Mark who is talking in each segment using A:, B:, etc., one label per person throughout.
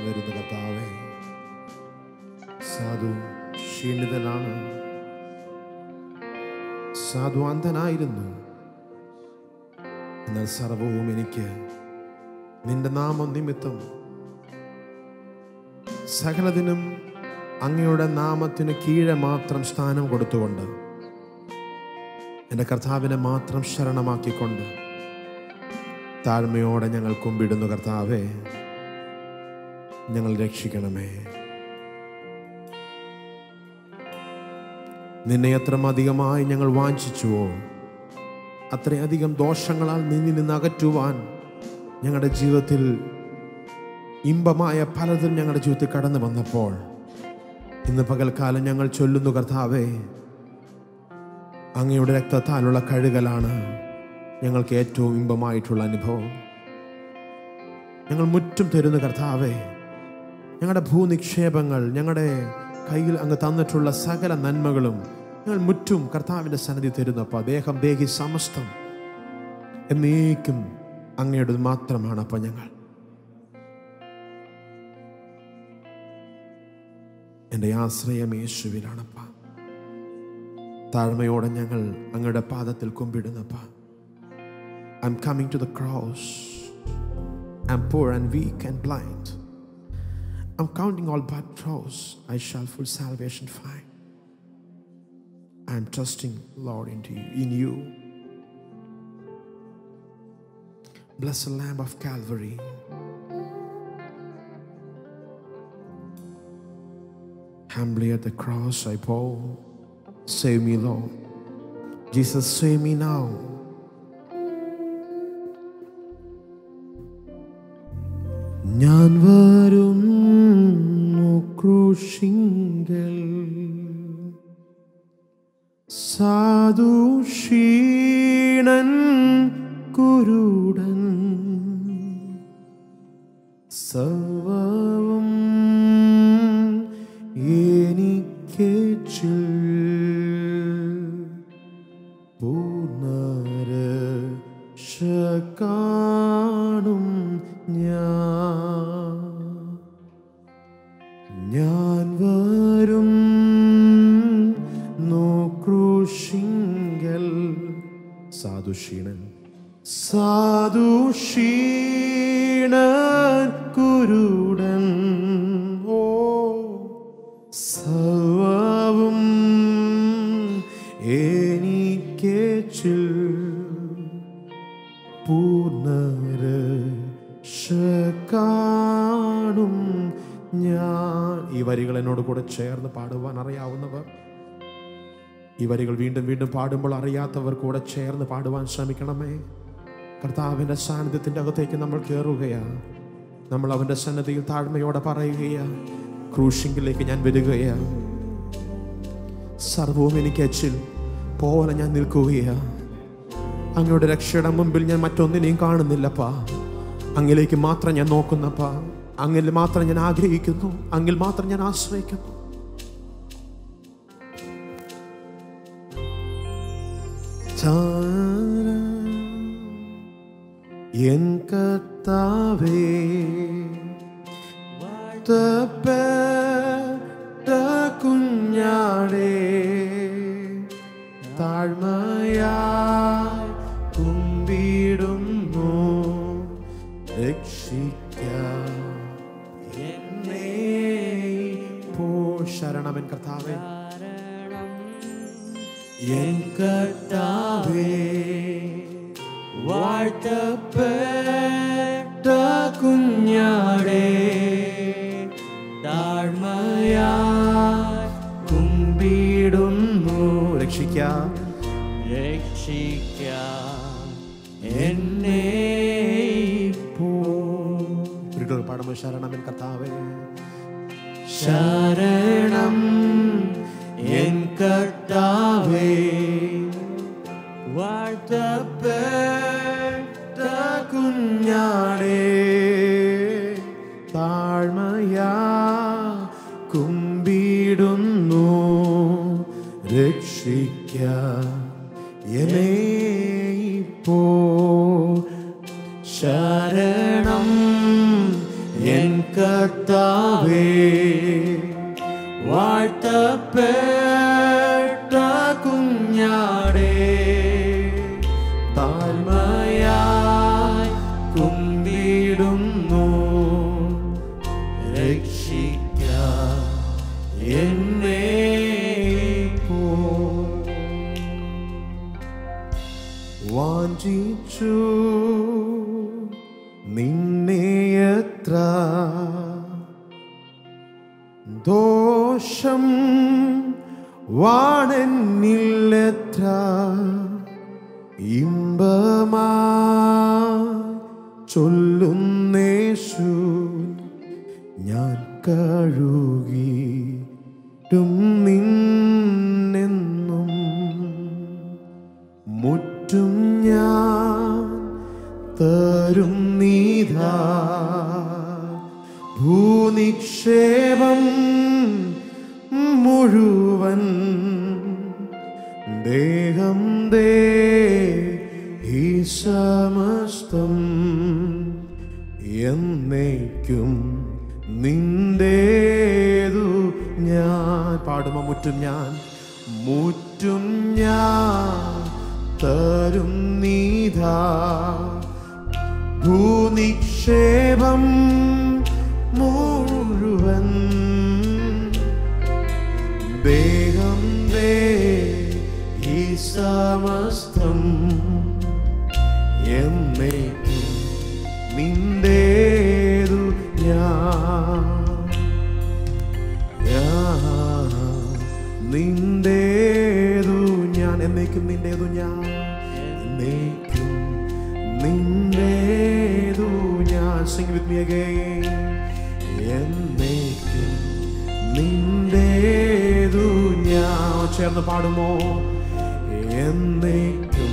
A: വരുന്നു കർത്താവേ സാധു ക്ഷീണിതനാണ് സാധു അന്ധനായിരുന്നു എന്നാൽ സർവവും എനിക്ക് നിന്റെ നാമം നിമിത്തം സകലതിനും അങ്ങയുടെ നാമത്തിന് കീഴെ മാത്രം സ്ഥാനം കൊടുത്തുകൊണ്ട് എൻ്റെ കർത്താവിനെ മാത്രം ശരണമാക്കിക്കൊണ്ട് താഴ്മയോടെ ഞങ്ങൾ കുമ്പിടുന്നു കർത്താവേ ഞങ്ങൾ രക്ഷിക്കണമേ നിന്നെ എത്രമധികമായി ഞങ്ങൾ വാഞ്ചിച്ചുവോ അത്രയധികം ദോഷങ്ങളാൽ നിന്നിൽ നിന്ന് അകറ്റുവാൻ ഞങ്ങളുടെ ജീവിതത്തിൽ ഇമ്പമായ പലതും ഞങ്ങളുടെ ജീവിതത്തിൽ കടന്നു വന്നപ്പോൾ ഇന്ന് പകൽക്കാലം ഞങ്ങൾ ചൊല്ലുന്നു കർത്താവേ അങ്ങയുടെ രക്തത്താലുള്ള കഴുകലാണ് ഞങ്ങൾക്ക് ഏറ്റവും ഇമ്പമായിട്ടുള്ള അനുഭവം ഞങ്ങൾ മുറ്റും തരുന്ന കർത്താവേ ഞങ്ങളുടെ ഭൂനിക്ഷേപങ്ങൾ ഞങ്ങളുടെ കയ്യിൽ അങ്ങ് തന്നിട്ടുള്ള സകല നന്മകളും ഞങ്ങൾ മുറ്റും കർത്താവിൻ്റെ സന്നിധി തരുന്നപ്പോൾ ദേഹം ദേഹി സമസ്തം എന്നേക്കും അങ്ങയുടെ മാത്രമാണ് അപ്പം ഞങ്ങൾ എൻ്റെ ആശ്രയം യേശുവിലാണപ്പ താഴ്മയോടെ ഞങ്ങൾ അങ്ങയുടെ പാദത്തിൽ കുമ്പിടുന്നപ്പ I am coming to the cross I am poor and weak and blind. I'm counting all but troughs, I shall full salvation find. I'm trusting, Lord, into you, in you. Blessed Lamb of Calvary. Humbly at the cross I bow. Save me, Lord. Jesus, save me now. ഞാൻ വരുന്നു ക്രൂശിങ്കൽ സാധു ക്ഷീണൻ കുരുടൻ സർവവും എനിക്ക് കാണും ഞാൻ ഞാൻ വരും നോക്രൂശിങ്കൽ സാധു ക്ഷീണൻ സാധു ക്ഷീണൻ കുരുടൻ ഓ സർവവും എനിക്കേച്ചിൽ പൂർണ്ണരക്ഷ ഞാൻ ഈ വരികൾ എന്നോട് കൂടെ ചേർന്ന് പാടുവാൻ അറിയാവുന്നവർ ഈ വരികൾ വീണ്ടും വീണ്ടും പാടുമ്പോൾ അറിയാത്തവർ കൂടെ ചേർന്ന് പാടുവാൻ ശ്രമിക്കണമേ കർത്താവിൻ്റെ സാന്നിധ്യത്തിൻ്റെ അകത്തേക്ക് നമ്മൾ കയറുകയാണ് നമ്മൾ അവൻ്റെ സന്നദ്ധിയിൽ താഴ്മയോടെ പറയുകയാണ് ക്രൂശിങ്കിലേക്ക് ഞാൻ വരികയാണ് സർവവും എനിക്ക് അച്ചിൽ പോലെ ഞാൻ നിൽക്കുകയാണ് അങ്ങയുടെ രക്ഷയുടെ മുമ്പിൽ ഞാൻ മറ്റൊന്നിനെയും കാണുന്നില്ലപ്പാ അങ്ങിലേക്ക് മാത്രം ഞാൻ നോക്കുന്നപ്പാ അങ്ങിൽ മാത്രം ഞാൻ ആഗ്രഹിക്കുന്നു അങ്ങിൽ മാത്രം ഞാൻ ആശ്രയിക്കുന്നു ചാര എൻ കർത്താവേ വാഴ്ത്തപ്പെട്ട കുഞ്ഞാടേ താഴ്മയായി കുമ്പിടുന്നു രക്ഷിക്ക എന്നെ പോ ശരണമൻ കർത്താവേ എൻ കർത്താവേ വാഴ്ത്തപ്പെട്ട കുഞ്ഞാടേ താഴ്മയായി കുമ്പിടുന്നു രക്ഷിക്ക
B: രക്ഷിക്ക
A: എന്നെ പാടുമ്പോൾ ശരണമൻ കർത്താവേ ശരണം എൻ കർത്താവേ വാഴ്ത്തപ്പെട്ട കുഞ്ഞാടേ താഴ്മയാ കുമ്പിടുന്നു രക്ഷിക്ക എന്നെ ഇപ്പോ ശരണം എൻ കർത്താവേ വാഴ്ത്തപ്പെട്ട കുഞ്ഞാടേ താഴ്മയായി കുമ്പിടുന്നു രക്ഷിക്ക എന്നെ പോ വാഞ്ചിച്ചു നിന്നെയത്ര ദോഷം വാണെന്നില്ലെത്ര ഇമ്പമാ ചൊല്ലുന്നേശു ഞാൻ കഴുകിട്ടും നിന്നെന്നും മുറ്റും ഞാൻ തരും നീതാ ഭൂനിക്ഷേപം മുഴുവൻ ദേഹം ദേ ഈ സമസ്തം എന്നേക്കും നിന്റേതു ഞാൻ പാടുമോ മുറ്റും ഞാൻ മുറ്റും ഞാൻ തരും നീതാ ഭൂനിക്ഷേപം മുഴുവൻ ദേഹം ദേ ഈ സമസ്തം എന്നേക്കും നിന്റേതു ഞാൻ ഞാൻ നിന്റേതു ഞാൻ എന്നേക്കും നിന്റേതു ഞാൻ എന്നേക്കും നിന്റേതു ഞാൻ സിംഗ് വിത്ത് മീ അഗൈൻ എന്നേക്കും നിന്റേതു ഞാൻ ചേർന്ന് പാടുമോ എന്നേക്കും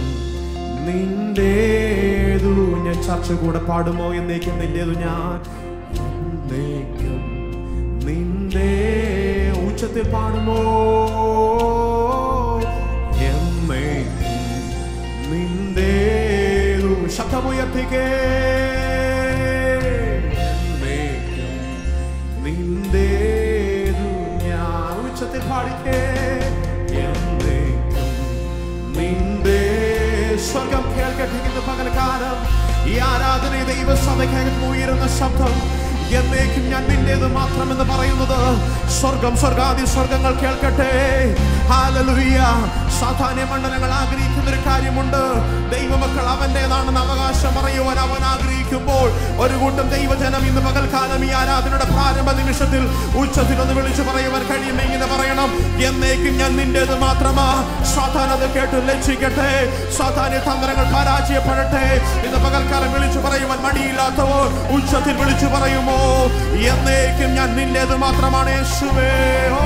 A: നിന്റേതു ഞാൻ ചർച്ച കൂടെ പാടുമോ എന്നേക്കും നിന്റേതു ഞാൻ എന്നേക്കും നിന്റെ ഉച്ചത്തിൽ പാടുമോ എന്നേക്കും നിന്റേതു ശബ്ദമുയർത്തിക്കേ എന്നേക്കും നിന്റേതു ഞാൻ ഉച്ചത്തിൽ പാടിക്കേ എന്നേക്കും നിന്റെ സ്വർഗം കേൾക്കട്ടെ ഇന്ന് പകൽക്കാലം ഈ ആരാധന ദൈവസഭയ്ക്കകത്ത് ഉയരുന്ന ശബ്ദം എന്നേക്കും ഞാൻ നിന്റേത് മാത്രമെന്ന് പറയുന്നത് സ്വർഗം സ്വർഗാദി സ്വർഗങ്ങൾ കേൾക്കട്ടെ ഹാലലുയ്യ സാധാന്യ മണ്ഡലങ്ങൾ ആഗ്രഹിക്കുന്ന ഒരു കാര്യമുണ്ട് ദൈവമക്കൾ അവന്റേതാണെന്ന് അവകാശം പറയുവാൻ അവൻ ആഗ്രഹിക്കുമ്പോൾ ഒരു കൂട്ടം ദൈവജനം ഇന്ന് പകൽക്കാലം ഈ ആരാധനയുടെ പ്രാരംഭ നിമിഷത്തിൽ ഉച്ചത്തിൽ ഒന്ന് വിളിച്ചു പറയുവാൻ കഴിയും ഇങ്ങനെ പറയണം എന്നേക്കും ഞാൻ നിന്റേത് മാത്രമാ സാധാരണ അത് കേട്ട് ലക്ഷിക്കട്ടെ സാധാന്യ തന്ത്രങ്ങൾ പരാജയപ്പെടട്ടെ ഇന്ന് പകൽക്കാലം വിളിച്ചു പറയുവാൻ മടിയില്ലാത്തവർ ഉച്ചത്തിൽ വിളിച്ചു പറയുമോ എന്നേക്കും ഞാൻ നിന്റേത് മാത്രമാണ് യേശുവേ ഓ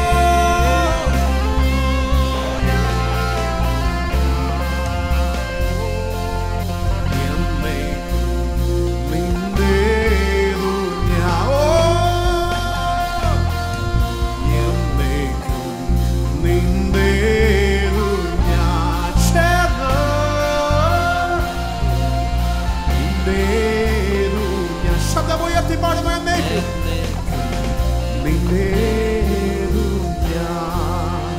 A: നിന്റേതു ഞാൻ ഓ എന്നേക്കും നിന്റേതു ഞാൻ ചേർന്ന് നിന്റേതു ഞാൻ ശബ്ദമുയർത്തി പാടുമോ എന്നേക്കും നിന്റേതു ഞാൻ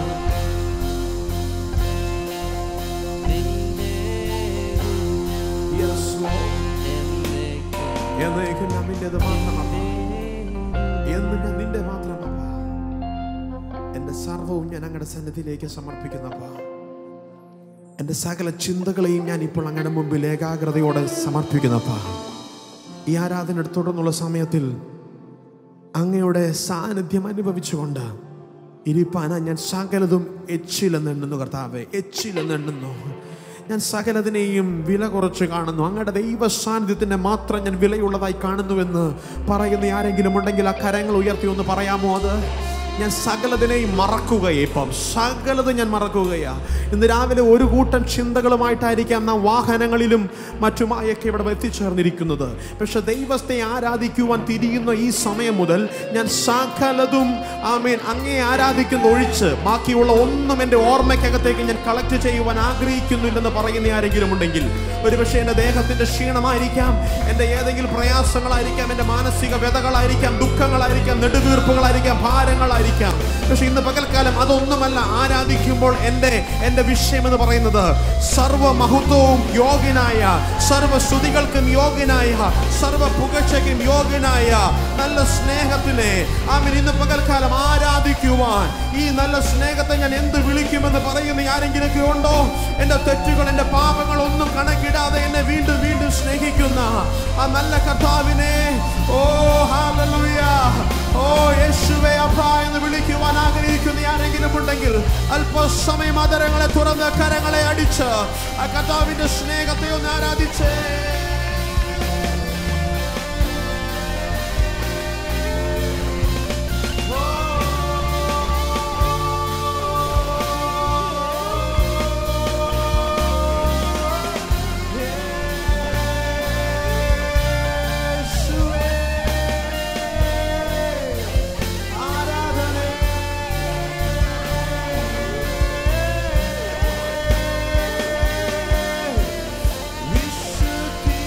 A: Yes, Lord. എന്നേക്കും ഞാൻ നിന്റേത് മാത്രമല്ല എന്ന് ഞാൻ നിന്റെ മാത്രമല്ല എന്റെ സർവവും ഞാൻ അങ്ങയുടെ സന്നിധിയിലേക്ക് സമർപ്പിക്കുന്നപ്പ എന്റെ സകല ചിന്തകളെയും ഞാൻ ഇപ്പോൾ അങ്ങയുടെ മുമ്പിൽ ഏകാഗ്രതയോടെ സമർപ്പിക്കുന്നപ്പ ഈ ആരാധന തുടർന്നുള്ള സമയത്തിൽ അങ്ങയുടെ സാന്നിധ്യം അനുഭവിച്ചുകൊണ്ട് ഇരിപ്പാന ഞാൻ സകലതും എച്ചിലെന്നെണ്ണുന്നു കർത്താവെ എച്ചിലെന്നെണ്ണുന്നു ഞാൻ സകലതിനെയും വില കുറച്ച് കാണുന്നു അങ്ങയുടെ ദൈവ സാന്നിധ്യത്തിന്റെ മാത്രം ഞാൻ വിലയുള്ളതായി കാണുന്നുവെന്ന് പറയുന്ന ആരെങ്കിലും ഉണ്ടെങ്കിൽ ആ കരങ്ങൾ ഉയർത്തി ഒന്ന് പറയാമോ അത് ഞാൻ സകലതിനെയും മറക്കുകയെ ഇപ്പം സകലത് ഞാൻ മറക്കുകയാ ഇന്ന് രാവിലെ ഒരു കൂട്ടം ചിന്തകളുമായിട്ടായിരിക്കാം നാം വാഹനങ്ങളിലും മറ്റുമായൊക്കെ ഇവിടെ എത്തിച്ചേർന്നിരിക്കുന്നത് പക്ഷെ ദൈവത്തെ ആരാധിക്കുവാൻ തിരിയുന്ന ഈ സമയം മുതൽ ഞാൻ സകലതും ആമേൻ അങ്ങേ ആരാധിക്കുന്ന ഒഴിച്ച് ബാക്കിയുള്ള ഒന്നും എൻ്റെ ഓർമ്മയ്ക്കകത്തേക്ക് ഞാൻ കളക്ട് ചെയ്യുവാൻ ആഗ്രഹിക്കുന്നില്ലെന്ന് പറയുന്ന ആരെങ്കിലും ഉണ്ടെങ്കിൽ ഒരുപക്ഷെ എൻ്റെ ദേഹത്തിൻ്റെ ക്ഷീണമായിരിക്കാം എൻ്റെ ഏതെങ്കിലും പ്രയാസങ്ങളായിരിക്കാം എൻ്റെ മാനസിക വ്യതകളായിരിക്കാം ദുഃഖങ്ങളായിരിക്കാം നെടുവീർപ്പുകളായിരിക്കാം ഭാരങ്ങളായിരിക്കാം പക്ഷെ ഇന്ന് പകൽക്കാലം അതൊന്നുമല്ല ആരാധിക്കുമ്പോൾ എൻ്റെ എൻ്റെ വിഷയം എന്ന് പറയുന്നത് സർവ മഹത്വവും യോഗ്യനായ സർവ സ്തുതികൾക്കും യോഗ്യനായ സർവ പുകഴ്ചയ്ക്കും യോഗ്യനായ നല്ല സ്നേഹത്തിനെ ആമീൻ ഇന്ന് പകൽക്കാലം ആരാധിക്കുവാൻ ഈ നല്ല സ്നേഹത്തെ ഞാൻ എന്ത് വിളിക്കുമെന്ന് പറയുന്ന ആരെങ്കിലൊക്കെ ഉണ്ടോ എൻ്റെ തെറ്റുകൾ എൻ്റെ പാപങ്ങൾ ഒന്നും കണക്കിടാതെ എന്നെ വീണ്ടും വീണ്ടും സ്നേഹിക്കുന്ന ആ നല്ല കർത്താവിനെ ഓ ഹാലലൂയ ഓ യേശുവേ അപ്പ എന്ന് വിളിക്കുവാൻ ആഗ്രഹിക്കുന്ന ആരെങ്കിലും ഉണ്ടെങ്കിൽ അല്പസമയം അതരങ്ങളെ തുറന്ന് കരങ്ങളെ അടിച്ച് ആ കർത്താവിന്റെ സ്നേഹത്തെ ഒന്ന് ആരാധിച്ചേ യേശുവേ, ആരാധന വിശുദ്ധി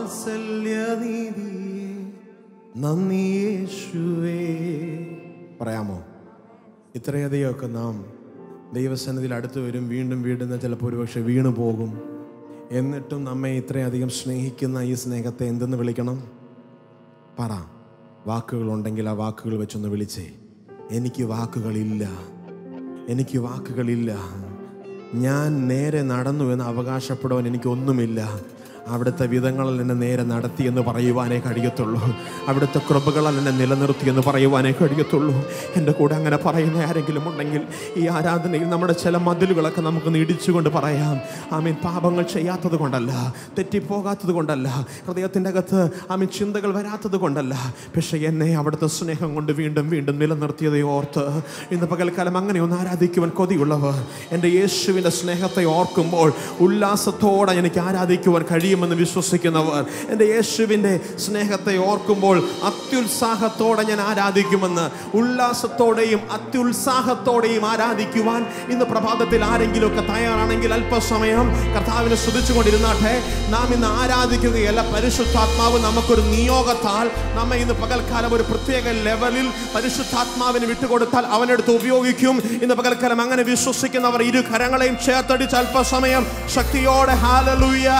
A: വാത്സല്യനീതിയെ നന്ദി യേശുവേ പറയാമോ ഇത്രയധികമൊക്കെ നാം ദൈവസന്നിധിയിൽ അടുത്ത് വരും വീണ്ടും വീണ്ടും ചിലപ്പോൾ ഒരുപക്ഷെ വീണു പോകും എന്നിട്ടും നമ്മെ ഇത്രയധികം സ്നേഹിക്കുന്ന ഈ സ്നേഹത്തെ എന്തെന്ന് വിളിക്കണം പറ വാക്കുകളുണ്ടെങ്കിൽ ആ വാക്കുകൾ വെച്ചൊന്ന് വിളിച്ചേ എനിക്ക് വാക്കുകളില്ല എനിക്ക് വാക്കുകളില്ല ഞാൻ നേരെ നടന്നു എന്ന് അവകാശപ്പെടുവാൻ എനിക്കൊന്നുമില്ല അവിടുത്തെ വിധങ്ങളിൽ എന്നെ നേരെ നടത്തി എന്ന് പറയുവാനേ കഴിയത്തുള്ളൂ അവിടുത്തെ കൃപകളാൽ എന്നെ നിലനിർത്തി എന്ന് പറയുവാനേ കഴിയത്തുള്ളൂ എൻ്റെ കൂടെ അങ്ങനെ പറയുന്ന ആരെങ്കിലും ഉണ്ടെങ്കിൽ ഈ ആരാധനയിൽ നമ്മുടെ ചില മതിലുകളൊക്കെ നമുക്ക് ഇടിച്ചുകൊണ്ട് പറയാം ആമീൻ പാപങ്ങൾ ചെയ്യാത്തത് കൊണ്ടല്ല തെറ്റിപ്പോകാത്തത് കൊണ്ടല്ല ഹൃദയത്തിൻ്റെ അകത്ത് ആമീൻ ചിന്തകൾ വരാത്തത് കൊണ്ടല്ല പക്ഷെ എന്നെ അവിടുത്തെ സ്നേഹം കൊണ്ട് വീണ്ടും വീണ്ടും നിലനിർത്തിയதை ഓർത്ത് ഇന്ന് പകൽക്കാലം അങ്ങനെ ഒന്ന് ആരാധിക്കുവാൻ കൊതിയുള്ളവർ എൻ്റെ യേശുവിൻ്റെ സ്നേഹത്തെ ഓർക്കുമ്പോൾ ഉല്ലാസത്തോടെ എനിക്ക് ആരാധിക്കുവാൻ കഴിയുമെന്ന് വിശ്വസിക്കുന്നവർ എൻ്റെ യേശുവിൻ്റെ സ്നേഹത്തെ ഓർക്കുമ്പോൾ അത്യുത്സാഹത്തോടെ ഞാൻ ആരാധിക്കുമെന്ന് ഉല്ലാസത്തോടെയും അത്യുത്സാഹത്തോടെയും ആരാധിക്കുവാൻ ഇന്ന് പ്രഭാതത്തിൽ ആരെങ്കിലുമൊക്കെ തയ്യാറാണെങ്കിൽ അല്പസമയം കർത്താവിനെ സ്തുതിച്ചുകൊണ്ടിരുന്നാട്ടെ നാം ഇന്ന് ആരാധിക്കുകയല്ല പരിശുദ്ധാത്മാവ് നമുക്കൊരു നിയോഗത്താൽ നമ്മെ ഇന്ന് പകൽക്കാലം ഒരു പ്രത്യേക ലെവലിൽ പരിശുദ്ധാത്മാവിന് വിട്ടുകൊടുത്താൽ അവനെടുത്ത് ഉപയോഗിക്കും ഇന്ന് പകൽക്കാലം അങ്ങനെ വിശ്വസിക്കുന്നവർ ഇരു കരങ്ങളെയും ചേർത്തടിച്ച് അല്പസമയം ശക്തിയോടെ ഹാലലുയ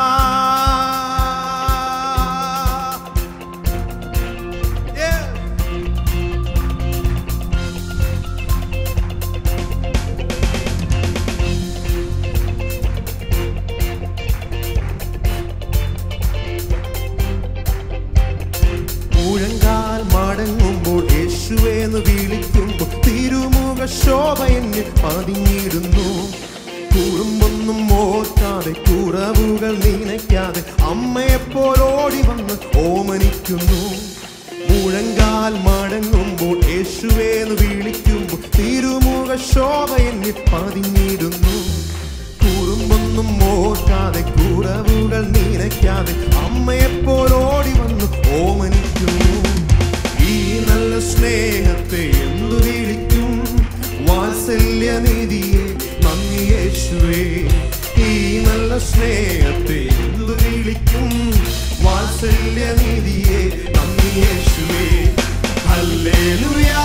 B: മുഴങ്കാൽ മടങ്ങുമ്പോൾ യേശുവെന്ന് വിളിക്കുമ്പോൾ തിരുമുഖ ശോഭ എന്നിൽ പതിഞ്ഞിടുന്നു കുറുമ്പൊന്നും ഓർക്കാതെ കുറവുകൾ നനയ്ക്കാതെ അമ്മയെപ്പോൾ ഓടി വന്ന് ഓമനിക്കുന്നു മുഴങ്കാൽ മടങ്ങുമ്പോൾ യേശുവെന്ന് വിളിക്കുമ്പോൾ തിരുമുഖ ശോഭ എന്നിൽ പതിഞ്ഞിടുന്നു കുറുമ്പൊന്നും ഓർക്കാതെ കുറവുകൾ നനയ്ക്കാതെ അമ്മയെപ്പോൾ ഓടി വന്നു ഓമനിക്കുന്നു ഈ നല്ല സ്നേഹത്തെ എന്തു വിളിക്കും വാത്സല്യനിധിയെ നന്ദി യേശുവേ ഈ നല്ല സ്നേഹത്തെ എന്തു വിളിക്കും വാത്സല്യനിധിയെ നന്ദി യേശുവേ ഹല്ലേലൂയാ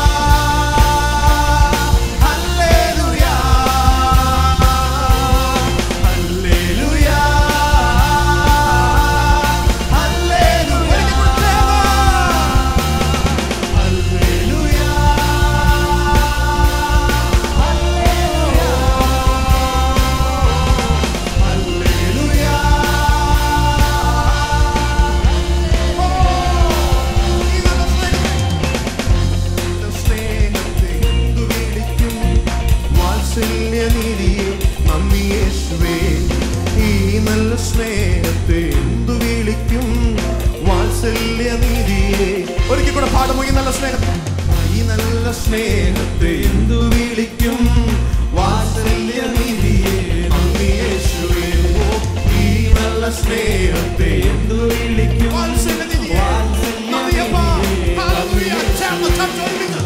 B: ഹല്ലേലൂയാ ഹല്ലേലൂയാ ഹല്ലേലൂയാ ഹല്ലേലൂയാ ഹല്ലേലൂയാ സ്നേഹത്തെ എന്തു വിളിക്കും വാത്സല്യനിധിയെ നന്ദി യേശുവേ ഈ നല്ല സ്നേഹത്തെ എന്തു വിളിക്കും വാത്സല്യനിധിയെ
A: ഒരിക്കൽ കൂടെ പാടുമോ ഈ നല്ല സ്നേഹം
B: ഈ നല്ല സ്നേഹത്തെ എന്തു വിളിക്കും വാത്സല്യനിധിയെ നന്ദി യേശുവേ ഓ, ഈ നല്ല സ്നേഹത്തെ എന്തു വിളിക്കും
A: വാത്സല്യനിധിയെ, നന്ദിയപ്പാ. ഹല്ലേലൂയ. ചേർന്ന് ചർച്ച ഒരുമിച്ച്.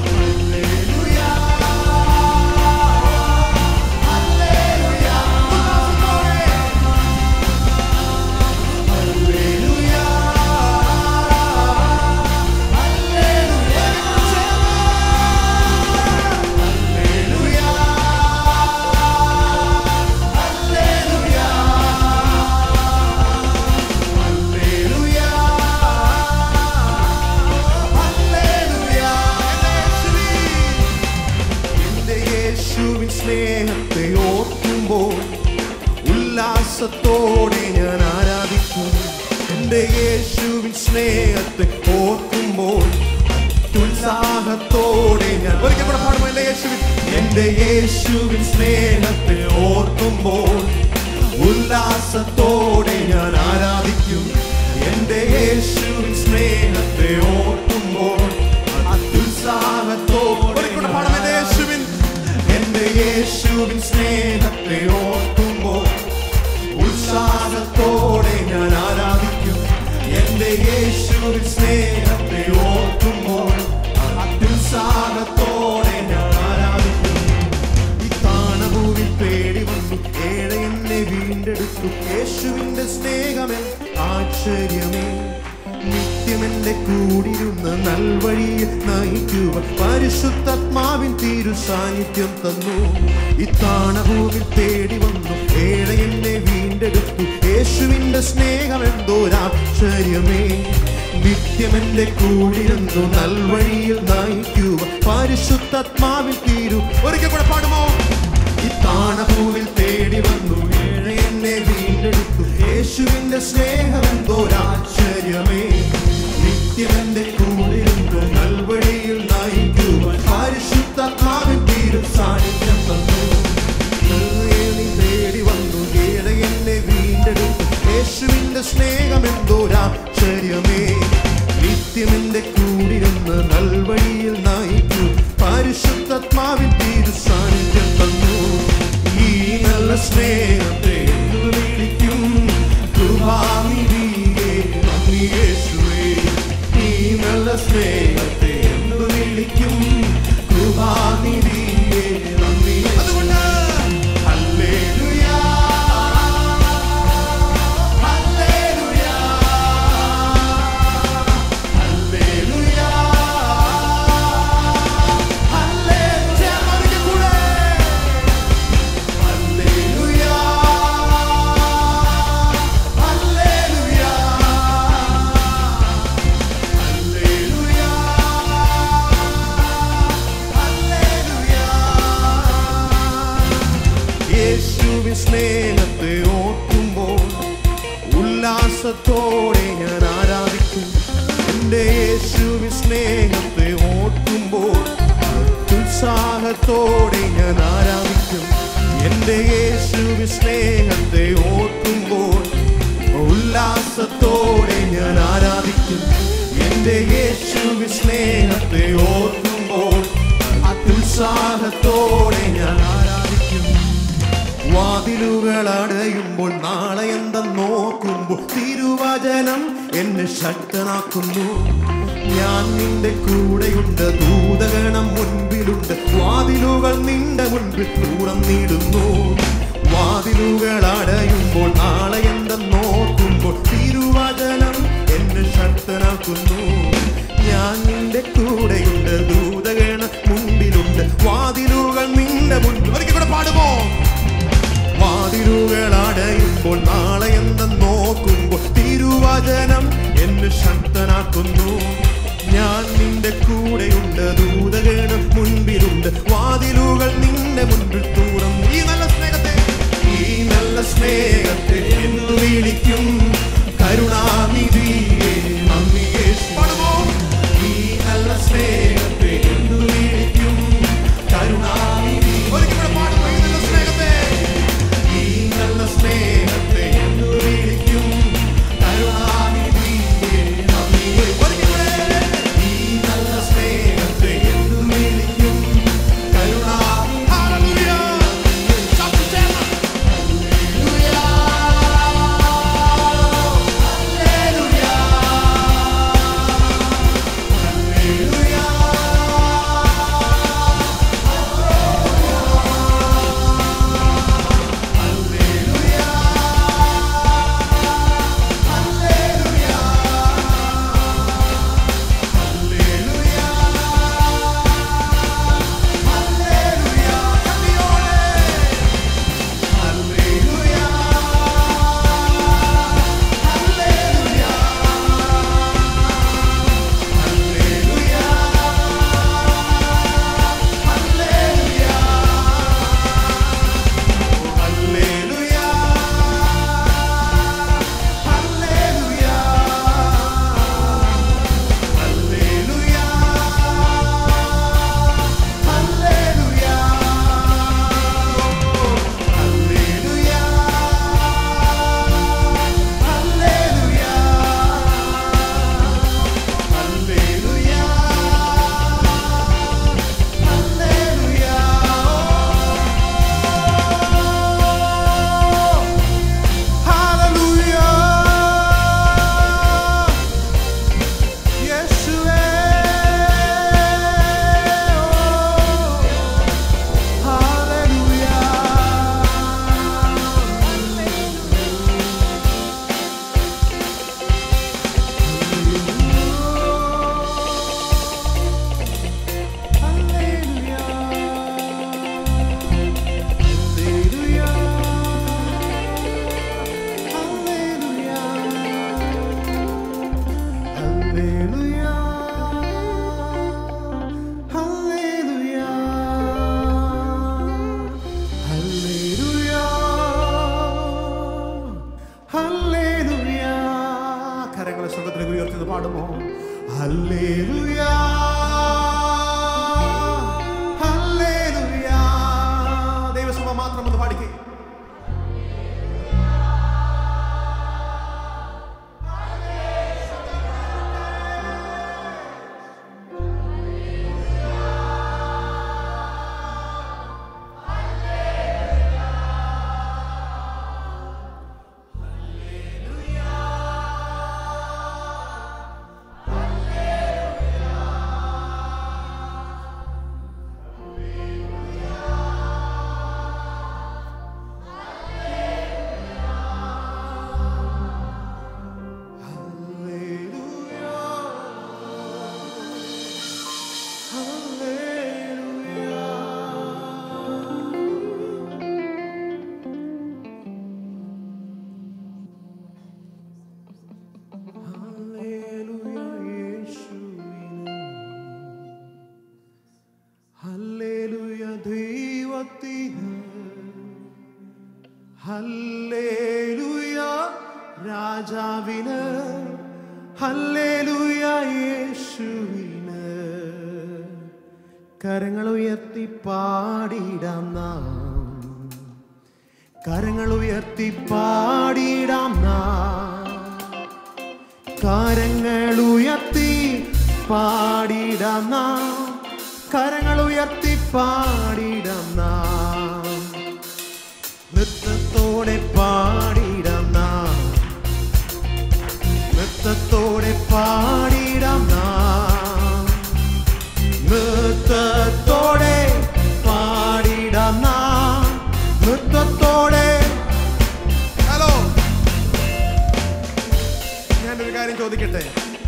B: എന്റെ യേശുവിൻ സ്നേഹത്തെ ഓർക്കുമ്പോൾ ഉല്ലാസത്തോടെ ഞാൻ ആരാധിക്കും എന്റെ യേശുവിൻ സ്നേഹത്തെ ഓർക്കുമ്പോൾ ഉത്സാഹത്തോടെ ഞാൻ ഒരിക്കൽ കൂടെ പാടുമോ എന്റെ യേശുവിൻ എന്റെ യേശുവിൻ സ്നേഹത്തെ ഓർക്കുമ്പോൾ ഉല്ലാസത്തോടെ ഞാൻ ആരാധിക്കും എന്റെ യേശുവിൻ സ്നേഹത്തെ ഓർക്കുമ്പോൾ അത്യുത്സാഹത്തോടെ
A: ഒരിക്കൽ കൂടെ പാടാം എന്റെ യേശുവിൻ
B: എന്റെ യേശുവിൻ സ്നേഹത്തെ ഓർക്കുമ്പോൾ ഉത്സാഹത്തോടെ ഞാൻ ആരാധിക്കും എന്റെ യേശുവിൻ സ്നേഹത്തെ ഓർക്കുമ്പോൾ അത്യുത്സാഹത്തോടെ ഞാൻ ആരാധിക്കും ഈ താണഭൂവിൽ പേടി വന്നു ഏഴെ എന്നെ വീണ്ടെടുത്തു യേശുവിന്റെ സ്നേഹമേ ആശ്ചര്യമേ നിത്യമെന്റെ കൂടിരുന്ന് നൽവഴിയെ നയിക്കുക പരിശുദ്ധാത്മാവിൻ തീരു സാന്നിധ്യം തന്നു ഇത്താണഭൂമിൽ തേടി വന്നു ഏഴെ എന്നെ വീണ്ടെടുത്തു യേശുവിന്റെ സ്നേഹം എന്തോരാശ്ചര്യമേ നിത്യമെന്റെ കൂടിരുന്നു നൽവഴിയിൽ നയിക്കുക പരിശുദ്ധാത്മാവിൽ തീരു ഒരിക്കൽ കൂടെ പാടുമോ ഇത്താണഭൂവിൽ തേടി വന്നു ഏഴെ എന്നെ വീണ്ടെടുത്തു യേശുവിന്റെ സ്നേഹം എന്തോരാശ്ചര്യമേ നിത്യമെന്റെ കൂടിരുന്നു നൽവഴിയിൽ നയിക്കുവാൻ പരിശുദ്ധാത്മാവിൻ തീരും സാന്നിധ്യം തന്നു നൽവേലി തേടി വന്നു ഏഴെ എന്നെ വീണ്ടെടുത്തു യേശുവിന്റെ സ്നേഹം എന്തോരാശ്ചര്യമേ നിത്യമെന്റെ കൂടിരുന്ന് നൽവഴിയിൽ നയിക്കൂ പരിശുദ്ധാത്മാവിൻ തീരു സാന്നിധ്യം തന്നു ഈ നല്ല സ്നേഹത്തെ എന്ന് വിളിക്കും കൃപാനിധിയെ നന്ദി യേശുവേ ഈ നല്ല സ്നേഹത്തെ എന്ന് വിളിക്കും കൃപാനിധിയെ നന്ദി അതുകൊണ്ട് ഹല്ലേലൂയാ ഹല്ലേലൂയാ ഹല്ലേലൂയാ ഹല്ലേലൂയാ ഒരിക്കൽ കൂടെ ഹല്ലേലൂയാ ഹല്ലേലൂയാ ഹല്ലേലൂയാ ഹല്ലേലൂയാ യേശുവിൻ സ്നേഹത്തെ ഓർക്കുമ്പോൾ ഉല്ലാസത്തോടെ ഞാൻ ആരാധിക്കും എൻ്റെ യേശുവിൻ സ്നേഹത്തെ ഓർക്കുമ്പോൾ ഉത്സാഹത്തോടെ ഞാൻ ആരാധിക്കും എൻ്റെ യേശുവിൻ സ്നേഹത്തെ ഓർക്കുമ്പോൾ ഉല്ലാസത്തോടെ ഞാൻ ആരാധിക്കും എൻ്റെ യേശുവിൻ സ്നേഹത്തെ ഓർക്കുമ്പോൾ അത്യുത്സാഹത്തോടെ ഞാൻ ആരാധിക്കും വാതിലുകൾ അടയുമ്പോൾ നാളെ എന്തെന്ന് നോക്കുമ്പോൾ തിരുവചനം എന്നെ ശക്തനാക്കുന്നു ഞാൻ നിന്റെ കൂടെയുണ്ട് ദൂതഗണം മുൻപിലുണ്ട് വാതിലുകൾ നിന്റെ മുൻപിൽ തുറന്നിടുന്നു വാതിലുകൾ അടയുമ്പോൾ നാളെ എന്തെന്ന് നോക്കുമ്പോൾ തിരുവചനം എന്നെ ശക്തനാക്കുന്നു ഞാൻ നിന്റെ കൂടെയുണ്ട് ദൂതഗണം മുൻപിലുണ്ട് വാതിലുകൾ നിന്റെ മുൻപിൽ ഒരിക്കൽ കൂടെ പാടുമോ വാതിലുകൾ അടയുമ്പോൾ നാളെ എന്തെന്ന് നോക്കുമ്പോൾ തിരുവചനം എന്നെ ശക്തനാക്കുന്നു ഞാൻ നിന്റെ കൂടെയുണ്ട് ദൂതഗണം മുൻപിലുണ്ട് വാതിലുകൾ നിന്റെ മുൻപിൽ തുറന്നു ഈ നല്ല സ്നേഹത്തെ ഈ നല്ല സ്നേഹത്തെ എന്ന് വിളിക്കും കരുണാനിധിയെ നന്ദി യേശുവേ. ഈ നല്ല സ്നേഹത്തെ എന്ന് വിളിക്കും കരുണാനിധി ഒരിക്കൽ കൂടെ പാടുമോ ഈ നല്ല സ്നേഹത്തെ ഈ നല്ല സ്നേഹത്തെ എന്ന് വിളിക്കും കരുണാനിധിയെ നന്ദി യേശുവേ. ഒരിക്കൽ കൂടെ. ഈ
A: പാടുമോ ഹല്ലേലൂയ ഹല്ലേലൂയ ദൈവസഭ മാത്രം ഒന്ന് പാടിക്കേ ഹല്ലേലൂയ ദൈവത്തിന് ഹല്ലേലൂയ രാജാവിന് ഹല്ലേലൂയ യേശുവിന് കരങ്ങൾ ഉയർത്തി പാടിടാം നാം കരങ്ങൾ ഉയർത്തി പാടിടാം നാം കരങ്ങൾ ഉയർത്തി പാടിടാം നാം കരങ്ങൾ ഉയർത്തി പാടിടാം നാം നൃത്തത്തോടെ പാടിടാം നാം നൃത്തത്തോടെ പാടിടാം നാം നൃത്തത്തോടെ പാടിടാം നാം നൃത്തത്തോടെ ഹലോ ഞാനൊരു കാര്യം ചോദിക്കട്ടെ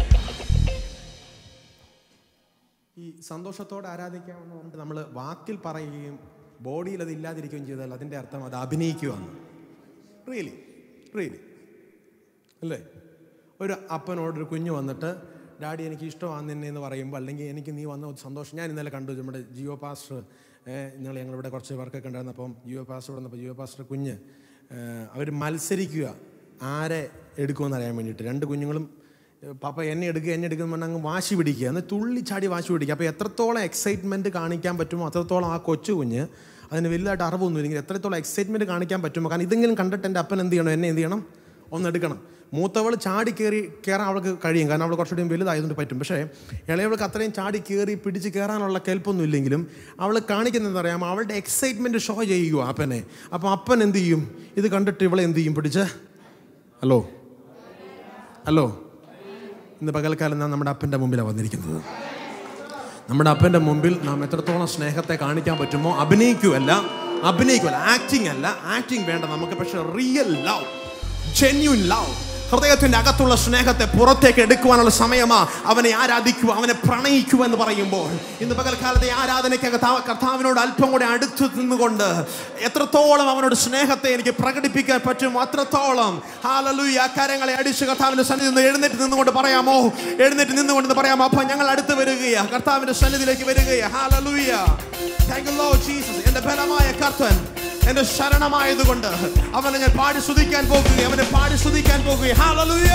A: ഈ സന്തോഷത്തോടെ ആരാധിക്കാമെന്ന് പറഞ്ഞിട്ട് നമ്മൾ വാക്കിൽ പറയുകയും ബോഡിയിൽ അത് ഇല്ലാതിരിക്കുകയും ചെയ്താൽ അതിൻ്റെ അർത്ഥം അത് അഭിനയിക്കുകയാണ് റിയലി റിയലി അല്ലേ ഒരു അപ്പനോട് ഒരു കുഞ്ഞ് വന്നിട്ട് ഡാഡി എനിക്ക് ഇഷ്ടമാണ് നിന്നെ എന്ന് പറയുമ്പോൾ അല്ലെങ്കിൽ എനിക്ക് നീ വന്ന ഒരു സന്തോഷം ഞാൻ ഇന്നലെ കണ്ടു നമ്മുടെ ജിയോ പാസ്റ്റർ ഇന്നലെ ഞങ്ങളിവിടെ കുറച്ച് വർക്കൊക്കെ ഉണ്ടായിരുന്നപ്പം ജിയോ പാസ്റ്റർ വന്നപ്പോൾ ജിയോ പാസ്റ്റർ കുഞ്ഞ് അവർ മത്സരിക്കുക ആരെ എടുക്കുമെന്ന് അറിയാൻ വേണ്ടിയിട്ട് രണ്ട് കുഞ്ഞുങ്ങളും ഏഹ്, പപ്പ എന്നെ എടുക്കുക എന്നെ എടുക്കുന്ന പറഞ്ഞാൽ അങ്ങ് വാശി പിടിക്കുക എന്ന് തുള്ളിച്ചാടി വാശി പിടിക്കുക അപ്പോൾ എത്രത്തോളം എക്സൈറ്റ്മെൻറ്റ് കാണിക്കാൻ പറ്റുമോ അത്രത്തോളം ആ കൊച്ചു കുഞ്ഞ് അതിന് വലുതായിട്ട് അറിവൊന്നും ഇല്ലെങ്കിൽ എത്രത്തോളം എക്സൈറ്റ്മെൻറ്റ് കാണിക്കാൻ പറ്റുമോ കാരണം ഇതെങ്കിലും കണ്ടിട്ട് എൻ്റെ അപ്പൻ എന്ത് ചെയ്യണം എന്നെ എന്ത് ചെയ്യണം ഒന്ന് എടുക്കണം മൂത്തവൾ ചാടി കയറി കയറാൻ അവൾക്ക് കഴിയും കാരണം അവൾ കുറച്ചുകൂടി വലുതായതുകൊണ്ട് പറ്റും പക്ഷേ ഇളയവൾക്ക് അത്രയും ചാടി കയറി പിടിച്ച് കയറാനുള്ള കെൽപ്പൊന്നും ഇല്ലെങ്കിലും അവൾ കാണിക്കുന്നത് എന്താ അറിയാമോ അവളുടെ എക്സൈറ്റ്മെൻറ്റ് ഷോ ചെയ്യുക അപ്പനെ അപ്പോൾ അപ്പൻ എന്ത് ചെയ്യും ഇത് കണ്ടിട്ട് ഇവളെ എന്ത് ചെയ്യും പിടിച്ച് ഹലോ ഹലോ ഇന്ന് പകൽക്കാലം നാം നമ്മുടെ അപ്പൻ്റെ മുമ്പിലാണ് വന്നിരിക്കുന്നത് നമ്മുടെ അപ്പൻ്റെ മുമ്പിൽ നാം എത്രത്തോളം സ്നേഹത്തെ കാണിക്കാൻ പറ്റുമോ അഭിനയിക്കുമല്ല അഭിനയിക്കുമല്ല ആക്ടിങ് അല്ല ആക്ടിങ് വേണ്ട നമുക്ക് പക്ഷെ റിയൽ ലവ് ജെന്യൂൻ ലവ് ഹൃദയത്തിന്റെ അകത്തുള്ള സ്നേഹത്തെ പുറത്തേക്ക് എടുക്കുവാനുള്ള സമയമാ അവനെ ആരാധിക്കുക അവനെ പ്രണയിക്കുക എന്ന് പറയുമ്പോൾ ഇന്ന് പകൽക്കാലത്തെ ആരാധനയ്ക്ക് കർത്താവ്- കർത്താവിനോട് അല്പം കൂടെ അടുത്ത് നിന്നുകൊണ്ട് എത്രത്തോളം അവനോട് സ്നേഹത്തെ എനിക്ക് പ്രകടിപ്പിക്കാൻ പറ്റും അത്രത്തോളം ഹാലലൂയ കരങ്ങളെ അടിച്ച് കർത്താവിന്റെ സന്നിധി നിന്ന് എഴുന്നേറ്റ് നിന്നുകൊണ്ട് പറയാമോ എഴുന്നേറ്റ് നിന്നുകൊണ്ട് എന്ന് പറയാമോ അപ്പൊ ഞങ്ങൾ അടുത്ത് വരികയാ കർത്താവിന്റെ സന്നിധിയിലേക്ക് വരികയാ ഹാലലൂയ താങ്ക് യു ലോർഡ് ജീസസ് എന്റെ ബലമായ കർത്തൻ എന്റെ ശരണമായതുകൊണ്ട് അവനെ ഞാൻ പാടി സ്തുതിക്കാൻ പോകുക അവനെ പാടി സ്തുതിക്കാൻ പോകുക ഹാലലൂയ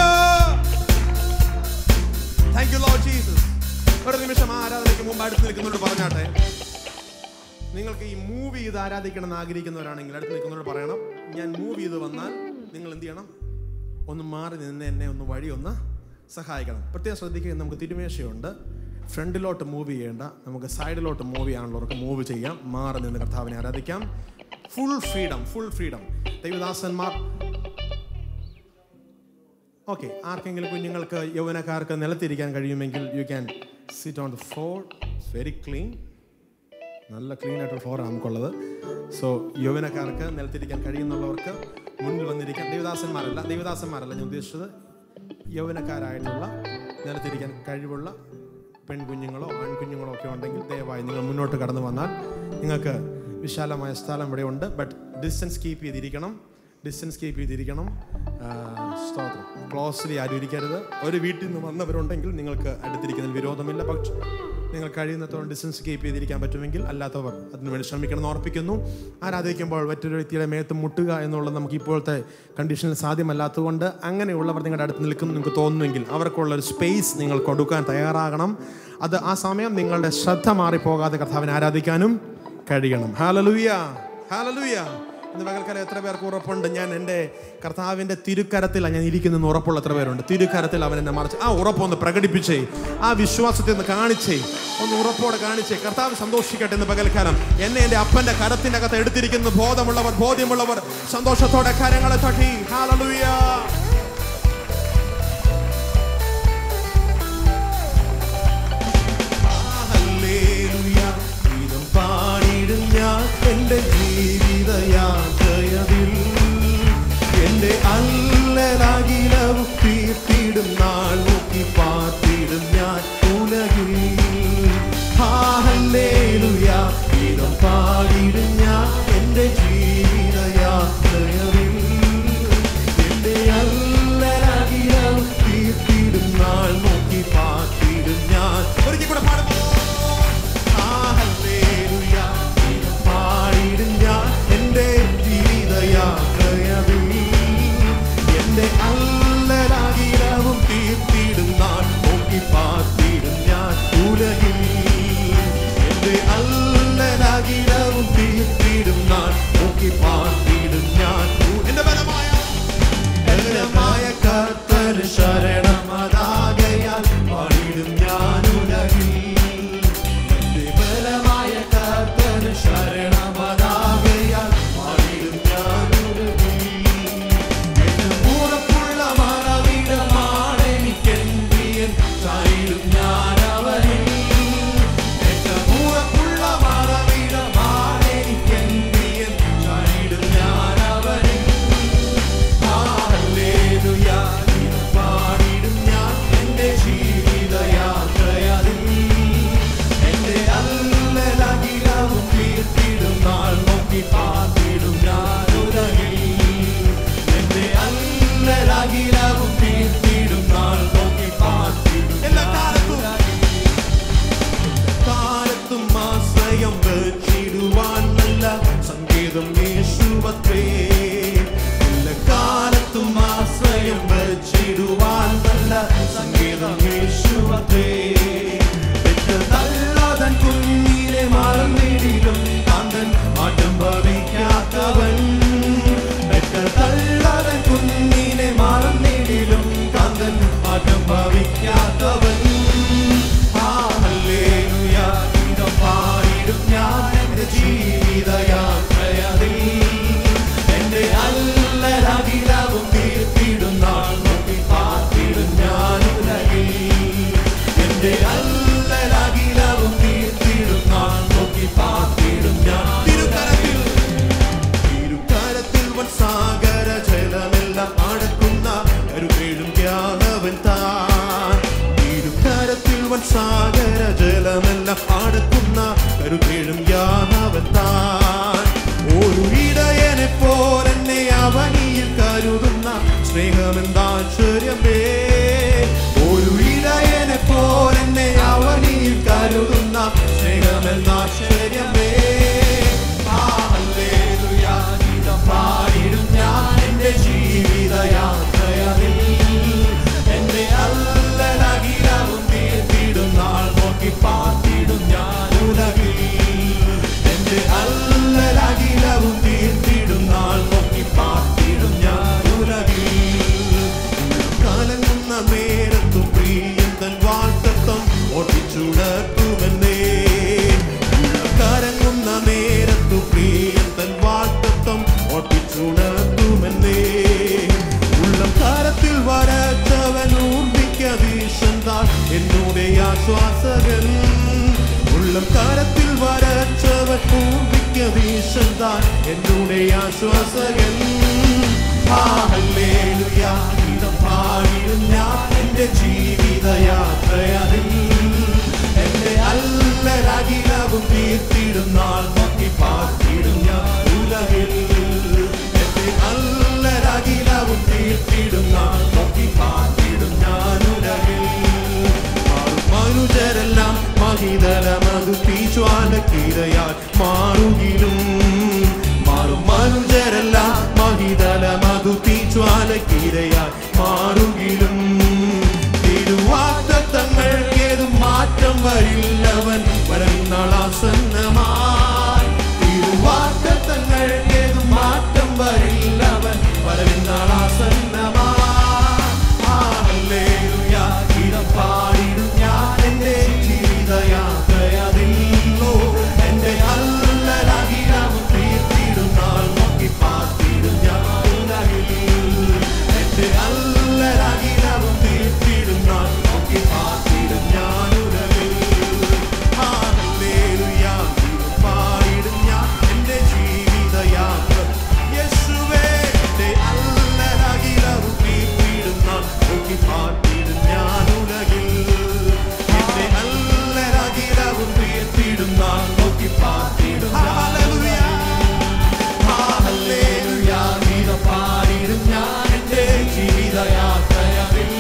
A: താങ്ക് യു ലോർഡ് ജീസസ് ഒരു നിമിഷം ആ ആരാധനയ്ക്ക് മുമ്പ് അടുത്ത് നിൽക്കുന്നവരോട് പറഞ്ഞാട്ടെ നിങ്ങൾക്ക് ഈ മൂവ് ചെയ്ത് ആരാധിക്കണം എന്ന് ആഗ്രഹിക്കുന്നവരാണെങ്കിൽ അടുത്ത് നിൽക്കുന്നവരോട് പറയണം ഞാൻ മൂവ് ചെയ്ത് വന്നാൽ നിങ്ങൾ എന്ത് ചെയ്യണം ഒന്ന് മാറി നിന്ന് എന്നെ ഒന്ന് വഴി ഒന്ന് സഹായിക്കണം പ്രത്യേകം ശ്രദ്ധിക്കുക നമുക്ക് തിരുമേശയുണ്ട് ഫ്രണ്ടിലോട്ട് മൂവ് ചെയ്യേണ്ട നമുക്ക് സൈഡിലോട്ട് മൂവ് ചെയ്യാനുള്ളവർക്ക് മൂവ് ചെയ്യാം മാറി നിന്ന് കർത്താവിനെ ആരാധിക്കാം ഫുൾ ഫ്രീഡം ഫുൾ ഫ്രീഡം ദൈവദാസന്മാർ ഓക്കെ ആർക്കെങ്കിലും കുഞ്ഞുങ്ങൾക്ക് യൗവനക്കാർക്ക് നിലത്തിരിക്കാൻ കഴിയുമെങ്കിൽ you can sit on the floor very clean നല്ല ക്ലീൻ ആയിട്ടുള്ള ഫ്ലോറാണ് നമുക്കുള്ളത് സോ യൗവനക്കാർക്ക് നിലത്തിരിക്കാൻ കഴിയുന്നുള്ളവർക്ക് മുന്നിൽ വന്നിരിക്കാൻ ദൈവദാസന്മാരല്ല ദൈവദാസന്മാരല്ല ഞാൻ ഉദ്ദേശിച്ചത് യൗവനക്കാരായിട്ടുള്ള നിലത്തിരിക്കാൻ കഴിവുള്ള പെൺകുഞ്ഞുങ്ങളോ ആൺകുഞ്ഞുങ്ങളോ ഒക്കെ ഉണ്ടെങ്കിൽ ദയവായി നിങ്ങൾ മുന്നോട്ട് കടന്നു വന്നാൽ നിങ്ങൾക്ക് വിശാലമായ സ്ഥലം ഇവിടെ ഉണ്ട് ബട്ട് ഡിസ്റ്റൻസ് കീപ്പ് ചെയ്തിരിക്കണം ഡിസ്റ്റൻസ് കീപ്പ് ചെയ്തിരിക്കണം ആ, സ്തോത്രം ക്ലോസ്ലി ആരും ഇരിക്കരുത് ഒരു വീട്ടിൽ നിന്ന് വന്നവരുണ്ടെങ്കിൽ നിങ്ങൾക്ക് അടുത്തിരിക്കുന്നതിൽ വിരോധമില്ല പക്ഷെ നിങ്ങൾ കഴിയുന്നത്തോളം ഡിസ്റ്റൻസ് കീപ്പ് ചെയ്തിരിക്കാൻ പറ്റുമെങ്കിൽ അല്ലാത്തവർ അതിനുവേണ്ടി ശ്രമിക്കണം എന്ന് ഓർപ്പിക്കുന്നു ആരാധിക്കുമ്പോൾ മറ്റൊരു വ്യക്തിയുടെ മേത്ത് മുട്ടുക എന്നുള്ളത് നമുക്ക് ഇപ്പോഴത്തെ കണ്ടീഷനിൽ സാധ്യമല്ലാത്തതുകൊണ്ട് അങ്ങനെയുള്ളവർ നിങ്ങളുടെ അടുത്ത് നിൽക്കുന്നു നിങ്ങൾക്ക് തോന്നുമെങ്കിൽ അവർക്കുള്ള ഒരു സ്പേസ് നിങ്ങൾ കൊടുക്കാൻ തയ്യാറാകണം അത് ആ സമയം നിങ്ങളുടെ ശ്രദ്ധ മാറിപ്പോകാതെ കർത്താവിനെ ആരാധിക്കാനും കഴിയണം ഹാലലുയ ഹാലലുയ ഇന്ന് പകൽക്കാലം എത്ര പേർക്ക് ഉറപ്പുണ്ട് ഞാൻ എൻ്റെ കർത്താവിൻ്റെ തിരുക്കരത്തിലാണ് ഞാൻ ഇരിക്കുന്നെന്ന് ഉറപ്പുള്ള എത്ര പേരുണ്ട് തിരുക്കരത്തിൽ അവൻ എന്നെ മറിച്ച് ആ ഉറപ്പൊന്ന് പ്രകടിപ്പിച്ചേ ആ വിശ്വാസത്തെ ഒന്ന് കാണിച്ചേ ഒന്ന് ഉറപ്പോടെ കാണിച്ചേ കർത്താവ് സന്തോഷിക്കട്ടെ എന്ന് പകൽക്കാലം എന്നെ എൻ്റെ അപ്പൻ്റെ കരത്തിൻ്റെ അകത്ത് എടുത്തിരിക്കുന്ന ബോധമുള്ളവർ ബോധ്യമുള്ളവർ സന്തോഷത്തോടെ കരങ്ങളെ തട്ടി ഹാലലുയ
B: ഹല്ലേലൂയ ഗീതം പാടിയിടും ഞാൻ എൻ്റെ ജീവിതയാത്രയതിൽ എൻ്റെ അല്ലലാകിലവും തീർത്തിടും നാൾ നോക്കി പാർത്തിടും ഞാൻ ഉലകിൽ ആ ഹല്ലേലൂയ ഗീതം പാടിയിടും ഞാൻ എൻ്റെ ജീവിതയാത്രയതിൽ എൻ്റെ അല്ലലാകിലവും തീർത്തിടും നാൾ നോക്കി പാർത്തിടും ഞാൻ ഒരിക്കൽ കൂടെ പാടുമോ ആ ഹല്ലേലൂയ ഗീതം പാടിയിടും ഞാൻ എൻ്റെ ജീവിതയാത്രയതിൽ എൻ്റെ അല്ലലാകിലവും തീർത്തിടും നാൾ നോക്കി പാർത്തിടും ഞാൻ ഉലകിൽ എൻ്റെ അല്ലലാകിലവും തീർത്തിടും നാൾ നോക്കി പാർത്തിടും ഞാൻ എൻ്റെ ബലമായ ബലമായ കർത്തന് ശരണമതാകയാൽ പാടിടും ഞാൻ ഉലകിൽ എന്റെ ബലമായ കർത്തന് ശരണമതാകയാൽ പാടിടും ഞാൻ ഉലകിൽ എന്റെ ഉറപ്പുള്ള മറവിടമാണ് എനിക്കെന്തിയൻ ചായിടും ഞാൻ അവനിൽ എന്റെ ഉറപ്പുള്ള മറവിടമാണ് എനിക്കെന്തിയൻ ചായിടും ഞാൻ അവനിൽ ഹല്ലേലൂയ ഗീതം പാടിടും ഞാൻ എൻ്റെ ജീവിതയാത്രയതിൽ എൻ്റെ അല്ലലകിലവും തീർത്തിടും നാൾ നോക്കി പാർത്തിടും ഞാൻ ഉലകിൽ എൻ്റെ അല്ലലകിലവും തീർത്തിടും നാൾ നോക്കി പാർത്തിടും എല്ലാ കാലത്തും കാലത്തും ആശ്രയം വെച്ചിടുവാൻ നല്ല സംഗീതം യേശുവത്രേ എല്ലാ കാലത്തും ആശ്രയം വെച്ചിടുവാൻ നല്ല സംഗീതം യേശുവത്രേ പെറ്റ തള്ളതൻ കുഞ്ഞിനെ മറന്നിടിലും കാന്തൻ മാറ്റം ഭവിക്കാത്തവൻ പെറ്റ തള്ളതൻ കുഞ്ഞിനെ മറന്നിടിലും കാന്തൻ മാറ്റം ഭവിക്കാത്തവൻ ആ ഹല്ലേലൂയ ഗീതം പാടിടും ഞാൻ എൻ്റെ ജീവിതയാത്രയതിൽ എൻ്റെ അല്ലലകിലവും തീർത്തിടും നാൾ നോക്കി പാർത്തിടും ഞാൻ ഉലകിൽ എൻ്റെ അല്ലലകിലവും തീർത്തിടും നാൾ നോക്കി പാർത്തിടും ഞാൻ തിരുക്കരത്തിൽ തിരുക്കരത്തിൽ വൻ സാഗര ജലമെല്ലാം അടക്കുന്ന കരുകേഴും ജ്ഞാനവൻ താൻ തിരുക്കരത്തിൽ വൻ സാഗര ജലമെല്ലാം അടക്കുന്ന കരുകേഴും ജ്ഞാനവൻ താൻ ഒരു ഇടയനെ പോലെന്നെ അവനിയിൽ കരുതുന്ന സ്നേഹമെന്താശ്ചര്യമേ ഒരു ഇടയനെ പോലെന്നെ അവനിയിൽ കരുതുന്ന സ്നേഹമെന്താശ്ചര്യമേ ആ ഹല്ലേലൂയ ഗീതം പാടിടും ഞാൻ എൻ്റെ ജീവിതയാത്രയതിൽ എൻ്റെ അല്ലലകിലവും തീർത്തിടും നാൾ നോക്കി പാർത്തിടും ഞാൻ ഉലകിൽ എൻ്റെ അല്ലലകിലവും തീർത്തിടും നാൾ നോക്കി പാർത്തിടും ഞാൻ ഉലകിൽ കലങ്ങുന്ന നേരത്തും പ്രിയൻ തൻ വാഴ്ത്തത്വം ഓട്ടിച്ചുണർത്തുമെന്നേ കരങ്ങുന്ന നേരത്തു പ്രിയൻ തൻ വാഴ്ത്തത്വം ഓട്ടിച്ചുണർത്തുമെന്നേ ഉള്ളം കരത്തിൽ വരച്ചവൻ ഊർമിക്ക വീശന്താൾ എന്നോടെ ആശ്വാസകൻ ഉള്ളം കരത്തിൽ വരച്ചവൻ ഊർമിക്ക വീശന്താൾ എന്നോടെ ആശ്വാസകൻ ആ ഹല്ലേലൂയ ഗീതം പാടിടും ഞാൻ എൻ്റെ ജീവിതയാത്രയതിൽ എൻ്റെ അല്ലരകിലവും തീർത്തിടും നാൾ നോക്കി പാർത്തിടും ഞാൻ ഉലകിൽ എൻ്റെ അല്ലരകിലവും തീർത്തിടും നാൾ നോക്കി പാർത്തിടും മഹിതലമതു തീജ്വാലക്കിരയാൽ മാറുകിലും മാറും മനുജരെല്ലാം മഹിതലമതു തീജ്വാലക്കിരയാൽ മാറുകിലും തിരുവാഗ്ദത്തങ്ങൾ ഏതും മാറ്റം വരില്ലവൻ വരവിന്നാളാസന്നമായി തിരുവാഗ്ദത്തങ്ങൾ ഏതും മാറ്റം വരില്ലവൻ വരവിന്നാളാസന്നമായി ഹല്ലേലൂയ ഗീതം പാടിടും ഞാൻ എൻ്റെ ജീവിതയാത്രയതില്ലോ എൻ്റെ അല്ലലകിലവും തീർത്തിടും നാൾ നോക്കി പാർത്തിടും ഞാൻ ഉലകിൽ എൻ്റെ അല്ലലകിലവും തീർത്തിടും നാൾ നോക്കി പാർത്തിടും ഞാൻ ഉലകിൽ ഹല്ലേലൂയ ഗീതം പാടിടും ഞാൻ എൻ്റെ ജീവിതയാത്ര യേശുവേ എൻ്റെ അല്ലലകിലവും തീർത്തിടും നാൾ നോക്കി പാർത്തിടും ഞാൻ ഉലകിൽ എൻ്റെ അല്ലലകിലവും തീർത്തിടും നാൾ നോക്കി പാർത്തിടും ഹല്ലേലൂയ ഹല്ലേലൂയ ഗീതം പാടിടും ഞാൻ എൻ്റെ ജീവിതയാത്രയിൽ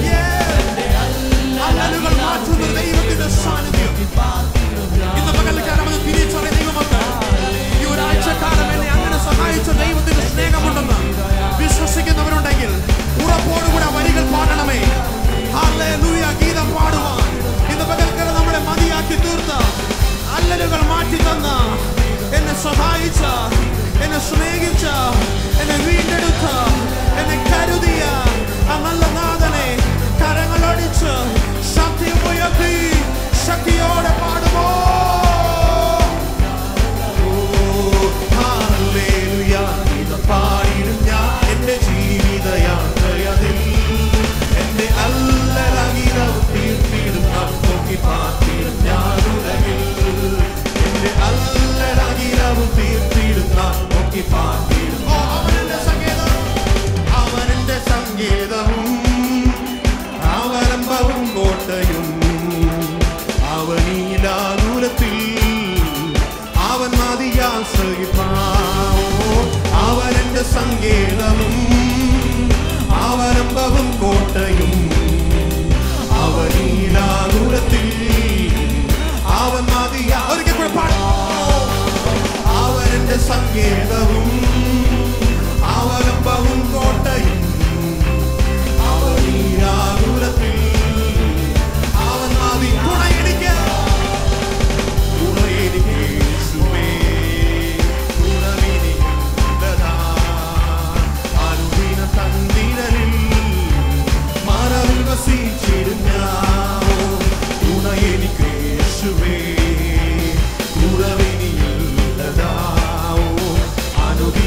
B: അല്ലലുകൾ മാറ്റുന്ന ദൈവത്തിന്റെ സാന്നിധ്യം ഇന്ന് പകൽക്കാലം അത് തിരിച്ചറിയ ദൈവമക്കൾ ഈ ഒരാഴ്ചക്കാലം എന്നെ അങ്ങനെ സഹായിച്ച ദൈവത്തിന്റെ സ്നേഹമുണ്ടെന്ന് വിശ്വസിക്കുന്നവരുണ്ടെങ്കിൽ ഉറപ്പോടുകൂടെ ആ വരികൾ പാടണമേ ഹല്ലേലൂയ ഗീതം പാടുവാൻ ഇന്ന് പകൽക്കാലം നമ്മളെ മതിയാക്കി തീർത്ത അല്ലലുകൾ മാറ്റി തന്ന എന്നെ സഹായിച്ച എന്നെ സ്നേഹിച്ച എന്നെ വീണ്ടെടുത്ത എന്നെ കരുതിയ ആ നല്ല നാഥനെ കരങ്ങളടിച്ച് ശക്തിയുയർത്തി ശക്തിയോടെ പാടുമോ ഹല്ലേലൂയ ഇത് പാടിടും ഞാൻ എൻ്റെ ജീവിതയാത്രയതിൽ എൻ്റെ അല്ലലകിലവും തീർത്തിടും നാം നോക്കി പാർത്തിടും ഞാൻ ഉലകിൽ എൻ്റെ അല്ലലകിലവും തീർത്തിടും നാം നോക്കി പാർത്തിടും ഓ അവനെന്റെ സംഗീതം അവനെന്റെ സംഗീതവും അവലംബവും കോട്ടയും അവനീലാദൂരത്തിൽ അവൻ മതിയാശ്രയിപ്പാവോ അവനെന്റെ സങ്കേതവും അവലംബവും കോട്ടയും അവനീലാദൂരത്തിൽ അവൻ മതിയാ ഒരിക്കൽ കൂടെ പാടാം അവനെന്റെ സങ്കേതവും അവലംബവും കോട്ടയും അവനീരാകുലത്തിൽ അവൻ മതി തുണയെനിക്ക് തുണയെനിക്ക് യേശുവേ തുണവിനിയുള്ളതാ അനുദിന തന്തിരലിൽ മറവിൽ വസിച്ചിടും ഞാൻ തുണയെനിക്ക് യേശുവേ തുണവിനിയുള്ളതാ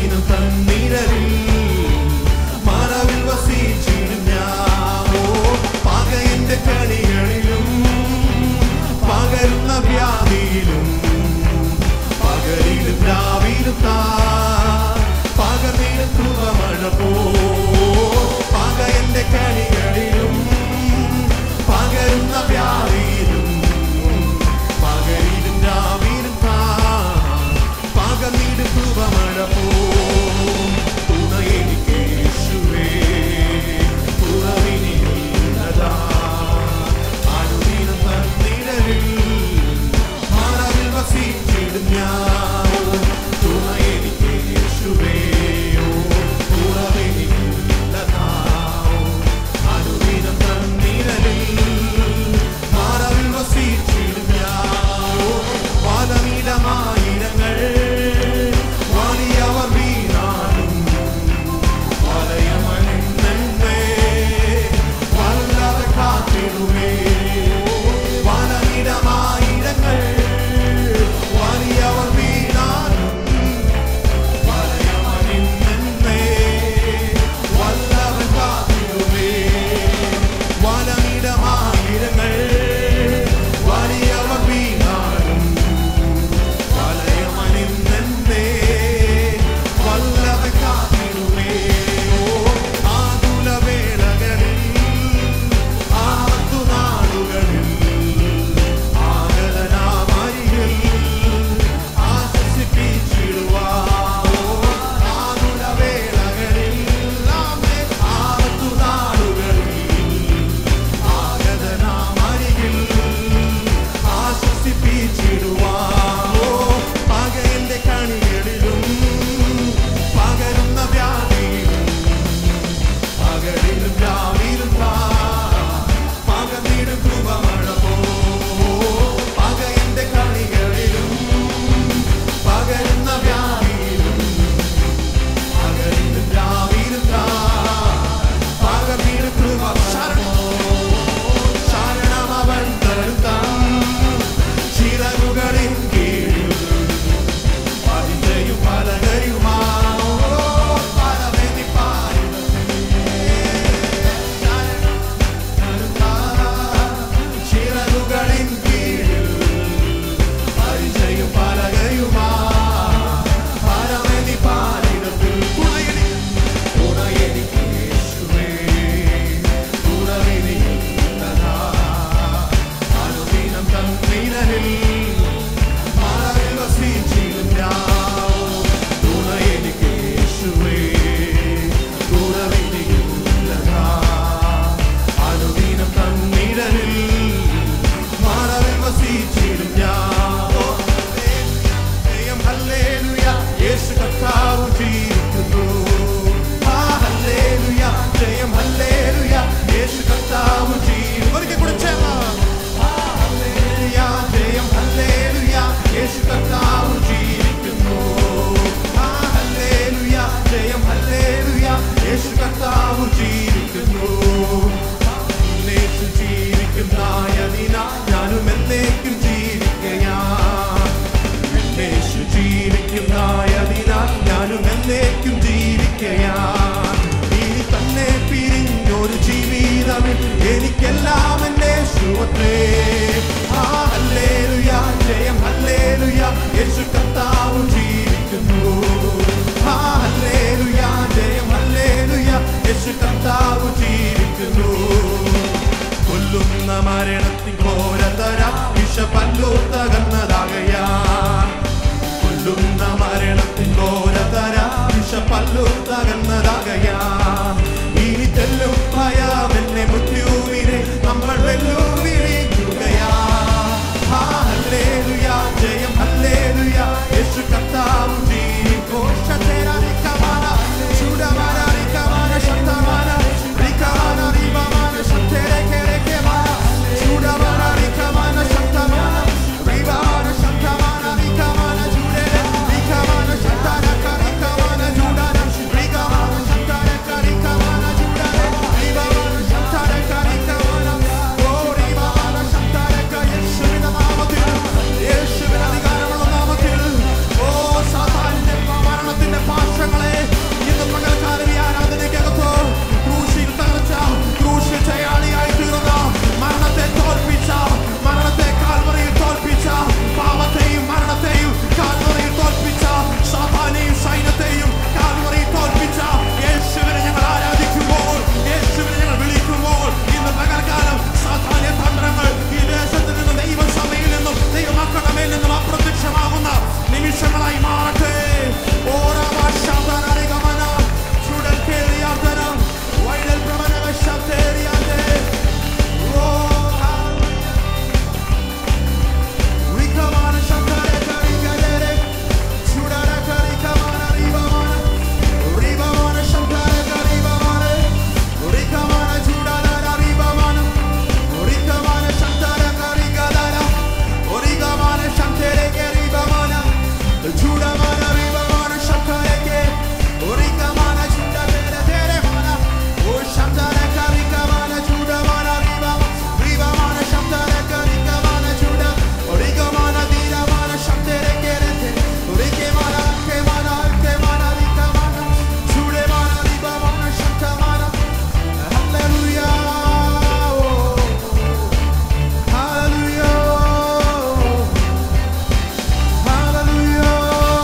B: മരണത്തിൻ ഘോരതര വിഷപല്ലു തകർന്നതാകയാ കൊല്ലുന്ന മരണത്തിൻ ഘോരതര വിഷപല്ലു തകർന്നതാകയാ ഇനി തെല്ലും ഭയമെന്നെ മൃത്യുവിനെ നമ്മൾ വെല്ലുവിളിക്കുകയാ ആ, ഹല്ലേലൂയ, ജയം ഹല്ലേലൂയ, യേശു കർത്താവ് ജീവിക്കും. ശക്തേരാധിക്കമാന, ചൂടമാന, റിക്കമാന, ശക്തമാന, റിക്കമാന, റിബമാന, ശക്തേരേക്കേരേക്കേമാന, ചൂടമാന, റിക്കമാന, ശക്തമാന, റിബമാന, ശക്തമാന, റിക്കമാന, ചൂടേരെ, റിക്കമാന, ശക്തരക്ക, റിക്കമാന, ചൂടര, റിക്കമാന, ശക്തരക്ക, റിക്കമാന, ചൂടര, റിബമാന, ശക്തരക്ക, റിക്കമാന, ഓ, റിബമാന, ശക്തരക്ക, യേശുവിന്റെ നാമത്തിൽ, യേശുവിന്റെ അധികാരമുള്ള നാമത്തിൽ, ഓ, സാത്താനിന്റെ മരണത്തിന്റെ പാശങ്ങളെ ഇന്ന് പകൽക്കാലം ഈ ആരാധനയ്ക്കകത്ത് ക്രൂശിൽ തകർച്ച, ക്രൂശിൽ ജയാളിയായി തീർന്ന, മരണത്തെ തോൽപ്പിച്ച, മരണത്തെ കാൽവറിയിൽ തോൽപ്പിച്ച, പാപത്തെയും മരണത്തെയും കാൽവറിയിൽ തോൽപ്പിച്ച, സാത്താനെയും സൈന്യത്തെയും കാൽവറിയിൽ തോൽപ്പിച്ച യേശുവിനെ ഞങ്ങൾ ആരാധിക്കുമ്പോൾ, യേശുവിനെ ഞങ്ങൾ വിളിക്കുമ്പോൾ, ഇന്ന് പകൽക്കാലം സാത്താന്യ തന്ത്രങ്ങൾ ഈ ദേശത്ത് നിന്നും ദൈവസഭയിൽ നിന്നും ദൈവമക്കളുടെ മേൽ നിന്നും അപ്രത്യക്ഷമാകുന്ന നിമിഷങ്ങളായി മാറട്ടെ ഓരോ ശബ്ദനരികമന ചുടൽ കേറിയാത്തന വൈഡൽ പ്രമനക ശബ്ദേറിയാതെ ഓ റികമാന ശബ്ദരെ കരികരെ ചുടര കരികമാന റിബമാന റിബമാന ശബ്ദരെ കരിബമാന റികമാന ചുടര റിബമാന റികമാന ശബ്ദരെ കരികദര റികമാന ശബ്ദരെ കരിബമാന ചുടമാന റിബമാന ശബ്ദരെ കെ റികമാന ചുടര തെരെ മാന ഓ ശബ്ദരെ കരികമാന ചുടമാന റിബമാന റിബമാന ശബ്ദരെ കരികമാന ചുട റികമാന ദിരമാന ശബ്ദരെ കെരത്തെ റികമാന കെമാന കെമാന റികമാന ചുടമാന റിബമാന ശബ്ദമാന ഹല്ലേലൂയ ഹല്ലേലൂയ ഹല്ലേലൂയ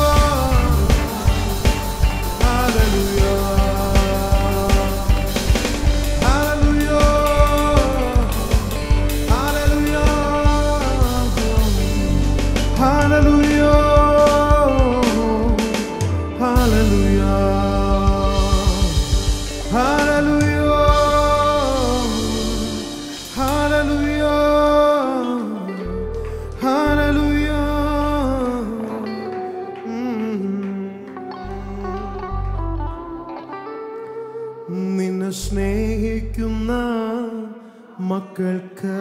B: നിന്നെ സ്നേഹിക്കുന്ന മക്കൾക്ക്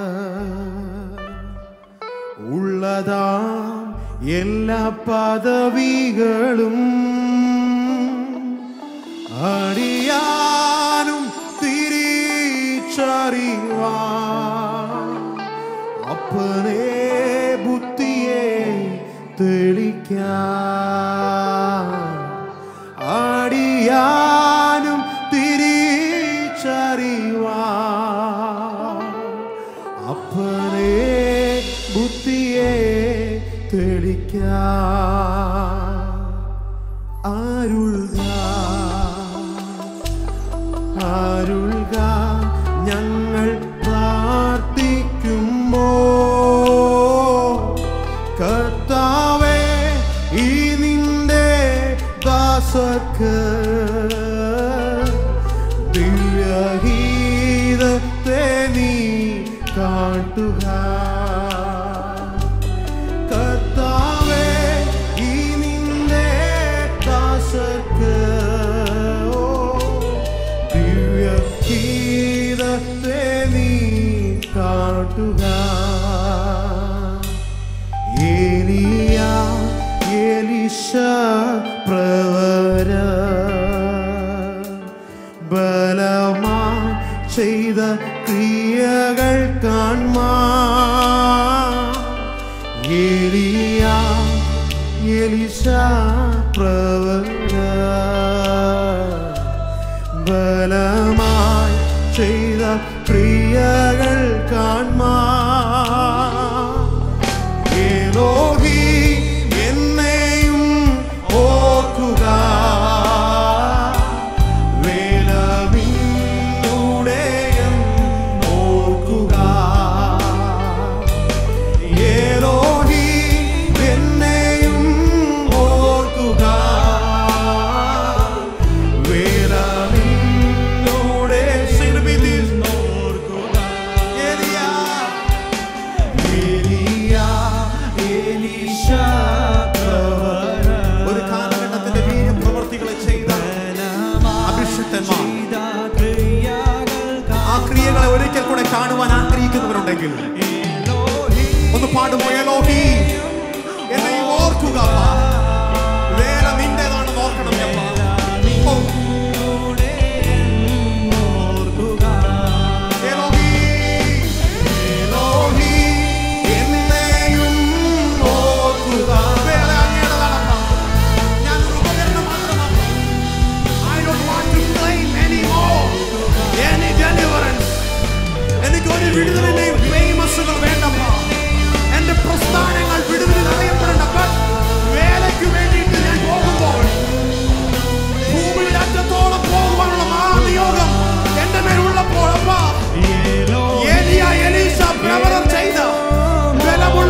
B: ഉള്ളതാ എല്ലാ പദവികളും അറിയാനും തിരിച്ചറിവാ അപ്പനെ ബുദ്ധിയെ തെളിക്കാൻ ആടിയാനും തിരിച്ചറിവാ അപ്പനെ ബുദ്ധിയെ തെളിക്കാൻ ആരുൾക ആരുൾക ഞങ്ങൾ പ്രാർത്ഥിക്കുമ്പോ കർത്താവേ ഈ നിന്റെ ദാസർക്ക് ദിവ്യഗീതത്തെ നീ കാട്ടുക കർത്താവേ ഈ നിന്റെ ദാസർക്ക് ഓ ദിവ്യഗീതത്തെ നീ കാട്ടുക ഏലിയ എലിശ പ്രവര ബലമാ ചെയ്ത ക്രിയകൾ കാൺമാ ഏലിയ എലിശ പ്രവര ബലമായി ചെയ്ത ക്രിയകൾ കാൺമാ ഏലോഹി എന്നെയും ഓർക്കുക വേലവിന്നുടേയം ഓർക്കുക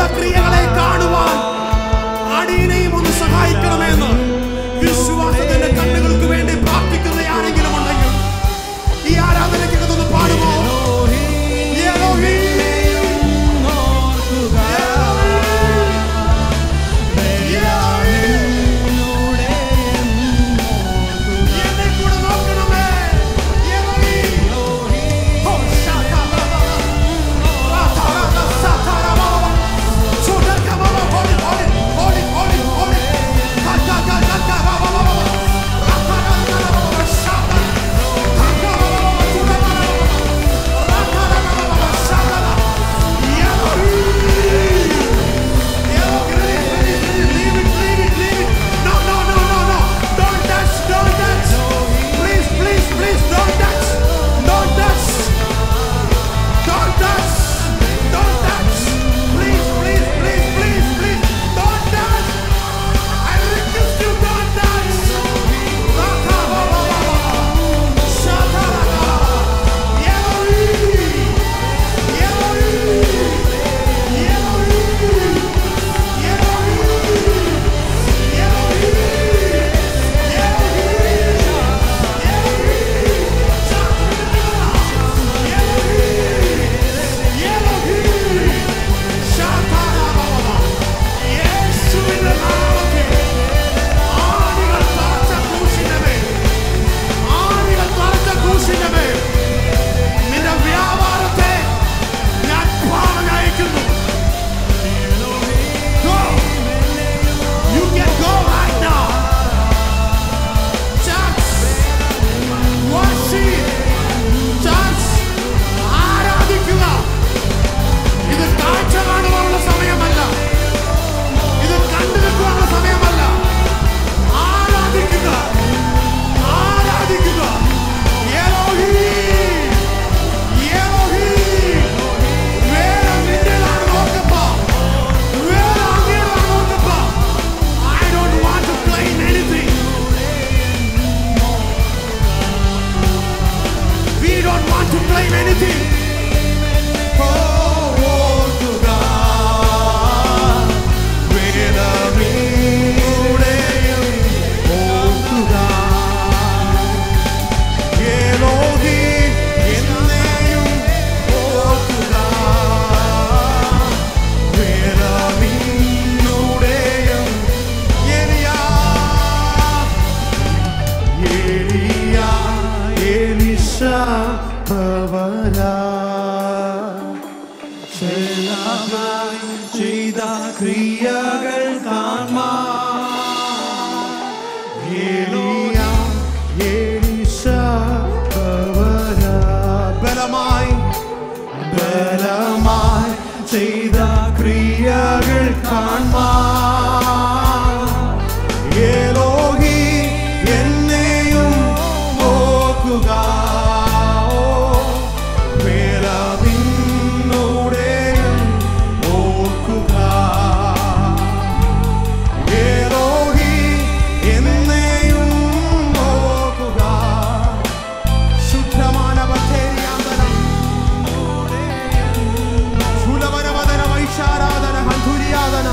A: ക്രിയകളെ കാണുവാൻ അടിയനെയും ഒന്ന് സഹായിക്കണമെന്ന് വിശ്വാസത്തിന്റെ കണ്ണുകൾക്ക് വേണ്ടി പ്രാർത്ഥിക്കുന്ന ആരെങ്കിലും ഉണ്ടെങ്കിൽ ഈ ആരാധനയ്ക്കകത്തൊന്ന് പാടുമോ Elohim. എന്നെ കൂടെ നോക്കണമേ Elohim. Oh, shaka, ba, ba, ba. Ra, ta, ra, ra, sa, ta, ra, ba, ba, ba. So, da, ka, ba, ba, hold it, hold it, hold it, hold it, hold it. Ka, ka, ka, ka, ka, ba, ba, ba, ba, ba. Ra, ta, ra, ra, ra, ba, ba, ba, shaka. Ka, ka, ba, ba, ba, ba, tu, ra, ba, ra, ba, ba. Ra, ta, ra, ra, ba, ba, ba, shaka, ra. Elohim. Elohim, leave it, leave it, leave it, leave it. No, no, no, no, no. Don't touch, don't touch. Please, please, please, don't touch. Don't touch. Don't touch. Don't touch. Please, please, please, please, please. Don't touch. I request you, don't touch. Raka, ba, ba, ba, ba. Shaka, raka. Elohim. Elohim. Elohim. നിന്റെ വ്യാപാരത്തെ ഞാൻ പാവനയക്കുന്നു Go! You can go right now. Church, worship, church, ആരാധിക്കുക ഇത് കാഴ്ച കാണുവാനുള്ള സമയമല്ല ഇത് കണ്ടു നിൽക്കുവാനുള്ള സമയമല്ല ആരാധിക്കുക ആരാധിക്കുക Elohim, Elohim. വേറെ നിന്നിലാണ് നോക്കപ്പാ വേറെ അങ്ങേലാണ് നോക്കപ്പാ I don't want to claim anything. We don't want to claim anything. Oh, ഓർക്കുക. വേദമീടെയും ഓർക്കുക. Elohim എന്നെയും ഓർക്കുക. വേദമീനുടെയും എലിയാ, എലിയാ, എലീശ പ്രവരാ. ശലാമായി ചെയ്ത ക്രിയകൾ കാണാൻ ഏലിയ, എലീശ പ്രവരാ. ബലമായി ബലമായി ചെയ്ത ക്രിയകൾ കാണാൻ ഏലോഹി എന്നെയും ഓർക്കുക ഓ, വേലതിന്നോടെയും ഓർക്കുക ഏലോഹി എന്നെയും ഓർക്കുക ശുദ്ധமான ബത്തേരിയാന്തരം ശൂലവനവദന വൈശാരാധന ഹന്ധുരിയാധന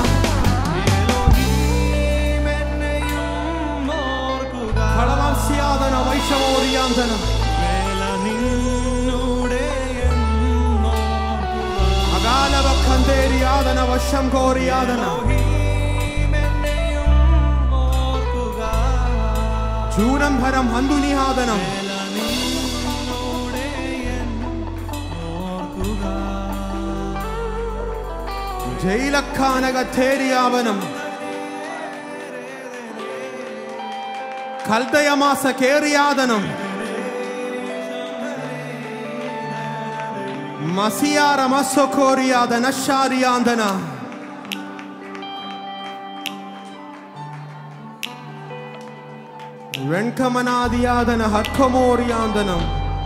A: കളവാസ്യാധന വൈഷമോറിയാന്തന അകാലവഖന്തേരിയാധന വശം കോറിയാധന ചൂരംഭരം ഹന്തുനിഹാദനം ജയിലഖാനകഥേരിയാവനം കൽദയമാസ കേറിയാദനം മസിയാറമസ്സൊക്കോറിയാദന ശാരിയാന്തന വെൺകമനാദിയാദന ഹർക്കമോറിയാന്തനം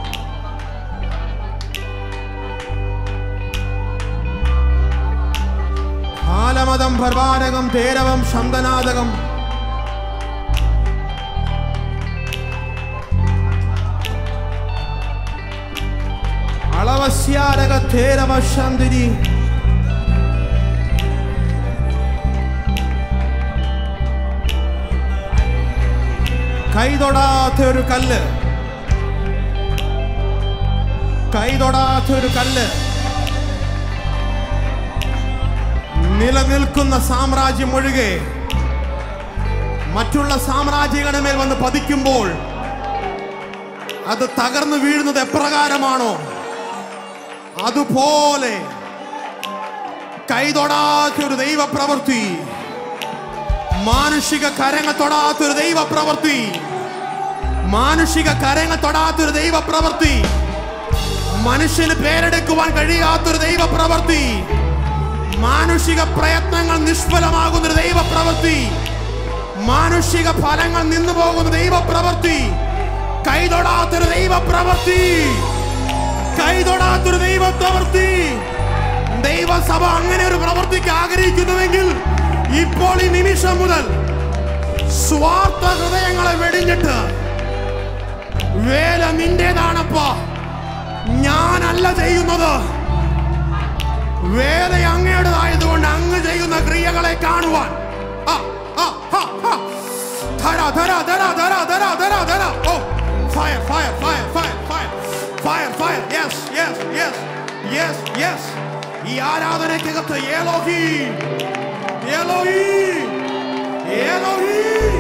A: കാലമതം ഭർവാരകം തേരവം ശന്തനാദകം അളവസ്യാരക തേരവ ശന്തിരി കൈതൊടാത്ത ഒരു കല്ല് കൈതൊടാത്ത ഒരു കല്ല് നിലനിൽക്കുന്ന സാമ്രാജ്യം ഒഴികെ മറ്റുള്ള സാമ്രാജ്യങ്ങളുടെ മേൽ വന്ന് പതിക്കുമ്പോൾ അത് തകർന്നു വീഴുന്നത് എപ്രകാരമാണോ അതുപോലെ കൈതൊടാത്ത ഒരു ദൈവ പ്രവൃത്തി മാനുഷിക കരങ്ങൾ തൊടാത്ത ഒരു ദൈവ പ്രവൃത്തി മാനുഷിക കരങ്ങൾ തൊടാത്ത ഒരു ദൈവ പ്രവൃത്തി മനുഷ്യന് പേരെടുക്കുവാൻ കഴിയാത്തൊരു ദൈവ പ്രവൃത്തി മാനുഷിക പ്രയത്നങ്ങൾ നിഷ്ഫലമാകുന്ന ഒരു ദൈവ പ്രവൃത്തി മാനുഷിക ഫലങ്ങൾ നിന്നു പോകുന്ന ദൈവ പ്രവൃത്തി കൈതൊടാത്തൊരു ദൈവ പ്രവൃത്തി കൈതൊടാത്തൊരു ദൈവ പ്രവൃത്തി ദൈവസഭ അങ്ങനെ ഒരു പ്രവൃത്തിക്ക് ആഗ്രഹിക്കുന്നുവെങ്കിൽ ഇപ്പോൾ ഈ നിമിഷം മുതൽ സ്വാർത്ഥ ഹൃദയങ്ങളെ വെടിഞ്ഞിട്ട് വേല നിന്റേതാണപ്പാ ഞാനല്ല ചെയ്യുന്നത് വേല അങ്ങയുടേതായതുകൊണ്ട് അങ്ങ് ചെയ്യുന്ന ക്രിയകളെ കാണുവാൻ ആ, ആ, ആ, ആ. ധര, ധര, ധര, ധര, ധര, ധര, ധര. ഓ, fire, fire, fire, fire, fire. Fire, fire. Yes, yes, yes, yes, yes. ഈ ആരാധനയ്ക്കകത്ത് ഏലോഹീം, ഏലോഹീം, ഏലോഹീം.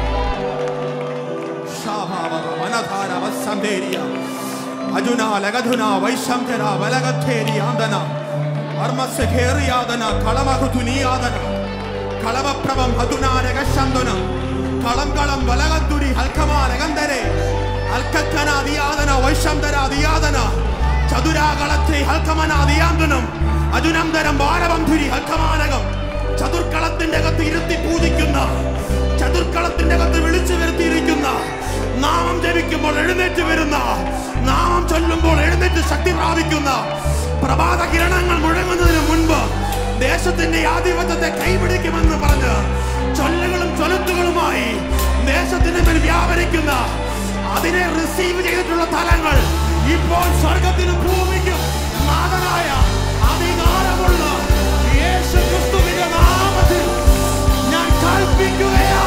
A: ശാഭാവ വനധാര വസന്തേരിയ അജുന ലഗധുന വൈശംധര വലഗദ്ധേരിയാദന അർമ്മസഖേറിയാദന കളമഹുതുനിയാദന കളവപ്രഭം ഹതുനാരകശന്തുന കളം കളം വലഗദ്ദുരി ഹൽക്കമാരകന്ധരെ ഹൽക്കക്കന അതിയാദന വൈശംധര അതിയാദന ചതുരാകളത്തെ ഹൽക്കമന അതിയാന്തനം അജുനന്തരം ബാലബന്ധുരി ഹൽക്കമാനകം ചതുർക്കളത്തിന്റെ അകത്ത് ഇരുത്തി പൂജിക്കുന്ന ചതുർക്കളത്തിന്റെ അകത്ത് വിളിച്ചു വരുത്തിയിരിക്കുന്ന നാമം ജപിക്കുമ്പോൾ എഴുന്നേറ്റ് വരുന്ന നാമം ചൊല്ലുമ്പോൾ എഴുന്നേറ്റ് ശക്തി പ്രാപിക്കുന്ന പ്രഭാത കിരണങ്ങൾ മുഴങ്ങുന്നതിന് മുൻപ് ദേശത്തിന്റെ ആധിപത്യത്തെ കൈപിടിക്കുമെന്ന് പറഞ്ഞ് ചൊല്ലുകളും ചൊലുത്തുകളുമായി ദേശത്തിന്റെ മേൽ വ്യാപരിക്കുന്ന അതിനെ റിസീവ് ചെയ്തിട്ടുള്ള തലങ്ങൾ ഇപ്പോൾ സ്വർഗത്തിനും ഭൂമിക്കും നാഥനായ അധികാരമുള്ള യേശു ക്രിസ്തുവിന്റെ നാമത്തിൽ ഞാൻ കൽപ്പിക്കുകയാ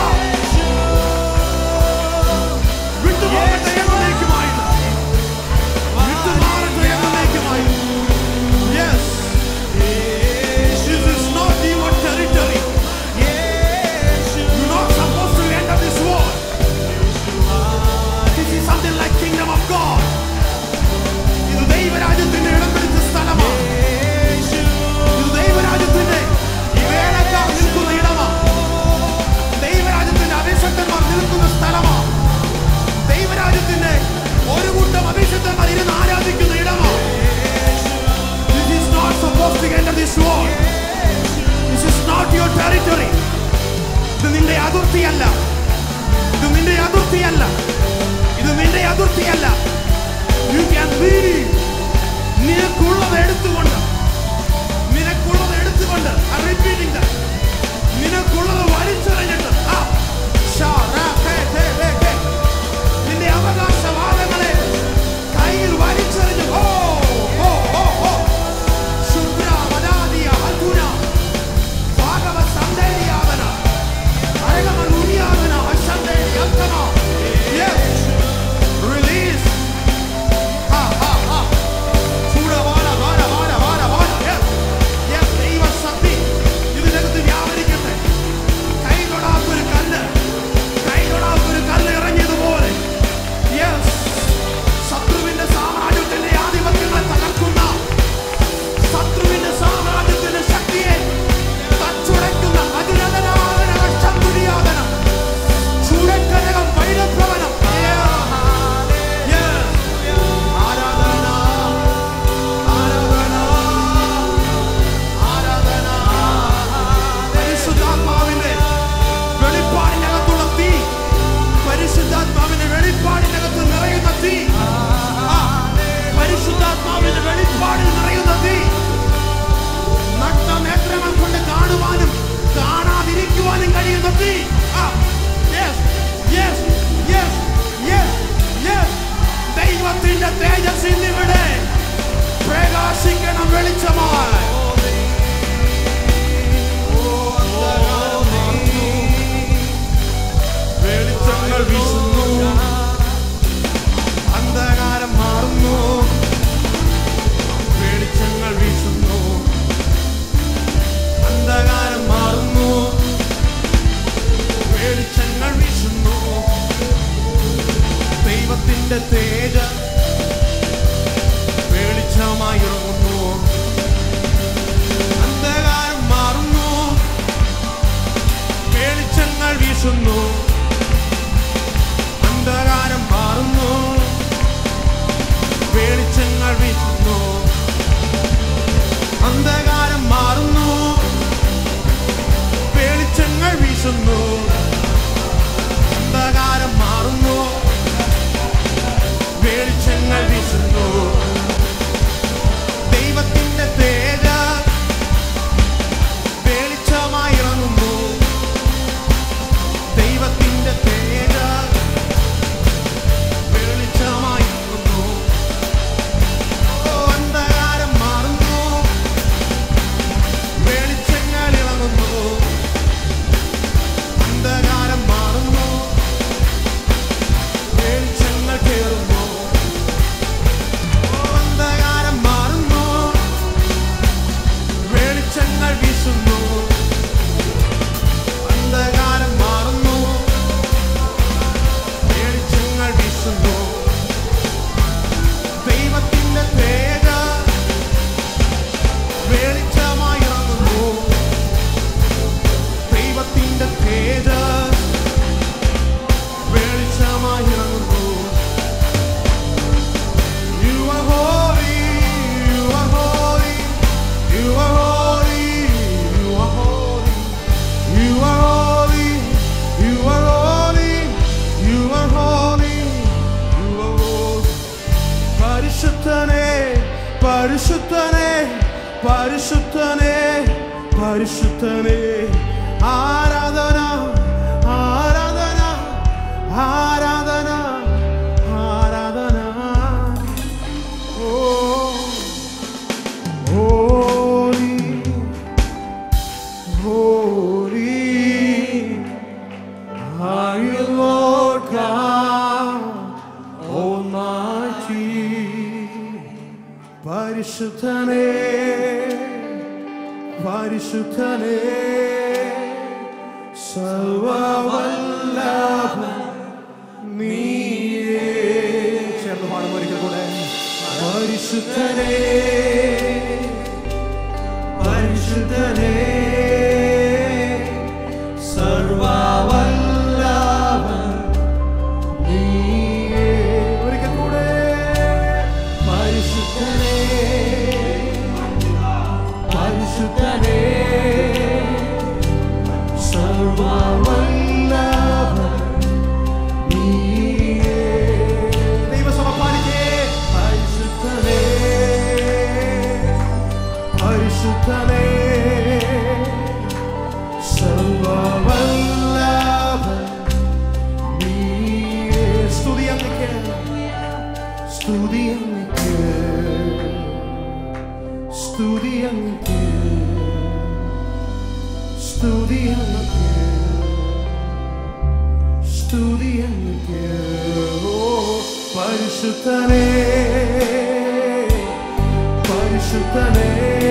A: വിട്ടുപോകട്ടെ എന്നേക്കുമായിട്ട്. വിട്ടുമാറട്ടെ എന്നേക്കുമായിട്ട്. Yes. This is not your territory. You're not supposed to enter this war. This is something like kingdom of God. ഇത് ദൈവരാജ്യത്തിന്റെ ഇടം പിടിച്ച സ്ഥലമാണ് ഇത് ദൈവരാജ്യത്തിന്റെ ഈ വേലക്കാർ നിൽക്കുന്ന ഇടമാണ് ദൈവരാജ്യത്തിന്റെ അഭിഷക്തന്മാർ നിൽക്കുന്ന സ്ഥലമാണ് ദൈവരാജ്യത്തിന്റെ ഒരു കൂട്ടം അഭിഷക്തന്മാർ ഇരുന്ന് ആരാധിക്കുന്ന ഇടമാണ് This is not supposed to enter this war. This is not your territory. ഇത് നിന്റെ അതിർത്തിയല്ല ഇത് നിന്റെ അതിർത്തിയല്ല ഇത് നിന്റെ അതിർത്തിയല്ല യു ക്യാൻ ലീവ് നിനക്കുള്ളത് എടുത്തുകൊണ്ട് നിനക്കുള്ളത് എടുത്തുകൊണ്ട് I'm repeating that. നിനക്കുള്ളത് വലിച്ചെറിഞ്ഞിട്ട് ആ, ഷാ, റാ, ഹേ, ഹേ, ഹേ, ഹേ. നിന്റെ അവകാശവാദങ്ങളെ കയ്യിൽ വലിച്ചെറിഞ്ഞു ഓ ഓ ഓ ഓ ശുഭ്ര വദാദിയ ഹൽഗുന ഭാഗവ സന്ദേരിയാദന അരകമ നുരിയാദന അശന്തേരി അന്തമ യെസ് റിലീസ് ആ ആ ആ ചൂട വാല വാല വാല വാല ദൈവത്തിന്റെ തേജ വെളിച്ചമായി ഇറങ്ങുന്നു അന്ധകാരം മാറുന്നു വെളിച്ചങ്ങൾ വീശുന്നു അന്ധകാരം മാറുന്നു വെളിച്ചങ്ങൾ വീശുന്നു അന്ധകാരം മാറുന്നു വെളിച്ചങ്ങൾ വീശുന്നു അന്ധകാരം മാറുന്നു വെളിച്ചങ്ങൾ വീശുന്നു ദൈവത്തിന്റെ തേജ വെളിച്ചമായി ഇറങ്ങുന്നു ദൈവത്തിന്റെ തേജ വെളിച്ചമായി ഇറങ്ങുന്നു ഓ, അന്ധകാരം മാറുന്നു വെളിച്ചങ്ങൾ ഇറങ്ങുന്നു അന്ധകാരം മാറുന്നു വെളിച്ചങ്ങൾ കേറുന്നു ഓ, അന്ധകാരം മാറുന്നു വെളിച്ചങ്ങൾ വീശുന്നു അന്ധകാരം മാറുന്നു വെളിച്ചങ്ങൾ വീശുന്നു ദൈവത്തിന്റെ തേജ വെളിച്ചമായി ഇറങ്ങുന്നു ദൈവത്തിന്റെ തേജ വെളിച്ചമായി ഇറങ്ങുന്നു You are holy, you are holy, you are holy, you are holy, you are holy, you are holy, you are holy, you are holy. പരിശുദ്ധനെ പരിശുദ്ധനെ പരിശുദ്ധനെ പരിശുദ്ധനെ ആരാധന ആരാധന ആരാധന ആരാധന ഓ holy holy are you Lord God Almighty പരിശുദ്ധനേ പരിശുദ്ധനേ സർവവല്ലഭ നീയേ ചേർന്ന് പാടും ഒരിക്കൽ കൂടെ പരിശുദ്ധനേ പരിശുദ്ധനേ സർവവല്ലഭ നീയേ ഒരിക്കൽ കൂടെ പരിശുദ്ധനേ പരിശുദ്ധനേ സർവവല്ലഭ നീയേ ദൈവസഭ പാടിക്കേ പരിശുദ്ധനേ പരിശുദ്ധനേ സർവവല്ലഭ നീയേ സ്തുതി അങ്ങക്ക് സ്തുതി അങ്ങക്ക് സ്തുതി അങ്ങക്ക് സ്തുതി അങ്ങക്ക് സ്തുതി അങ്ങക്ക് ഓ പരിശുദ്ധനേ പരിശുദ്ധനേ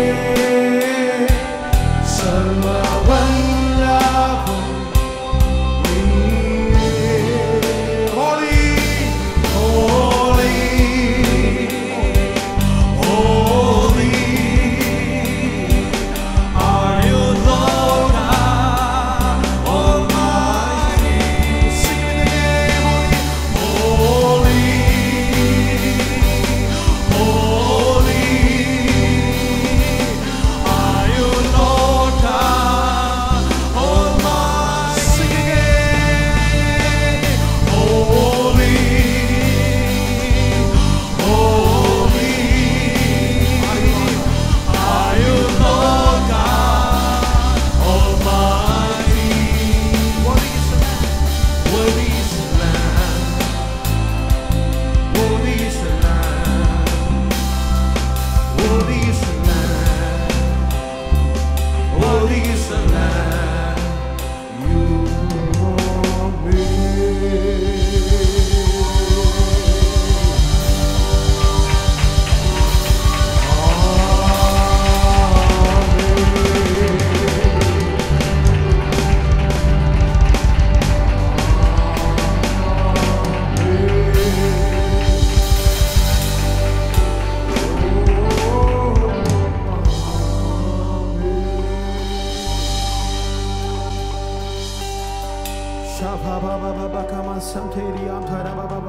A: സർവവല്ലഭ നീയേ. Holy, holy, holy are you, Lord God Almighty. Sing it again, holy, holy, holy Shababababakama Santeriam Tarababa.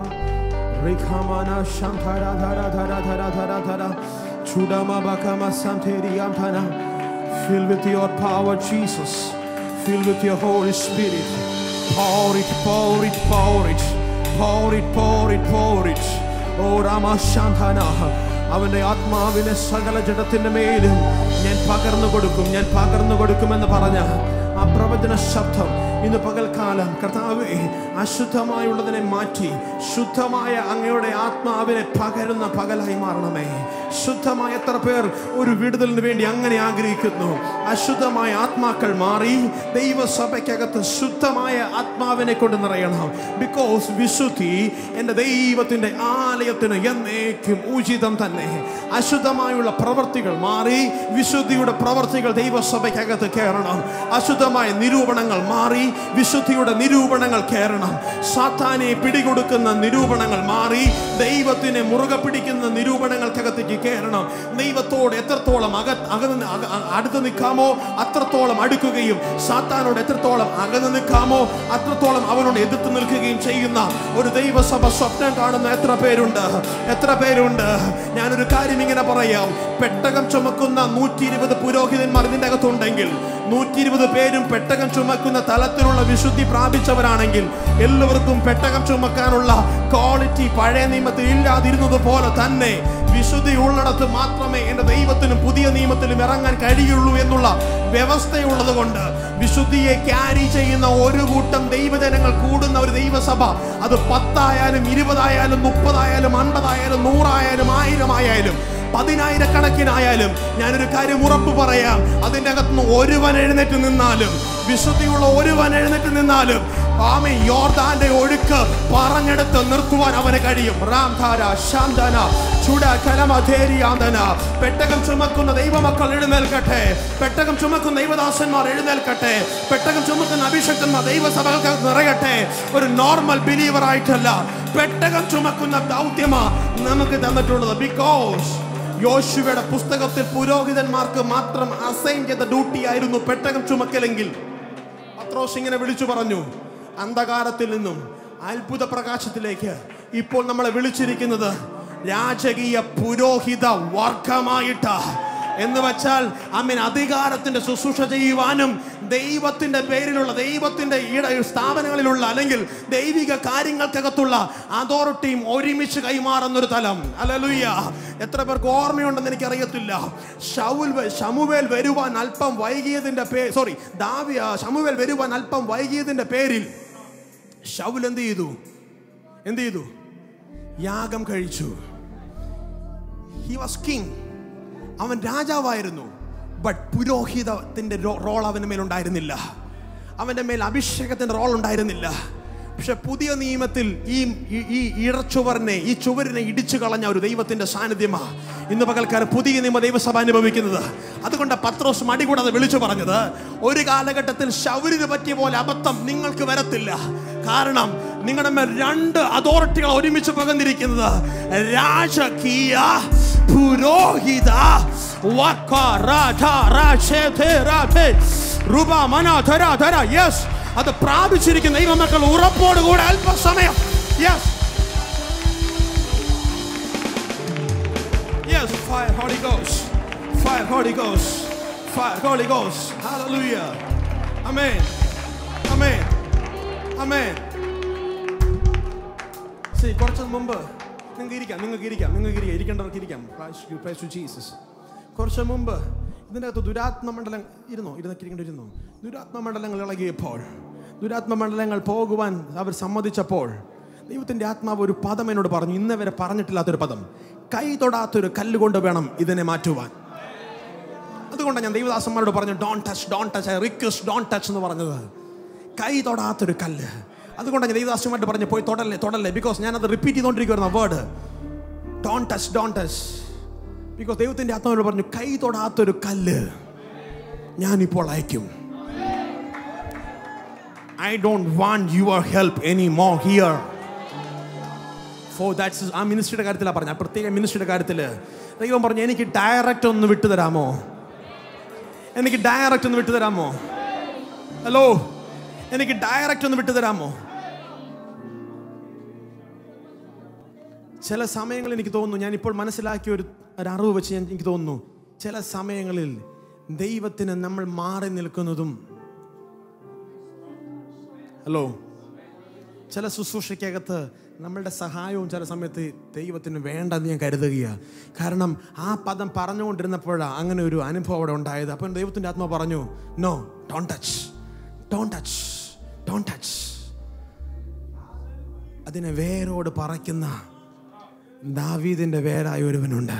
A: Rikamana Shantara Dhara Dhara Dhara Dhara Dhara. Chudama Bakama Santeriam Tana. Fill with your power, Jesus. Fill with your Holy Spirit. Pour it, pour it, pour it. Pour it, pour it, pour it. Oh Rama Shantana. അവന്റെ ആത്മാവിനെ സകല ജഡത്തിന്റെ മേലും ഞാൻ പകർന്നു കൊടുക്കും ഞാൻ പകർന്നു കൊടുക്കുമെന്ന് പറഞ്ഞ ആ പ്രവചന ശബ്ദം ഇന്ന് പകൽക്കാലം കർത്താവെ അശുദ്ധമായുള്ളതിനെ മാറ്റി ശുദ്ധമായ അങ്ങയുടെ ആത്മാവിനെ പകരുന്ന പകലായി മാറണമേ ശുദ്ധമായ എത്ര പേർ ഒരു വിടുതലിന് വേണ്ടി അങ്ങനെ ആഗ്രഹിക്കുന്നു അശുദ്ധമായ ആത്മാക്കൾ മാറി ദൈവസഭയ്ക്കകത്ത് ശുദ്ധമായ ആത്മാവിനെ കൊണ്ട് നിറയണം ബിക്കോസ് വിശുദ്ധി എൻ്റെ ദൈവത്തിൻ്റെ ആലയത്തിന് എന്നേക്കും ഉചിതം തന്നെ അശുദ്ധമായുള്ള പ്രവർത്തികൾ മാറി വിശുദ്ധിയുടെ പ്രവർത്തികൾ ദൈവസഭയ്ക്കകത്ത് കയറണം അശുദ്ധമായ നിരൂപണങ്ങൾ മാറി വിശുദ്ധിയുടെ നിരൂപണങ്ങൾ കയറണം സാത്താനെ പിടികൊടുക്കുന്ന നിരൂപണങ്ങൾ മാറി ദൈവത്തിനെ മുറുകെ പിടിക്കുന്ന നിരൂപണങ്ങൾക്കകത്തേക്ക് കയറണം ദൈവത്തോട് എത്രത്തോളം അക അകന്ന് അക- അ- അടുത്ത് നിൽക്കാമോ അത്രത്തോളം അടുക്കുകയും സാത്താനോട് എത്രത്തോളം അകന്ന് നിൽക്കാമോ അത്രത്തോളം അവനോട് എതിർത്ത് നിൽക്കുകയും ചെയ്യുന്ന ഒരു ദൈവസഭ സ്വപ്നം കാണുന്ന എത്ര പേരുണ്ട് എത്ര പേരുണ്ട് ഞാനൊരു കാര്യം ഇങ്ങനെ പറയാം പെട്ടകം ചുമക്കുന്ന നൂറ്റി ഇരുപത് പുരോഹിതന്മാർ ഇതിൻ്റെ അകത്തുണ്ടെങ്കിൽ നൂറ്റി ഇരുപത് പേരും പെട്ടകം ചുമക്കുന്ന തലത്തിലുള്ള വിശുദ്ധി പ്രാപിച്ചവരാണെങ്കിൽ എല്ലാവർക്കും പെട്ടകം ചുമക്കാനുള്ള ക്വാളിറ്റി പഴയ നിയമത്തിൽ ഇല്ലാതിരുന്നത് പോലെ തന്നെ വിശുദ്ധി ഉള്ളിടത്ത് മാത്രമേ എൻ്റെ ദൈവത്തിനും പുതിയ നിയമത്തിലും ഇറങ്ങാൻ കഴിയുള്ളൂ എന്നുള്ള വ്യവസ്ഥയുള്ളത് കൊണ്ട് വിശുദ്ധിയെ ക്യാരി ചെയ്യുന്ന ഒരു കൂട്ടം ദൈവജനങ്ങൾ കൂടുന്ന ഒരു ദൈവസഭ അത് പത്തായാലും ഇരുപതായാലും മുപ്പതായാലും അൻപതായാലും നൂറായാലും ആയിരം ആയാലും പതിനായിരക്കണക്കിനായാലും ഞാനൊരു കാര്യം ഉറപ്പ് പറയാം അതിൻ്റെ അകത്തുനിന്ന് ഒരുവൻ എഴുന്നേറ്റ് നിന്നാലും വിശുദ്ധിയുള്ള ഒരുവൻ എഴുന്നേറ്റ് നിന്നാലും ആമേ യോർദാന്റെ ഒഴുക്ക് പറഞ്ഞെടുത്ത് നിർത്തുവാൻ അവന് കഴിയും റാംധാര ശാന്തന ചുട കലമധേരിയാന്തന പെട്ടകം ചുമക്കുന്ന ദൈവമക്കൾ എഴുന്നേൽക്കട്ടെ പെട്ടകം ചുമക്കുന്ന ദൈവദാസന്മാർ എഴുന്നേൽക്കട്ടെ പെട്ടകം ചുമക്കുന്ന അഭിഷക്തന്മാർ ദൈവസഭകൾക്ക് നിറയട്ടെ ഒരു നോർമൽ ബിലീവർ ആയിട്ടല്ല പെട്ടകം ചുമക്കുന്ന ദൗത്യമാ നമുക്ക് തന്നിട്ടുള്ളത് ബിക്കോസ് യോശുവയുടെ പുസ്തകത്തിൽ പുരോഹിതന്മാർക്ക് മാത്രം അസൈൻ ചെയ്ത ഡ്യൂട്ടി ആയിരുന്നു പെട്ടകം ചുമക്കലെങ്കിൽ പത്രോസ് ഇങ്ങനെ വിളിച്ചു പറഞ്ഞു അന്ധകാരത്തിൽ നിന്നും അത്ഭുത പ്രകാശത്തിലേക്ക് ഇപ്പോൾ നമ്മളെ വിളിച്ചിരിക്കുന്നത് രാജകീയ പുരോഹിത വർഗമായിട്ട് എന്ന് വെച്ചാൽ അമ്മൻ അധികാരത്തിന്റെ ശുശ്രൂഷ ചെയ്യുവാനും ദൈവത്തിന്റെ പേരിലുള്ള ദൈവത്തിന്റെ ഈട സ്ഥാപനങ്ങളിലുള്ള അല്ലെങ്കിൽ ദൈവിക കാര്യങ്ങൾക്കകത്തുള്ള അതോറിറ്റിയും ഒരുമിച്ച് കൈമാറുന്ന ഒരു തലം അല്ലലുയ്യ എത്ര പേർക്ക് ഓർമ്മയുണ്ടെന്ന് എനിക്കറിയത്തില്ല ഷൗൽ വ- ശമുവേൽ വരുവാൻ അല്പം വൈകിയതിന്റെ പേ സോറി ദാവി ആ, ശമുവേൽ വരുവാൻ അല്പം വൈകിയതിന്റെ പേരിൽ ഷൗൽ എന്ത് ചെയ്തു എന്ത് ചെയ്തു യാഗം കഴിച്ചു ഹി വാസ് കിങ് അവൻ രാജാവായിരുന്നു ബട്ട് പുരോഹിതത്തിന്റെ റോൾ അവന്റെ മേൽ ഉണ്ടായിരുന്നില്ല അവന്റെ മേൽ അഭിഷേകത്തിന്റെ റോൾ ഉണ്ടായിരുന്നില്ല പക്ഷെ പുതിയ നിയമത്തിൽ ഈ ഈ- ഈ ഇടച്ചുവറിനെ ഈ ചുവരിനെ ഇടിച്ചു കളഞ്ഞ ഒരു ദൈവത്തിന്റെ സാന്നിധ്യമാ ഇന്ന് പകൽക്കാലം പുതിയ നിയമ ദൈവസഭ അനുഭവിക്കുന്നത് അതുകൊണ്ട് പത്രോസ് മടി കൂടാതെ വിളിച്ചു പറഞ്ഞത് ഒരു കാലഘട്ടത്തിൽ ശൗരിന് പറ്റിയ പോലെ അബദ്ധം നിങ്ങൾക്ക് വരത്തില്ല കാരണം നിങ്ങളുടെ മേൽ രണ്ട് അതോറിറ്റികൾ ഒരുമിച്ച് പകർന്നിരിക്കുന്നത് രാജകീയ പുരോഹിത വക്ക രാജ രാജേ രാജേ രൂപ മന ധര ധര യെസ് അത് പ്രാപിച്ചിരിക്കുന്ന ദൈവമക്കൾ ഉറപ്പോടുകൂടെ അല്പസമയം yes Yes, fire, Holy Ghost. Fire, Holy Ghost. Fire, Holy Ghost. Hallelujah. Amen. Amen. Amen. See, കുറച്ച് മുമ്പ് നിങ്ങൾക്ക് ഇരിക്കാം നിങ്ങൾക്ക് ഇരിക്കാം നിങ്ങൾക്ക് ഇരിക്കാം ഇരിക്കേണ്ടവർക്ക് ഇരിക്കാം Praise to Jesus. കുറച്ച് മുമ്പ് ഇതിൻ്റെ അകത്ത് ദുരാത്മ മണ്ഡലം ഇരുന്നോ ഇരുന്നൊക്കെ ഇരിക്കേണ്ടിരുന്നു ദുരാത്മ മണ്ഡലങ്ങൾ ഇളകിയപ്പോൾ ദുരാത്മ മണ്ഡലങ്ങൾ പോകുവാൻ അവർ സമ്മതിച്ചപ്പോൾ ദൈവത്തിന്റെ ആത്മാവ് ഒരു പദം എന്നോട് പറഞ്ഞു ഇന്ന് വരെ പറഞ്ഞിട്ടില്ലാത്തൊരു പദം കൈ തൊടാത്തൊരു കല്ല് കൊണ്ട് വേണം ഇതിനെ മാറ്റുവാൻ അതുകൊണ്ടാണ് ഞാൻ ദൈവദാസന്മാരോട് പറഞ്ഞു don't touch don't touch I request don't touch എന്ന് പറഞ്ഞത് കൈ തൊടാത്തൊരു കല്ല് അതുകൊണ്ടാണ് ഞാൻ ദൈവദാസന്മാരോട് പറഞ്ഞു പോയി തൊടല്ലേ തൊടല്ലേ ബിക്കോസ് ഞാനത് റിപ്പീറ്റ് ചെയ്തുകൊണ്ടിരിക്കുന്ന word don't touch don't touch because ദൈവത്തിന്റെ ആത്മാവിനോട് പറഞ്ഞു കൈ തൊടാത്തൊരു കല്ല് ഞാനിപ്പോൾ അയക്കും I don't want your help any more here for that's ആ മിനിസ്ട്രിയുടെ കാര്യത്തിലാണ് പറഞ്ഞത് ആ പ്രത്യേക മിനിസ്ട്രിയുടെ കാര്യത്തിൽ ദൈവം പറഞ്ഞു എനിക്ക് ഡയറക്റ്റ് ഒന്ന് വിട്ടുതരാമോ എനിക്ക് ഡയറക്റ്റ് ഒന്ന് വിട്ടുതരാമോ ഹലോ എനിക്ക് ഡയറക്റ്റ് ഒന്ന് വിട്ടുതരാമോ ചില സമയങ്ങളിൽ എനിക്ക് തോന്നുന്നു ഞാൻ ഇപ്പോൾ മനസ്സിലാക്കിയ ഒരു ഒരു അറിവ് വെച്ച് ഞാൻ എനിക്ക് തോന്നുന്നു ചില സമയങ്ങളിൽ ദൈവത്തിന് നമ്മൾ മാറി നിൽക്കുന്നതും ഹലോ ചില ശുശ്രൂഷയ്ക്കകത്ത് നമ്മളുടെ സഹായവും ചില സമയത്ത് ദൈവത്തിന് വേണ്ടെന്ന് ഞാൻ കരുതുകയാണ് കാരണം ആ പദം പറഞ്ഞുകൊണ്ടിരുന്നപ്പോഴാണ് അങ്ങനെ ഒരു അനുഭവം അവിടെ ഉണ്ടായത് അപ്പം ദൈവത്തിൻ്റെ ആത്മ പറഞ്ഞു no don't touch don't touch don't touch അതിനെ വേരോട് പറയ്ക്കുന്ന ദാവീദിന്റെ വേരായ ഒരുവനുണ്ട്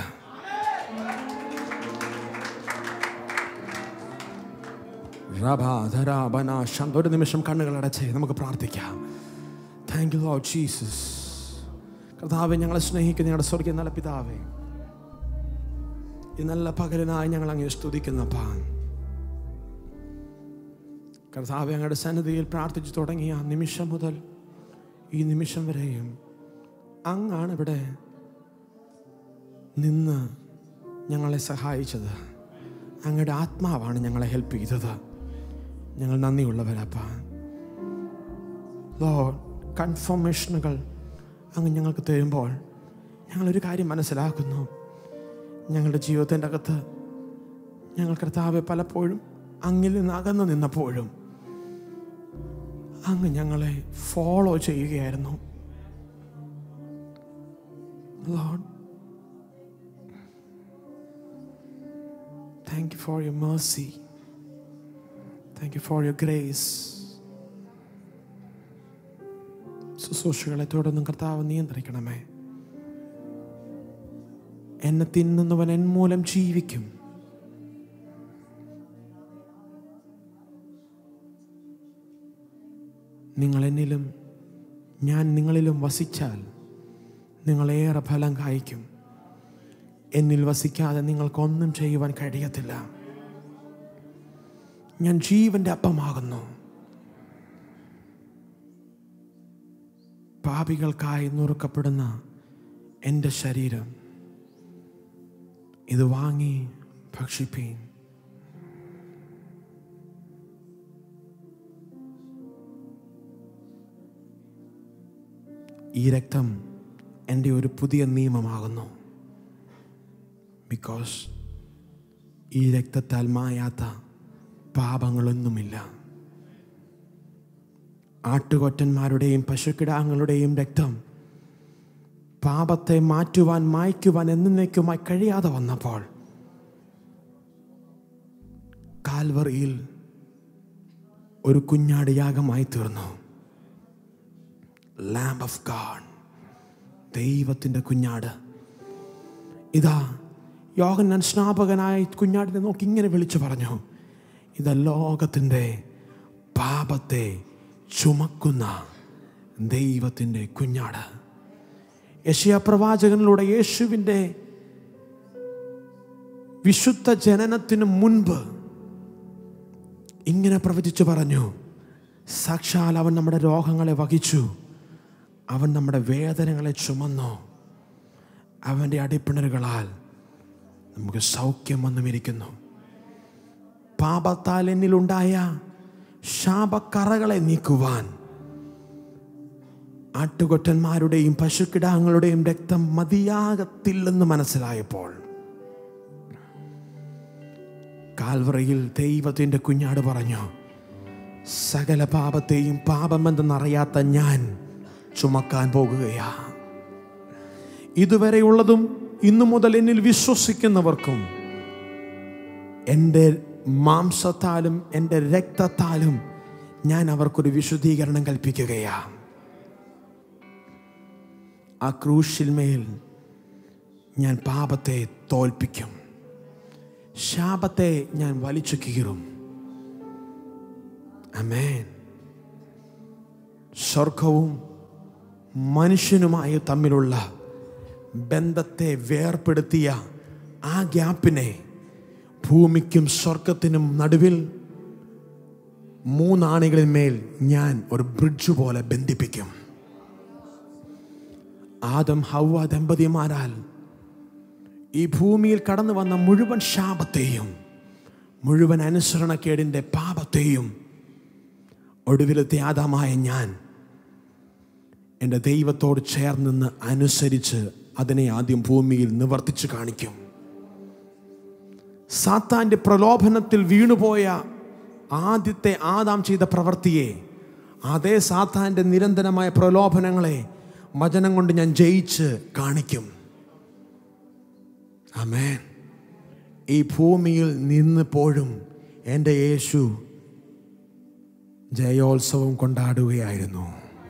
A: റബാധരാബന ശം- ഒരു നിമിഷം കണ്ണുകൾ അടച്ചേ നമുക്ക് പ്രാർത്ഥിക്കാം താങ്ക് യു ലോ ജീസസ് കർത്താവെ ഞങ്ങളെ സ്നേഹിക്കുന്ന ഞങ്ങളുടെ സ്വർഗീയ നല്ല പിതാവേ ഈ നല്ല പകരനായി ഞങ്ങൾ അങ്ങ് സ്തുതിക്കുന്നപ്പാ കർത്താവെ ഞങ്ങളുടെ സന്നിധിയിൽ പ്രാർത്ഥിച്ചു തുടങ്ങിയ ആ നിമിഷം മുതൽ ഈ നിമിഷം വരെയും അങ്ങാണ് ഇവിടെ നിന്ന് ഞങ്ങളെ സഹായിച്ചത് അങ്ങയുടെ ആത്മാവാണ് ഞങ്ങളെ ഹെൽപ്പ് ചെയ്തത് ഞങ്ങൾ നന്ദിയുള്ളവരപ്പ ലോ കൺഫർമേഷനുകൾ അങ്ങ് ഞങ്ങൾക്ക് തരുമ്പോൾ ഞങ്ങളൊരു കാര്യം മനസ്സിലാക്കുന്നു ഞങ്ങളുടെ ജീവിതത്തിൻ്റെ അകത്ത് ഞങ്ങൾ കർത്താവെ പലപ്പോഴും അങ്ങിൽ നിന്ന് അകന്നു നിന്നപ്പോഴും അങ്ങ് ഞങ്ങളെ ഫോളോ ചെയ്യുകയായിരുന്നു Lord, thank you for your mercy. Thank you for your grace. ശുശ്രൂഷകളെ തുടർന്നും കർത്താവ് നിയന്ത്രിക്കണമേ എന്നെ തിന്നുന്നവൻ എൻ മൂലം ജീവിക്കും നിങ്ങൾ എന്നിലും ഞാൻ നിങ്ങളിലും വസിച്ചാൽ നിങ്ങളേറെ ഫലം കായ്ക്കും എന്നിൽ വസിക്കാതെ നിങ്ങൾക്കൊന്നും ചെയ്യുവാൻ കഴിയത്തില്ല ഞാൻ ജീവന്റെ അപ്പമാകുന്നു പാപികൾക്കായി നുറുക്കപ്പെടുന്ന എൻ്റെ ശരീരം ഇത് വാങ്ങി ഭക്ഷിപ്പീൻ ഈ രക്തം എൻ്റെ ഒരു പുതിയ നിയമമാകുന്നു ബിക്കോസ് ഈ രക്തത്താൽ മായാത്ത പാപങ്ങളൊന്നുമില്ല ആട്ടുകൊറ്റന്മാരുടെയും പശുക്കിടാങ്ങളുടെയും രക്തം പാപത്തെ മാറ്റുവാൻ മായ്ക്കുവാൻ എന്നേക്കുമായി കഴിയാതെ വന്നപ്പോൾ കാൽവറിയിൽ ഒരു കുഞ്ഞാട് യാഗമായി തീർന്നു ലാംബ് ഓഫ് ഗാഡ് ദൈവത്തിൻ്റെ കുഞ്ഞാട് ഇതാ യോഹന്നാൻ സ്നാപകനായ കുഞ്ഞാടിനെ നോക്കി ഇങ്ങനെ വിളിച്ചു പറഞ്ഞു ഇത് ലോകത്തിൻ്റെ പാപത്തെ ചുമക്കുന്ന ദൈവത്തിൻ്റെ കുഞ്ഞാട് യശയ പ്രവാചകനിലൂടെ യേശുവിൻ്റെ വിശുദ്ധ ജനനത്തിന് മുൻപ് ഇങ്ങനെ പ്രവചിച്ചു പറഞ്ഞു സാക്ഷാൽ അവൻ നമ്മുടെ രോഗങ്ങളെ വഹിച്ചു അവൻ നമ്മുടെ വേദനകളെ ചുമന്നു അവൻ്റെ അടിപ്പിണറുകളാൽ നമുക്ക് സൗഖ്യം വന്നുമിരിക്കുന്നു പാപത്താൽ എന്നിലുണ്ടായ ശാപക്കറകളെ നീക്കുവാൻ ആട്ടുകൊറ്റന്മാരുടെയും പശുക്കിടാങ്ങളുടെയും രക്തം മതിയാകത്തില്ലെന്ന് മനസ്സിലായപ്പോൾ കാൽവറയിൽ ദൈവത്തിൻ്റെ കുഞ്ഞാട് പറഞ്ഞു സകല പാപത്തെയും പാപമെന്തെന്നറിയാത്ത ഞാൻ ചുമക്കാൻ പോകുകയാ ഇതുവരെയുള്ളതും ഇന്നു മുതൽ എന്നിൽ വിശ്വസിക്കുന്നവർക്കും എൻ്റെ മാംസത്താലും എൻ്റെ രക്തത്താലും ഞാൻ അവർക്കൊരു വിശുദ്ധീകരണം കൽപ്പിക്കുകയാ ആ ക്രൂശിന്മേൽ ഞാൻ പാപത്തെ തോൽപ്പിക്കും ശാപത്തെ ഞാൻ വലിച്ചു കീറും അമേൻ സ്വർഗവും മനുഷ്യനുമായി തമ്മിലുള്ള ബന്ധത്തെ വേർപ്പെടുത്തിയ ആ ഗ്യാപ്പിനെ ഭൂമിക്കും സ്വർഗത്തിനും നടുവിൽ മൂന്നാണികളിന്മേൽ ഞാൻ ഒരു ബ്രിഡ്ജ് പോലെ ബന്ധിപ്പിക്കും ആദം ഹൗവ ദമ്പതിമാരാൽ ഈ ഭൂമിയിൽ കടന്നു വന്ന മുഴുവൻ ശാപത്തെയും മുഴുവൻ അനുസരണക്കേടിൻ്റെ പാപത്തെയും ഒടുവിലത്തെ ആദാമായ ഞാൻ എൻ്റെ ദൈവത്തോട് ചേർന്ന് നിന്ന് അനുസരിച്ച് അതിനെ ആദ്യം ഭൂമിയിൽ നിവർത്തിച്ച് കാണിക്കും സാത്താൻ്റെ പ്രലോഭനത്തിൽ വീണുപോയ ആദ്യത്തെ ആദാം ചെയ്ത പ്രവൃത്തിയെ അതേ സാത്താൻ്റെ നിരന്തരമായ പ്രലോഭനങ്ങളെ വചനം കൊണ്ട് ഞാൻ ജയിച്ച് കാണിക്കും ആമേൻ ഈ ഭൂമിയിൽ നിന്നിപ്പോഴും എൻ്റെ യേശു ജയോത്സവം കൊണ്ടാടുകയായിരുന്നു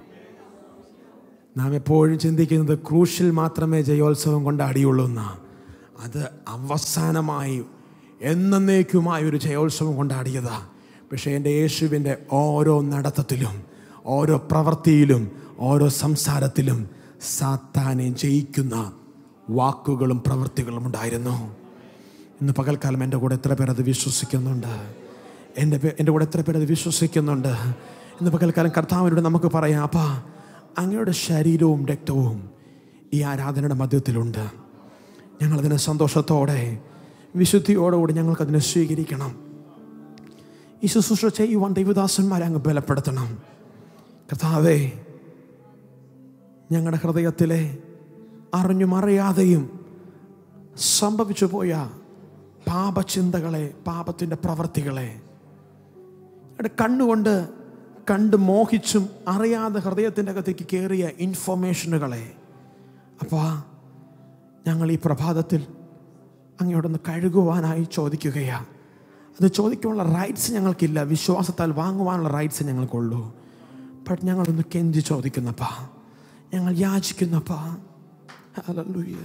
A: നാം എപ്പോഴും ചിന്തിക്കുന്നത് ക്രൂശിൽ മാത്രമേ ജയോത്സവം കൊണ്ടാടിയുള്ളൂ എന്നാ അത് അവസാനമായി എന്നേക്കുമായ ഒരു ജയോത്സവം കൊണ്ടാടിയതാ പക്ഷേ എൻ്റെ യേശുവിൻ്റെ ഓരോ നടത്തത്തിലും ഓരോ പ്രവൃത്തിയിലും ഓരോ സംസാരത്തിലും സാത്താനെ ജയിക്കുന്ന വാക്കുകളും പ്രവൃത്തികളും ഉണ്ടായിരുന്നു ഇന്ന് പകൽക്കാലം എൻ്റെ കൂടെ എത്ര പേർ അത് വിശ്വസിക്കുന്നുണ്ട് എൻ്റെ പേ- എൻ്റെ കൂടെ എത്ര പേർ അത് വിശ്വസിക്കുന്നുണ്ട് ഇന്ന് പകൽക്കാലം കർത്താവിനോട് നമുക്ക് പറയാം അപ്പാ അങ്ങയുടെ ശരീരവും രക്തവും ഈ ആരാധനയുടെ മധ്യത്തിലുണ്ട് ഞങ്ങളതിനെ സന്തോഷത്തോടെ വിശുദ്ധിയോടുകൂടി ഞങ്ങൾക്കതിനെ സ്വീകരിക്കണം ഈ ശുശ്രൂഷ ചെയ്യുവാൻ ദൈവദാസന്മാരെ അങ്ങ് ബലപ്പെടുത്തണം കർത്താവേ ഞങ്ങളുടെ ഹൃദയത്തിലെ അറിഞ്ഞും അറിയാതെയും സംഭവിച്ചു പോയ പാപചിന്തകളെ പാപത്തിൻ്റെ പ്രവർത്തികളെ ഞങ്ങളുടെ കണ്ണുകൊണ്ട് കണ്ട് മോഹിച്ചും അറിയാതെ ഹൃദയത്തിൻ്റെ അകത്തേക്ക് കയറിയ ഇൻഫോർമേഷനുകളെ അപ്പോൾ ഞങ്ങൾ ഈ പ്രഭാതത്തിൽ അങ്ങയോടൊന്ന് കഴുകുവാനായി ചോദിക്കുകയാ അത് ചോദിക്കാനുള്ള റൈറ്റ്സ് ഞങ്ങൾക്കില്ല വിശ്വാസത്താൽ വാങ്ങുവാനുള്ള റൈറ്റ്സ് ഞങ്ങൾക്കുള്ളൂ ബട്ട് ഞങ്ങളൊന്ന് കെഞ്ചി ചോദിക്കുന്നപ്പാ ഞങ്ങൾ യാചിക്കുന്നപ്പാ ഹല്ലേലൂയ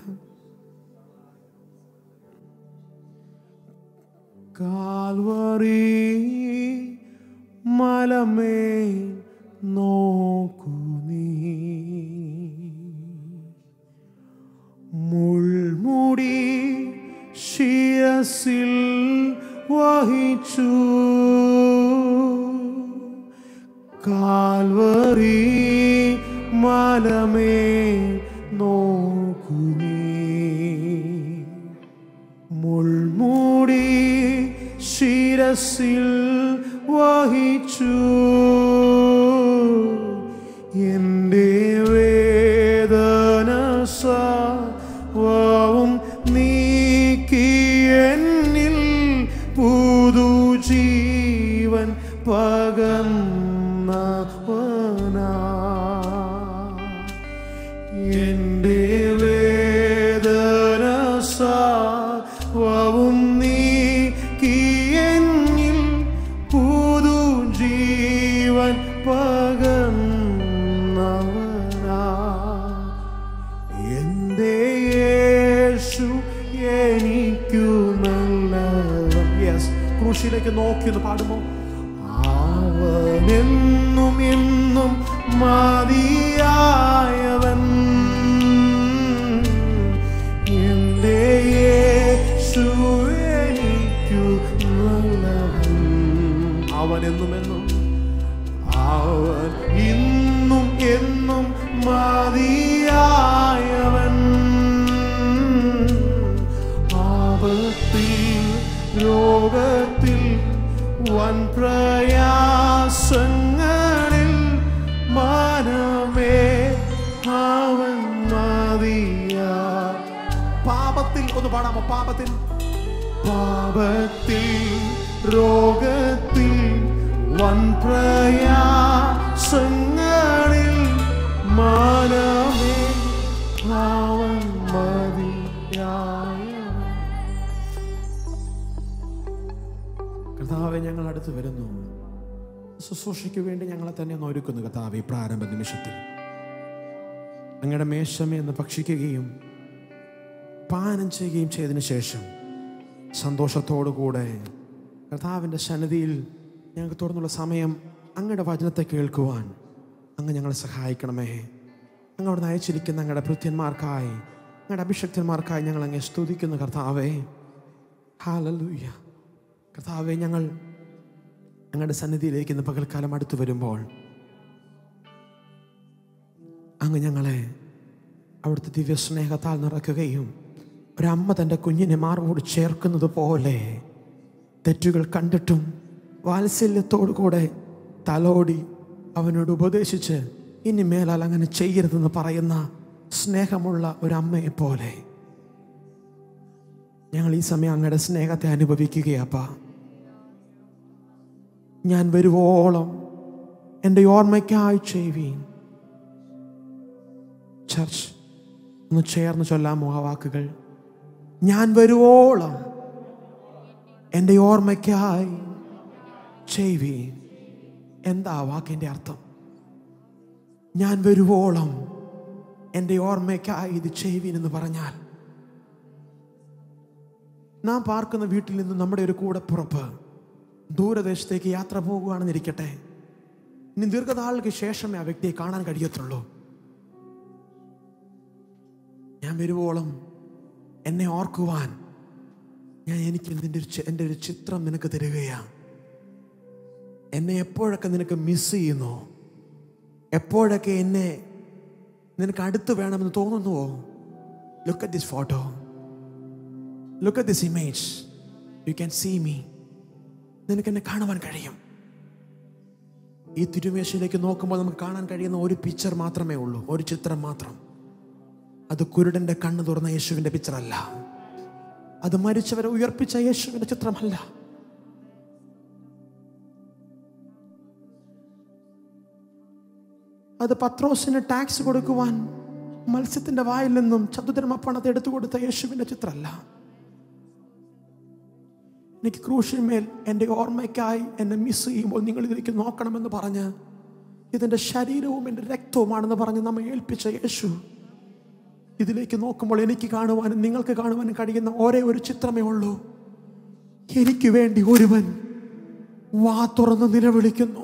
A: കാൽവറി മലമേ നോക്കൂ നീ മുൾമുടി ശിരസിൽ വഹിച്ചു കാൽവറി മലമേ നോക്കൂ നീ മുൾമൂടി ശിരസിൽ വഹിച്ചു എൻ്റെ വേദന സാവും നീക്കി എന്നിൽ പുതു ജീവൻ പകർന്നവനാ എന്റെ വേദന സാവും നീക്കി എന്നിൽ പുതു ജീവൻ പകർന്നവനാ എന്റെ യേശു എനിക്കു നല്ലവൻ യെസ് ക്രൂശിലേക്ക് നോക്കി ഒന്ന് പാടുമോ അവനെന്നും എന്നും മതിയായവൻ എന്റെ യേശു എനിക്കു നല്ലവൻ അവനെന്നും എന്നും അവൻ ഇന്നും എന്നും മതിയായവൻ ആപത്തിൽ രോഗത്തിൽ വൻ പ്രയാസങ്ങളിൽ മനമേ അവൻ മതിയാ പാപത്തിൽ ഒന്ന് പാടാമോ പാപത്തിൽ പാപത്തിൽ രോഗത്തിൽ വൻ പ്രയാസങ്ങളിൽ മാനമേ അവൻ മതിയായ കർത്താവെ ഞങ്ങൾ അടുത്ത് വരുന്നു ശുശ്രൂഷയ്ക്ക് വേണ്ടി ഞങ്ങളെ തന്നെ ഒന്ന് ഒരുക്കുന്നു കർത്താവ് ഈ പ്രാരംഭ നിമിഷത്തിൽ അങ്ങയുടെ മേശമേ എന്ന് ഭക്ഷിക്കുകയും പാനം ചെയ്യുകയും ചെയ്തതിന് ശേഷം സന്തോഷത്തോടുകൂടെ കർത്താവിൻ്റെ സന്നിധിയിൽ ഞങ്ങൾക്ക് തുറന്നുള്ള സമയം അങ്ങയുടെ വചനത്തെ കേൾക്കുവാൻ അങ്ങ് ഞങ്ങളെ സഹായിക്കണമേ അങ്ങ് അവിടെ അയച്ചിരിക്കുന്ന അങ്ങയുടെ ഭൃത്യന്മാർക്കായി അങ്ങയുടെ അഭിഷക്തന്മാർക്കായി ഞങ്ങൾ അങ്ങ് സ്തുതിക്കുന്നു കർത്താവേ ഹാലലൂയ കർത്താവെ ഞങ്ങൾ അങ്ങയുടെ സന്നിധിയിലേക്ക് ഇന്ന് പകൽക്കാലം അടുത്തു വരുമ്പോൾ അങ്ങ് ഞങ്ങളെ അവിടുത്തെ ദിവ്യ സ്നേഹത്താൽ നിറയ്ക്കുകയും ഒരമ്മ തൻ്റെ കുഞ്ഞിനെ മാർവോട് ചേർക്കുന്നത് പോലെ തെറ്റുകൾ കണ്ടിട്ടും വാത്സല്യത്തോടു കൂടെ തലോടി അവനോട് ഉപദേശിച്ച് ഇനി മേലാൽ അങ്ങനെ ചെയ്യരുതെന്ന് പറയുന്ന സ്നേഹമുള്ള ഒരു അമ്മയെ പോലെ ഞങ്ങൾ ഈ സമയം അങ്ങയുടെ സ്നേഹത്തെ അനുഭവിക്കുകയപ്പാ ഞാൻ വരുവോളം എൻ്റെ ഓർമ്മയ്ക്കായി ചെയ്യുവീൻ ചർച്ച് ഒന്ന് ചേർന്ന് ചൊല്ലാമോ ആ വാക്കുകൾ ഞാൻ വരുവോളം എൻ്റെ ഓർമ്മയ്ക്കായി ചെയ്യുവീൻ എന്താ ആ വാക്കിൻ്റെ അർത്ഥം ഞാൻ വരുവോളം എൻ്റെ ഓർമ്മയ്ക്കായി ഇത് ചെയ്യുവീൻ എന്ന് പറഞ്ഞാൽ നാം പാർക്കുന്ന വീട്ടിൽ നിന്ന് നമ്മുടെ ഒരു കൂടപ്പുറപ്പ് ദൂരദേശത്തേക്ക് യാത്ര പോകുകയാണെന്നിരിക്കട്ടെ ഇനി ദീർഘനാളുകൾക്ക് ശേഷമേ ആ വ്യക്തിയെ കാണാൻ കഴിയത്തുള്ളൂ ഞാൻ വരുവോളം എന്നെ ഓർക്കുവാൻ ഞാൻ എനിക്ക് നിന്റെ ഒരു ചി- എൻ്റെ ഒരു ചിത്രം നിനക്ക് തരികയാണ് എന്നെ എപ്പോഴൊക്കെ നിനക്ക് മിസ് ചെയ്യുന്നു എപ്പോഴൊക്കെ എന്നെ നിനക്ക് അടുത്ത് വേണമെന്ന് തോന്നുന്നുവോ look at this photo look at this image you can see me നിനക്ക് എന്നെ കാണുവാൻ കഴിയും ഈ തിരുമേശയിലേക്ക് നോക്കുമ്പോൾ നമുക്ക് കാണാൻ കഴിയുന്ന ഒരു പിക്ചർ മാത്രമേ ഉള്ളൂ ഒരു ചിത്രം മാത്രം അത് കുരുടന്റെ കണ്ണ് തുറന്ന യേശുവിന്റെ പിക്ചർ അല്ല അത് മരിച്ചവരെ ഉയർപ്പിച്ച യേശുവിന്റെ ചിത്രമല്ല അത് പത്രോസിന് ടാക്സ് കൊടുക്കുവാൻ മത്സ്യത്തിന്റെ വായിൽ നിന്നും ചതുധർമ്മ പണത്തെ എടുത്തു കൊടുത്ത യേശുവിന്റെ ചിത്രമല്ല എനിക്ക് ക്രൂശിന്മേൽ എൻ്റെ ഓർമ്മയ്ക്കായി എന്നെ മിസ് ചെയ്യുമ്പോൾ നിങ്ങൾ ഇതിലേക്ക് നോക്കണമെന്ന് പറഞ്ഞ് ഇതിൻ്റെ ശരീരവും എൻ്റെ രക്തവുമാണെന്ന് പറഞ്ഞ് നമ്മെ ഏൽപ്പിച്ച യേശു ഇതിലേക്ക് നോക്കുമ്പോൾ എനിക്ക് കാണുവാനും നിങ്ങൾക്ക് കാണുവാനും കഴിയുന്ന ഒരേ ഒരു ചിത്രമേ ഉള്ളൂ എനിക്ക് വേണ്ടി ഒരുവൻ വാ തുറന്ന് നിലവിളിക്കുന്നു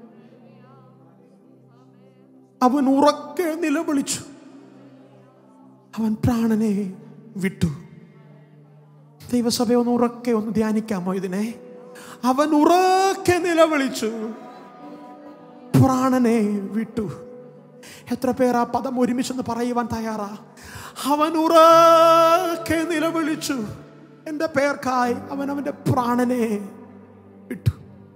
A: അവൻ ഉറക്കെ നിലവിളിച്ചു അവൻ പ്രാണനെ വിട്ടു ദൈവസഭയെ ഒന്ന് ഉറക്കെ ഒന്ന് ധ്യാനിക്കാമോ ഇതിനെ അവൻ ഉറക്കെ നിലവിളിച്ചു പ്രാണനെ വിട്ടു എത്ര പേർ ആ പദം ഒരുമിച്ചെന്ന് പറയുവാൻ തയ്യാറാ അവൻ ഉറക്കെ നിലവിളിച്ചു എൻ്റെ പേർക്കായി അവൻ അവൻ്റെ പ്രാണനെ വിട്ടു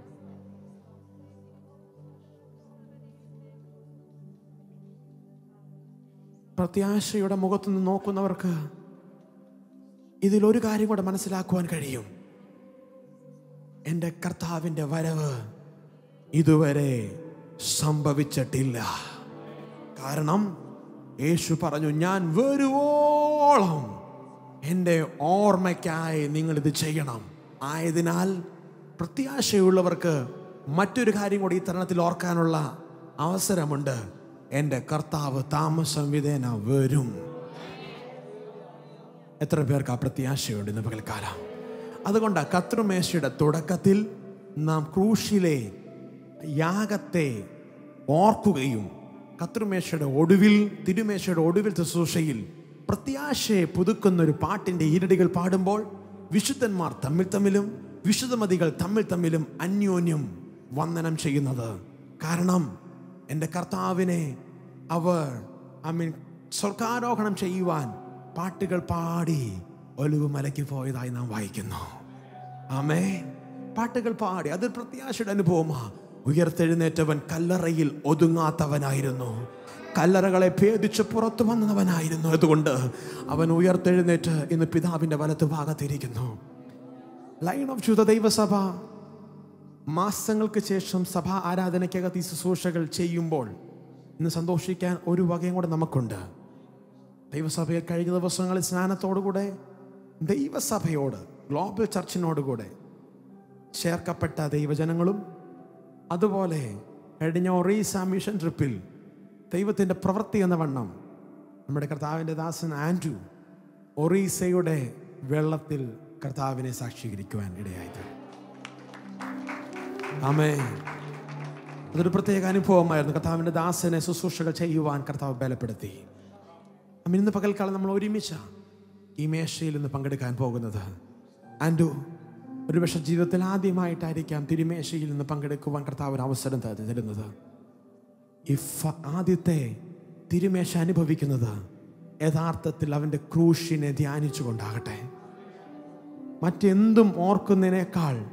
A: പ്രത്യാശയുടെ മുഖത്ത് നിന്ന് നോക്കുന്നവർക്ക് ഇതിലൊരു കാര്യം കൂടെ മനസ്സിലാക്കുവാൻ കഴിയും എൻ്റെ കർത്താവിൻ്റെ വരവ് ഇതുവരെ സംഭവിച്ചിട്ടില്ല കാരണം യേശു പറഞ്ഞു ഞാൻ വരുവോളം എൻ്റെ ഓർമ്മയ്ക്കായി നിങ്ങൾ ഇത് ചെയ്യണം ആയതിനാൽ പ്രത്യാശയുള്ളവർക്ക് മറ്റൊരു കാര്യം കൂടി ഈ തരണത്തിൽ ഓർക്കാനുള്ള അവസരമുണ്ട് എൻ്റെ കർത്താവ് താമസം വിധേന വരും എത്ര പേർക്ക് ആ പ്രത്യാശയുണ്ട് ഇന്ന് പകൽക്കാലം അതുകൊണ്ട് കത്രുമേശയുടെ തുടക്കത്തിൽ നാം ക്രൂശിലെ യാഗത്തെ ഓർക്കുകയും കത്രുമേശയുടെ ഒടുവിൽ തിരുമേശയുടെ ഒടുവിൽ ശുശ്രൂഷയിൽ പ്രത്യാശയെ പുതുക്കുന്ന ഒരു പാട്ടിൻ്റെ ഈരടികൾ പാടുമ്പോൾ വിശുദ്ധന്മാർ തമ്മിൽ തമ്മിലും വിശുദ്ധമതികൾ തമ്മിൽ തമ്മിലും അന്യോന്യം വന്ദനം ചെയ്യുന്നത് കാരണം എൻ്റെ കർത്താവിനെ അവർ ഐ മീൻ സ്വർഗാരോഹണം ചെയ്യുവാൻ പാട്ടുകൾ പാടി ഒലിവ് മലയ്ക്ക് പോയതായി നാം വായിക്കുന്നു ആമേ പാട്ടുകൾ പാടി അതൊരു പ്രത്യാശയുടെ അനുഭവമാ ഉയർത്തെഴുന്നേറ്റവൻ കല്ലറയിൽ ഒതുങ്ങാത്തവനായിരുന്നു കല്ലറകളെ ഭേദിച്ച് പുറത്തു വന്നവനായിരുന്നു അതുകൊണ്ട് അവൻ ഉയർത്തെഴുന്നേറ്റ് ഇന്ന് പിതാവിന്റെ വലത്ത് ഭാഗത്തിരിക്കുന്നു ലൈൻ ഓഫ് ജൂത ദൈവസഭ മാസങ്ങൾക്ക് ശേഷം സഭാ ആരാധനയ്ക്കകത്ത് ഈ ശുശ്രൂഷകൾ ചെയ്യുമ്പോൾ ഇന്ന് സന്തോഷിക്കാൻ ഒരു വകയും കൂടെ നമുക്കുണ്ട് ദൈവസഭയിൽ കഴിഞ്ഞ ദിവസങ്ങളിൽ സ്നാനത്തോടുകൂടെ ദൈവസഭയോട് ഗ്ലോബൽ ചർച്ചിനോടുകൂടെ ചേർക്കപ്പെട്ട ദൈവജനങ്ങളും അതുപോലെ കഴിഞ്ഞ ഒറീസ മിഷൻ ട്രിപ്പിൽ ദൈവത്തിൻ്റെ പ്രവൃത്തി എന്ന വണ്ണം നമ്മുടെ കർത്താവിൻ്റെ ദാസൻ ആൻഡ്രു ഒറീസയുടെ വെള്ളത്തിൽ കർത്താവിനെ സാക്ഷീകരിക്കുവാൻ ഇടയായത് ആമേ അതൊരു പ്രത്യേക അനുഭവമായിരുന്നു കർത്താവിൻ്റെ ദാസനെ ശുശ്രൂഷകൾ ചെയ്യുവാൻ കർത്താവ് ബലപ്പെടുത്തി അമ്മ ഇന്ന് പകൽക്കാലം നമ്മൾ ഒരുമിച്ച ഈ മേശയിൽ നിന്ന് പങ്കെടുക്കാൻ പോകുന്നത് ആൻഡു ഒരുപക്ഷെ ജീവിതത്തിൽ ആദ്യമായിട്ടായിരിക്കാം തിരുമേശയിൽ നിന്ന് പങ്കെടുക്കുവാൻ കർത്താവ് ഒരു അവസരം ത- തരുന്നത് ഈ ഫ- ആദ്യത്തെ തിരുമേശ അനുഭവിക്കുന്നത് യഥാർത്ഥത്തിൽ അവൻ്റെ ക്രൂശിനെ ധ്യാനിച്ചുകൊണ്ടാകട്ടെ മറ്റെന്തും ഓർക്കുന്നതിനേക്കാൾ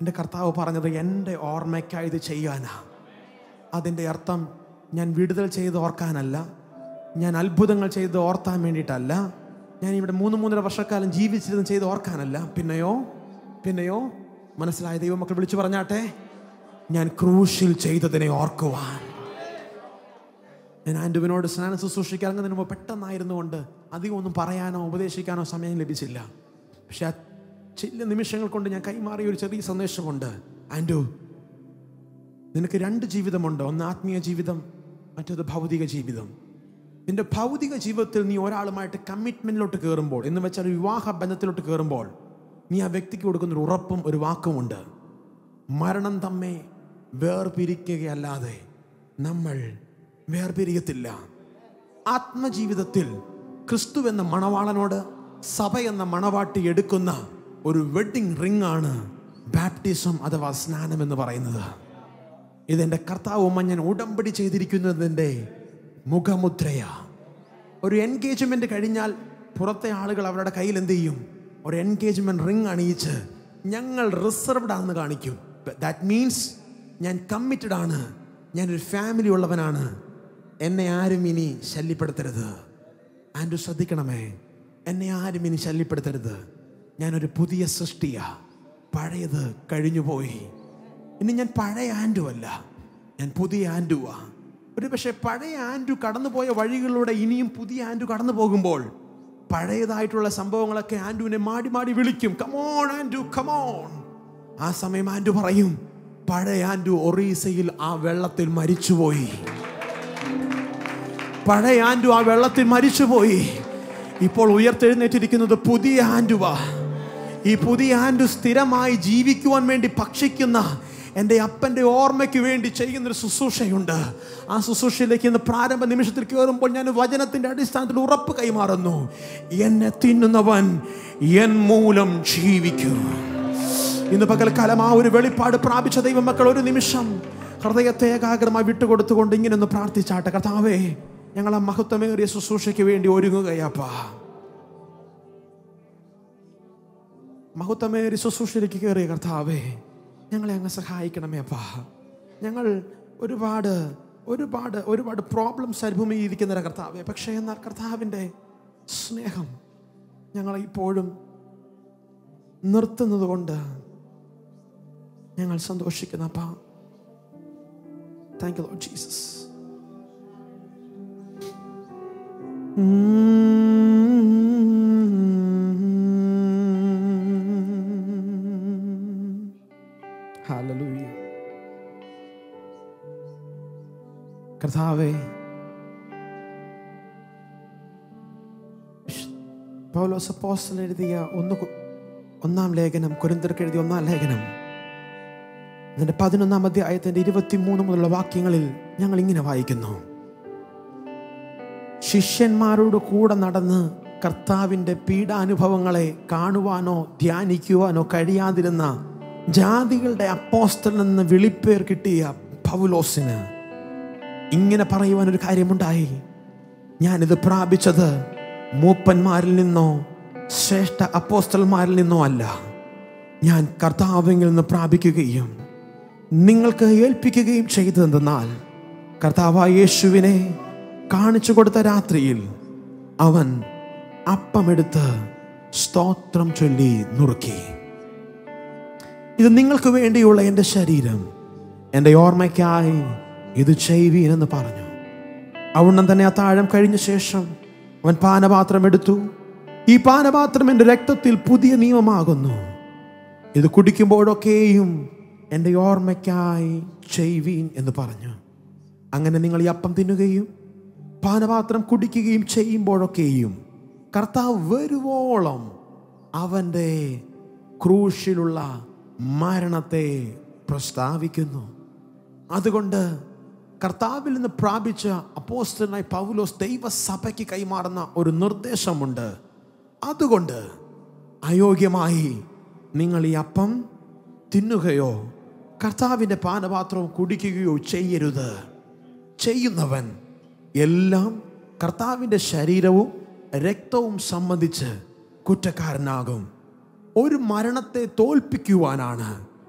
A: എൻ്റെ കർത്താവ് പറഞ്ഞത് എൻ്റെ ഓർമ്മയ്ക്കായി ഇത് ചെയ്യാനാ അതിൻ്റെ അർത്ഥം ഞാൻ വിടുതൽ ചെയ്ത് ഓർക്കാനല്ല ഞാൻ അത്ഭുതങ്ങൾ ചെയ്ത് ഓർത്താൻ വേണ്ടിയിട്ടല്ല ഞാൻ ഇവിടെ മൂന്ന് മൂന്നര വർഷക്കാലം ജീവിച്ചിരുന്ന് ചെയ്ത് ഓർക്കാനല്ല പിന്നെയോ പിന്നെയോ മനസ്സിലായ ദൈവമക്കൾ വിളിച്ചു പറഞ്ഞാട്ടെ ഞാൻ ക്രൂശിൽ ചെയ്തതിനെ ഓർക്കുവാൻ ഞാൻ ആൻഡുവിനോട് സ്നാനം ശുശ്രൂഷിക്കാൻ ഇറങ്ങുന്നതിന് മുമ്പ് പെട്ടെന്നായിരുന്നു കൊണ്ട് അധികം ഒന്നും പറയാനോ ഉപദേശിക്കാനോ സമയം ലഭിച്ചില്ല പക്ഷെ ആ ചില നിമിഷങ്ങൾ കൊണ്ട് ഞാൻ കൈമാറിയ ഒരു ചെറിയ സന്ദേശമുണ്ട് ആൻഡു നിനക്ക് രണ്ട് ജീവിതമുണ്ട് ഒന്ന് ആത്മീയ ജീവിതം മറ്റൊരു ഭൗതിക ജീവിതം നിന്റെ ഭൗതിക ജീവിതത്തിൽ നീ ഒരാളുമായിട്ട് കമ്മിറ്റ്മെന്റിലോട്ട് കയറുമ്പോൾ എന്ന് വെച്ചാൽ ഒരു വിവാഹ ബന്ധത്തിലോട്ട് കയറുമ്പോൾ നീ ആ വ്യക്തിക്ക് കൊടുക്കുന്ന ഒരു ഉറപ്പും ഒരു വാക്കുമുണ്ട് മരണം തമ്മെ വേർപിരിക്കുകയല്ലാതെ നമ്മൾ വേർപിരിയത്തില്ല ആത്മജീവിതത്തിൽ ക്രിസ്തു എന്ന മണവാളനോട് സഭ എന്ന മണവാട്ടി എടുക്കുന്ന ഒരു വെഡിങ് റിംഗ് ആണ് ബാപ്റ്റിസം അഥവാ സ്നാനം എന്ന് പറയുന്നത് ഇതെന്റെ കർത്താവുമ്മ ഞാൻ ഉടമ്പടി ചെയ്തിരിക്കുന്നതിൻ്റെ മുഖമുദ്രയാ ഒരു എൻഗേജ്മെന്റ് കഴിഞ്ഞാൽ പുറത്തെ ആളുകൾ അവരുടെ കയ്യിൽ എന്ത് ചെയ്യും ഒരു എൻഗേജ്മെന്റ് റിംഗ് അണിയിച്ച് ഞങ്ങൾ റിസർവ്ഡ് ആണെന്ന് കാണിക്കും ദാറ്റ് മീൻസ് ഞാൻ കമ്മിറ്റഡ് ആണ് ഞാനൊരു ഫാമിലി ഉള്ളവനാണ് എന്നെ ആരും ഇനി ശല്യപ്പെടുത്തരുത് ആൻഡു ശ്രദ്ധിക്കണമേ എന്നെ ആരും ഇനി ശല്യപ്പെടുത്തരുത് ഞാനൊരു പുതിയ സൃഷ്ടിയാ പഴയത് കഴിഞ്ഞുപോയി ഇനി ഞാൻ പഴയ ആൻഡു അല്ല ഞാൻ പുതിയ ആൻഡുവാ ഒരു പക്ഷേ പഴയ ആൻഡു കടന്നുപോയ വഴികളിലൂടെ ഇനിയും പുതിയ ആൻഡു കടന്നു പോകുമ്പോൾ പഴയതായിട്ടുള്ള സംഭവങ്ങളൊക്കെ ആൻഡുവിനെ മാടി മാടി വിളിക്കും കമോൺ ആൻഡു കമോൺ ആ സമയം ആൻഡു പറയും പഴയ ആൻഡു ഒറീസയിൽ ആ വെള്ളത്തിൽ മരിച്ചുപോയി പഴയ ആൻഡു ആ വെള്ളത്തിൽ മരിച്ചുപോയി ഇപ്പോൾ ഉയർത്തെഴുന്നേറ്റിരിക്കുന്നത് പുതിയ ആൻഡുവാ ഈ പുതിയ ആൻഡു സ്ഥിരമായി ജീവിക്കുവാൻ വേണ്ടി ഭക്ഷിക്കുന്ന എൻ്റെ അപ്പൻ്റെ ഓർമ്മയ്ക്ക് വേണ്ടി ചെയ്യുന്നൊരു ശുശ്രൂഷയുണ്ട് ആ ശുശ്രൂഷയിലേക്ക് ഇന്ന് പ്രാരംഭ നിമിഷത്തിൽ കയറുമ്പോൾ ഞാൻ വചനത്തിൻ്റെ അടിസ്ഥാനത്തിൽ ഉറപ്പ് കൈമാറുന്നു എന്നെ തിന്നുന്നവൻ എൻ മൂലം ജീവിക്കും ഇന്ന് പകൽക്കാലം ആ ഒരു വെളിപ്പാട് പ്രാപിച്ച ദൈവമക്കൾ ഒരു നിമിഷം ഹൃദയത്തെ ഏകാഗ്രമായി വിട്ടുകൊടുത്തുകൊണ്ട് ഇങ്ങനെ ഒന്ന് പ്രാർത്ഥിച്ചാട്ടെ കർത്താവേ ഞങ്ങൾ ആ മഹത്വമേറിയ ശുശ്രൂഷയ്ക്ക് വേണ്ടി ഒരുങ്ങുകയപ്പാ മഹത്വമേറിയ ശുശ്രൂഷയിലേക്ക് കയറിയ കർത്താവേ ഞങ്ങളെ അങ്ങ് സഹായിക്കണമേ അപ്പാ ഞങ്ങൾ ഒരുപാട് ഒരുപാട് ഒരുപാട് പ്രോബ്ലംസ് അഭിമുഖീകരിക്കുന്ന കർത്താവേ പക്ഷേ എന്നാൽ കർത്താവിൻ്റെ സ്നേഹം ഞങ്ങളെ ഇപ്പോഴും നിർത്തുന്നത് കൊണ്ട് ഞങ്ങൾ സന്തോഷിക്കുന്ന അപ്പാ thank you Lord Jesus Hallelujah. കർത്താവേ പൗലോസ് അപ്പോസ്തലൻ എഴുതിയ ഒന്ന് കു- ഒന്നാം ലേഖനം കുരിന്തർക്ക് എഴുതിയ ഒന്നാം ലേഖനം അതിന്റെ പതിനൊന്നാം അധ്യായത്തിന്റെ ഇരുപത്തിമൂന്ന് മുതലുള്ള വാക്യങ്ങളിൽ ഞങ്ങൾ ഇങ്ങനെ വായിക്കുന്നു ശിഷ്യന്മാരോട് കൂടെ നടന്ന് കർത്താവിൻ്റെ പീഡാനുഭവങ്ങളെ കാണുവാനോ ധ്യാനിക്കുവാനോ കഴിയാതിരുന്ന ജാതികളുടെ അപ്പോസ്റ്റൽ എന്ന് വിളിപ്പേർ കിട്ടിയ പൗലോസിന് ഇങ്ങനെ പറയുവാൻ ഒരു കാര്യമുണ്ടായി ഞാനിത് പ്രാപിച്ചത് മൂപ്പന്മാരിൽ നിന്നോ ശ്രേഷ്ഠ അപ്പോസ്റ്റൽമാരിൽ നിന്നോ അല്ല ഞാൻ കർത്താവിൽ നിന്ന് പ്രാപിക്കുകയും നിങ്ങൾക്ക് ഏൽപ്പിക്കുകയും ചെയ്തതെന്നാൽ കർത്താവായ യേശുവിനെ കാണിച്ചു കൊടുത്ത രാത്രിയിൽ അവൻ അപ്പമെടുത്ത് സ്തോത്രം ചൊല്ലി നുറുക്കി ഇത് നിങ്ങൾക്ക് വേണ്ടിയുള്ള എൻ്റെ ശരീരം എൻ്റെ ഓർമ്മയ്ക്കായി ഇത് ചെയ്യുവീനെന്ന് പറഞ്ഞു അവിണ്ണം തന്നെ അത്താഴം കഴിഞ്ഞ ശേഷം അവൻ പാനപാത്രം എടുത്തു ഈ പാനപാത്രം എൻ്റെ രക്തത്തിൽ പുതിയ നിയമമാകുന്നു ഇത് കുടിക്കുമ്പോഴൊക്കെയും എൻ്റെ ഓർമ്മയ്ക്കായി ചെയ്യുവീൻ എന്ന് പറഞ്ഞു അങ്ങനെ നിങ്ങൾ ഈ അപ്പം തിന്നുകയും പാനപാത്രം കുടിക്കുകയും ചെയ്യുമ്പോഴൊക്കെയും കർത്താവ് വരുവോളം അവൻ്റെ ക്രൂശിലുള്ള മരണത്തെ പ്രസ്താവിക്കുന്നു അതുകൊണ്ട് കർത്താവിൽ നിന്ന് പ്രാപിച്ച അപ്പോസ്റ്റലായി പൗലോസ് ദൈവസഭയ്ക്ക് കൈമാറുന്ന ഒരു നിർദ്ദേശമുണ്ട് അതുകൊണ്ട് അയോഗ്യമായി നിങ്ങൾ ഈ അപ്പം തിന്നുകയോ കർത്താവിൻ്റെ പാനപാത്രവും കുടിക്കുകയോ ചെയ്യരുത് ചെയ്യുന്നവൻ എല്ലാം കർത്താവിൻ്റെ ശരീരവും രക്തവും സംബന്ധിച്ച് കുറ്റക്കാരനാകും ഒരു മരണത്തെ തോൽപ്പിക്കുവാനാണ്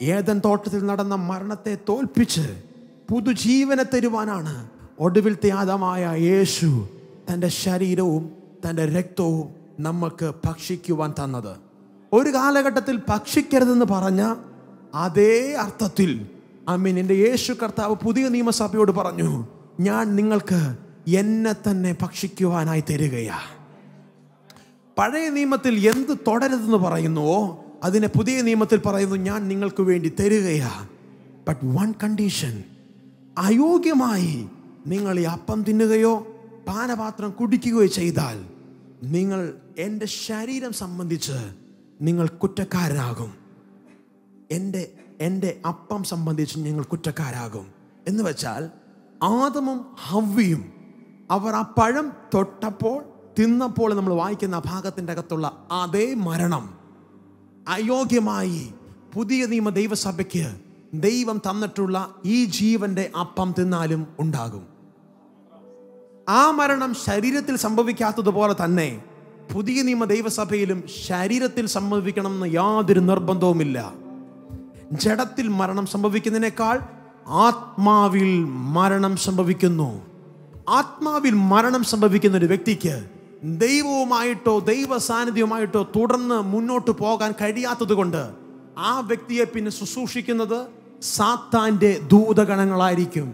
A: ഏതൻ തോട്ടത്തിൽ നടന്ന മരണത്തെ തോൽപ്പിച്ച് പുതുജീവനെ തരുവാനാണ് ഒടുവിലത്തെ ആദമായ യേശു തൻ്റെ ശരീരവും തൻ്റെ രക്തവും നമുക്ക് ഭക്ഷിക്കുവാൻ തന്നത് ഒരു കാലഘട്ടത്തിൽ ഭക്ഷിക്കരുതെന്ന് പറഞ്ഞ അതേ അർത്ഥത്തിൽ അമ്മീൻ എൻ്റെ യേശു കർത്താവ് പുതിയ നിയമസഭയോട് പറഞ്ഞു ഞാൻ നിങ്ങൾക്ക് എന്നെ തന്നെ ഭക്ഷിക്കുവാനായി തരികയാ പഴയ നിയമത്തിൽ എന്ത് തുടരുതെന്ന് പറയുന്നുവോ അതിനെ പുതിയ നിയമത്തിൽ പറയുന്നു ഞാൻ നിങ്ങൾക്ക് വേണ്ടി തരികയാ ബട്ട് വൺ കണ്ടീഷൻ അയോഗ്യമായി നിങ്ങൾ ഈ അപ്പം തിന്നുകയോ പാനപാത്രം കുടിക്കുകയോ ചെയ്താൽ നിങ്ങൾ എൻ്റെ ശരീരം സംബന്ധിച്ച് നിങ്ങൾ കുറ്റക്കാരനാകും എൻ്റെ എൻ്റെ അപ്പം സംബന്ധിച്ച് ഞങ്ങൾ കുറ്റക്കാരാകും എന്ന് വെച്ചാൽ ആദമും ഹവ്വിയും അവർ ആ പഴം തൊട്ടപ്പോൾ തിന്നപ്പോൾ നമ്മൾ വായിക്കുന്ന ആ ഭാഗത്തിൻ്റെ അകത്തുള്ള അതേ മരണം അയോഗ്യമായി പുതിയ നിയമ ദൈവസഭയ്ക്ക് ദൈവം തന്നിട്ടുള്ള ഈ ജീവന്റെ അപ്പം തിന്നാലും ഉണ്ടാകും ആ മരണം ശരീരത്തിൽ സംഭവിക്കാത്തതുപോലെ തന്നെ പുതിയ നിയമ ദൈവസഭയിലും ശരീരത്തിൽ സംഭവിക്കണമെന്ന് യാതൊരു നിർബന്ധവുമില്ല ജഡത്തിൽ മരണം സംഭവിക്കുന്നതിനേക്കാൾ ആത്മാവിൽ മരണം സംഭവിക്കുന്നു ആത്മാവിൽ മരണം സംഭവിക്കുന്ന ഒരു വ്യക്തിക്ക് ദൈവവുമായിട്ടോ ദൈവ സാന്നിധ്യവുമായിട്ടോ തുടർന്ന് മുന്നോട്ട് പോകാൻ കഴിയാത്തത് കൊണ്ട് ആ വ്യക്തിയെ പിന്നെ ശുശ്രൂഷിക്കുന്നത് സാത്താന്റെ ദൂതഗണങ്ങളായിരിക്കും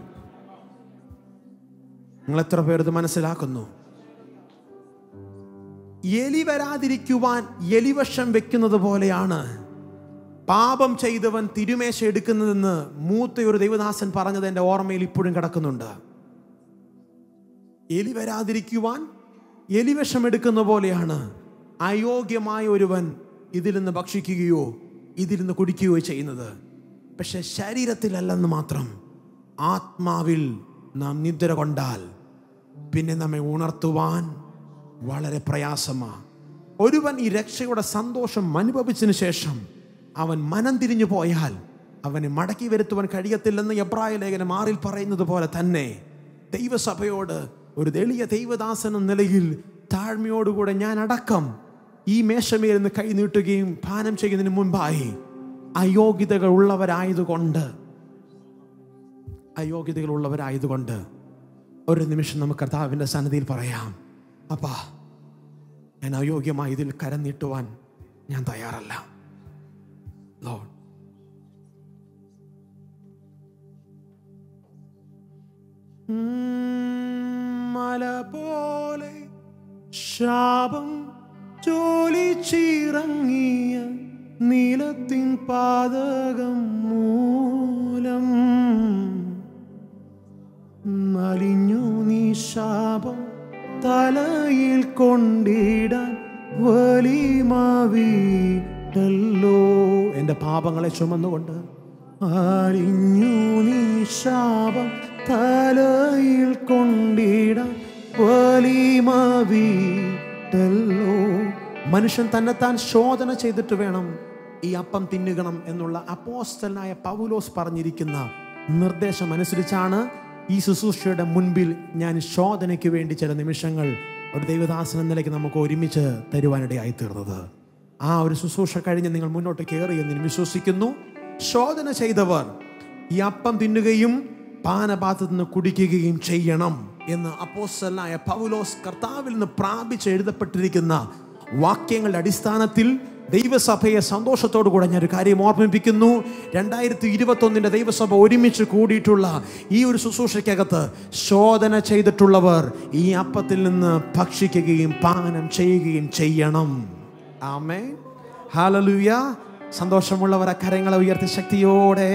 A: നിങ്ങൾ എത്ര പേർ ഇത് മനസ്സിലാക്കുന്നു എലി വരാതിരിക്കുവാൻ എലിവശം വെക്കുന്നത് പോലെയാണ് പാപം ചെയ്തവൻ തിരുമേശ എടുക്കുന്നതെന്ന് മൂത്ത ഒരു ദൈവദാസൻ പറഞ്ഞത് എൻ്റെ ഓർമ്മയിൽ ഇപ്പോഴും കിടക്കുന്നുണ്ട് എലി വരാതിരിക്കുവാൻ എലിവശം എടുക്കുന്ന പോലെയാണ് അയോഗ്യമായ ഒരുവൻ ഇതിൽ നിന്ന് ഭക്ഷിക്കുകയോ ഇതിൽ നിന്ന് കുടിക്കുകയോ ചെയ്യുന്നത് പക്ഷെ ശരീരത്തിലല്ലെന്ന് മാത്രം ആത്മാവിൽ നാം നിദ്ര കൊണ്ടാൽ പിന്നെ നമ്മെ ഉണർത്തുവാൻ വളരെ പ്രയാസമാണ് ഒരുവൻ ഈ രക്ഷയുടെ സന്തോഷം അനുഭവിച്ചതിന് ശേഷം അവൻ മനം തിരിഞ്ഞു പോയാൽ അവനെ മടക്കി വരുത്തുവാൻ കഴിയത്തില്ലെന്ന് എബ്രായ ലേഖനം ആറിൽ പറയുന്നത് പോലെ തന്നെ ദൈവസഭയോട് ഒരു എളിയ ദൈവദാസൻ എന്ന നിലയിൽ താഴ്മയോടുകൂടെ ഞാൻ അടക്കം ഈ മേശമേൽ നിന്ന് കൈ നീട്ടുകയും പാനം ചെയ്യുന്നതിന് മുൻപായി അയോഗ്യതകൾ ഉള്ളവരായതുകൊണ്ട് അയോഗ്യതകൾ ഉള്ളവരായതുകൊണ്ട് ഒരു നിമിഷം നമുക്ക് കർത്താവിൻ്റെ സന്നദ്ധിയിൽ പറയാം അപ്പാ ഞാൻ അയോഗ്യമായി ഇതിൽ കരം നീട്ടുവാൻ ഞാൻ തയ്യാറല്ല Lord. മല പോലെ ശാപം ചോലിച്ചിറങ്ങിയ നീലത്തിൻ പാതകം മൂലം നലിഞ്ഞു നീ ശാപം തലയിൽ കൊണ്ടിടാൻ വലിമാവീട്ടല്ലോ എൻ്റെ പാപങ്ങളെ ചുമന്നുകൊണ്ട് അലിഞ്ഞു നീ ശാപം തലയിൽ കൊണ്ടിടാൻ വലിമാവീട്ടല്ലോ മനുഷ്യൻ തന്നെത്താൻ ശോധന ചെയ്തിട്ട് വേണം ഈ അപ്പം തിന്നുകണം എന്നുള്ള അപ്പോസ്റ്റലായ പൗലോസ് പറഞ്ഞിരിക്കുന്ന നിർദ്ദേശം അനുസരിച്ചാണ് ഈ ശുശ്രൂഷയുടെ മുൻപിൽ ഞാൻ ശോധനയ്ക്ക് വേണ്ടി ചില നിമിഷങ്ങൾ ഒരു ദൈവദാസൻ എന്ന നിലയ്ക്ക് നമുക്ക് ഒരുമിച്ച് തരുവാനിടയായി തീർന്നത് ആ ഒരു ശുശ്രൂഷ കഴിഞ്ഞ് നിങ്ങൾ മുന്നോട്ട് കയറി എന്ന് ഞാൻ വിശ്വസിക്കുന്നു ശോധന ചെയ്തവർ ഈ അപ്പം തിന്നുകയും പാനപാത്രത്തിൽ നിന്ന് കുടിക്കുകയും ചെയ്യണം എന്ന് അപ്പോസ്റ്റലായ പൗലോസ് കർത്താവിൽ നിന്ന് പ്രാപിച്ച് എഴുതപ്പെട്ടിരിക്കുന്ന വാക്യങ്ങളുടെ അടിസ്ഥാനത്തിൽ ദൈവസഭയെ സന്തോഷത്തോടു കൂടെ ഞാൻ ഒരു കാര്യം ഓർമ്മിപ്പിക്കുന്നു രണ്ടായിരത്തി ഇരുപത്തി ഒന്നിന്റെ ദൈവസഭ ഒരുമിച്ച് കൂടിയിട്ടുള്ള ഈ ഒരു ശുശ്രൂഷയ്ക്കകത്ത് ശോധന ചെയ്തിട്ടുള്ളവർ ഈ അപ്പത്തിൽ നിന്ന് ഭക്ഷിക്കുകയും പാനം ചെയ്യുകയും ചെയ്യണം ആമേ ഹാലലൂയ സന്തോഷമുള്ളവർ ആ കരങ്ങളെ ഉയർത്തി ശക്തിയോടെ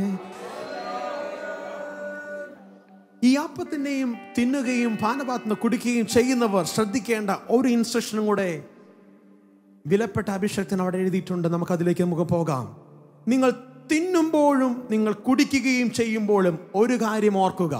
A: ഈ അപ്പത്തിൻ്റെയും തിന്നുകയും പാനപാത്രം കുടിക്കുകയും ചെയ്യുന്നവർ ശ്രദ്ധിക്കേണ്ട ഒരു ഇൻസ്ട്രക്ഷനും കൂടെ വിലപ്പെട്ട അഭിഷേകത്തിന് അവിടെ എഴുതിയിട്ടുണ്ട് നമുക്ക് അതിലേക്ക് നമുക്ക് പോകാം നിങ്ങൾ തിന്നുമ്പോഴും നിങ്ങൾ കുടിക്കുകയും ചെയ്യുമ്പോഴും ഒരു കാര്യം ഓർക്കുക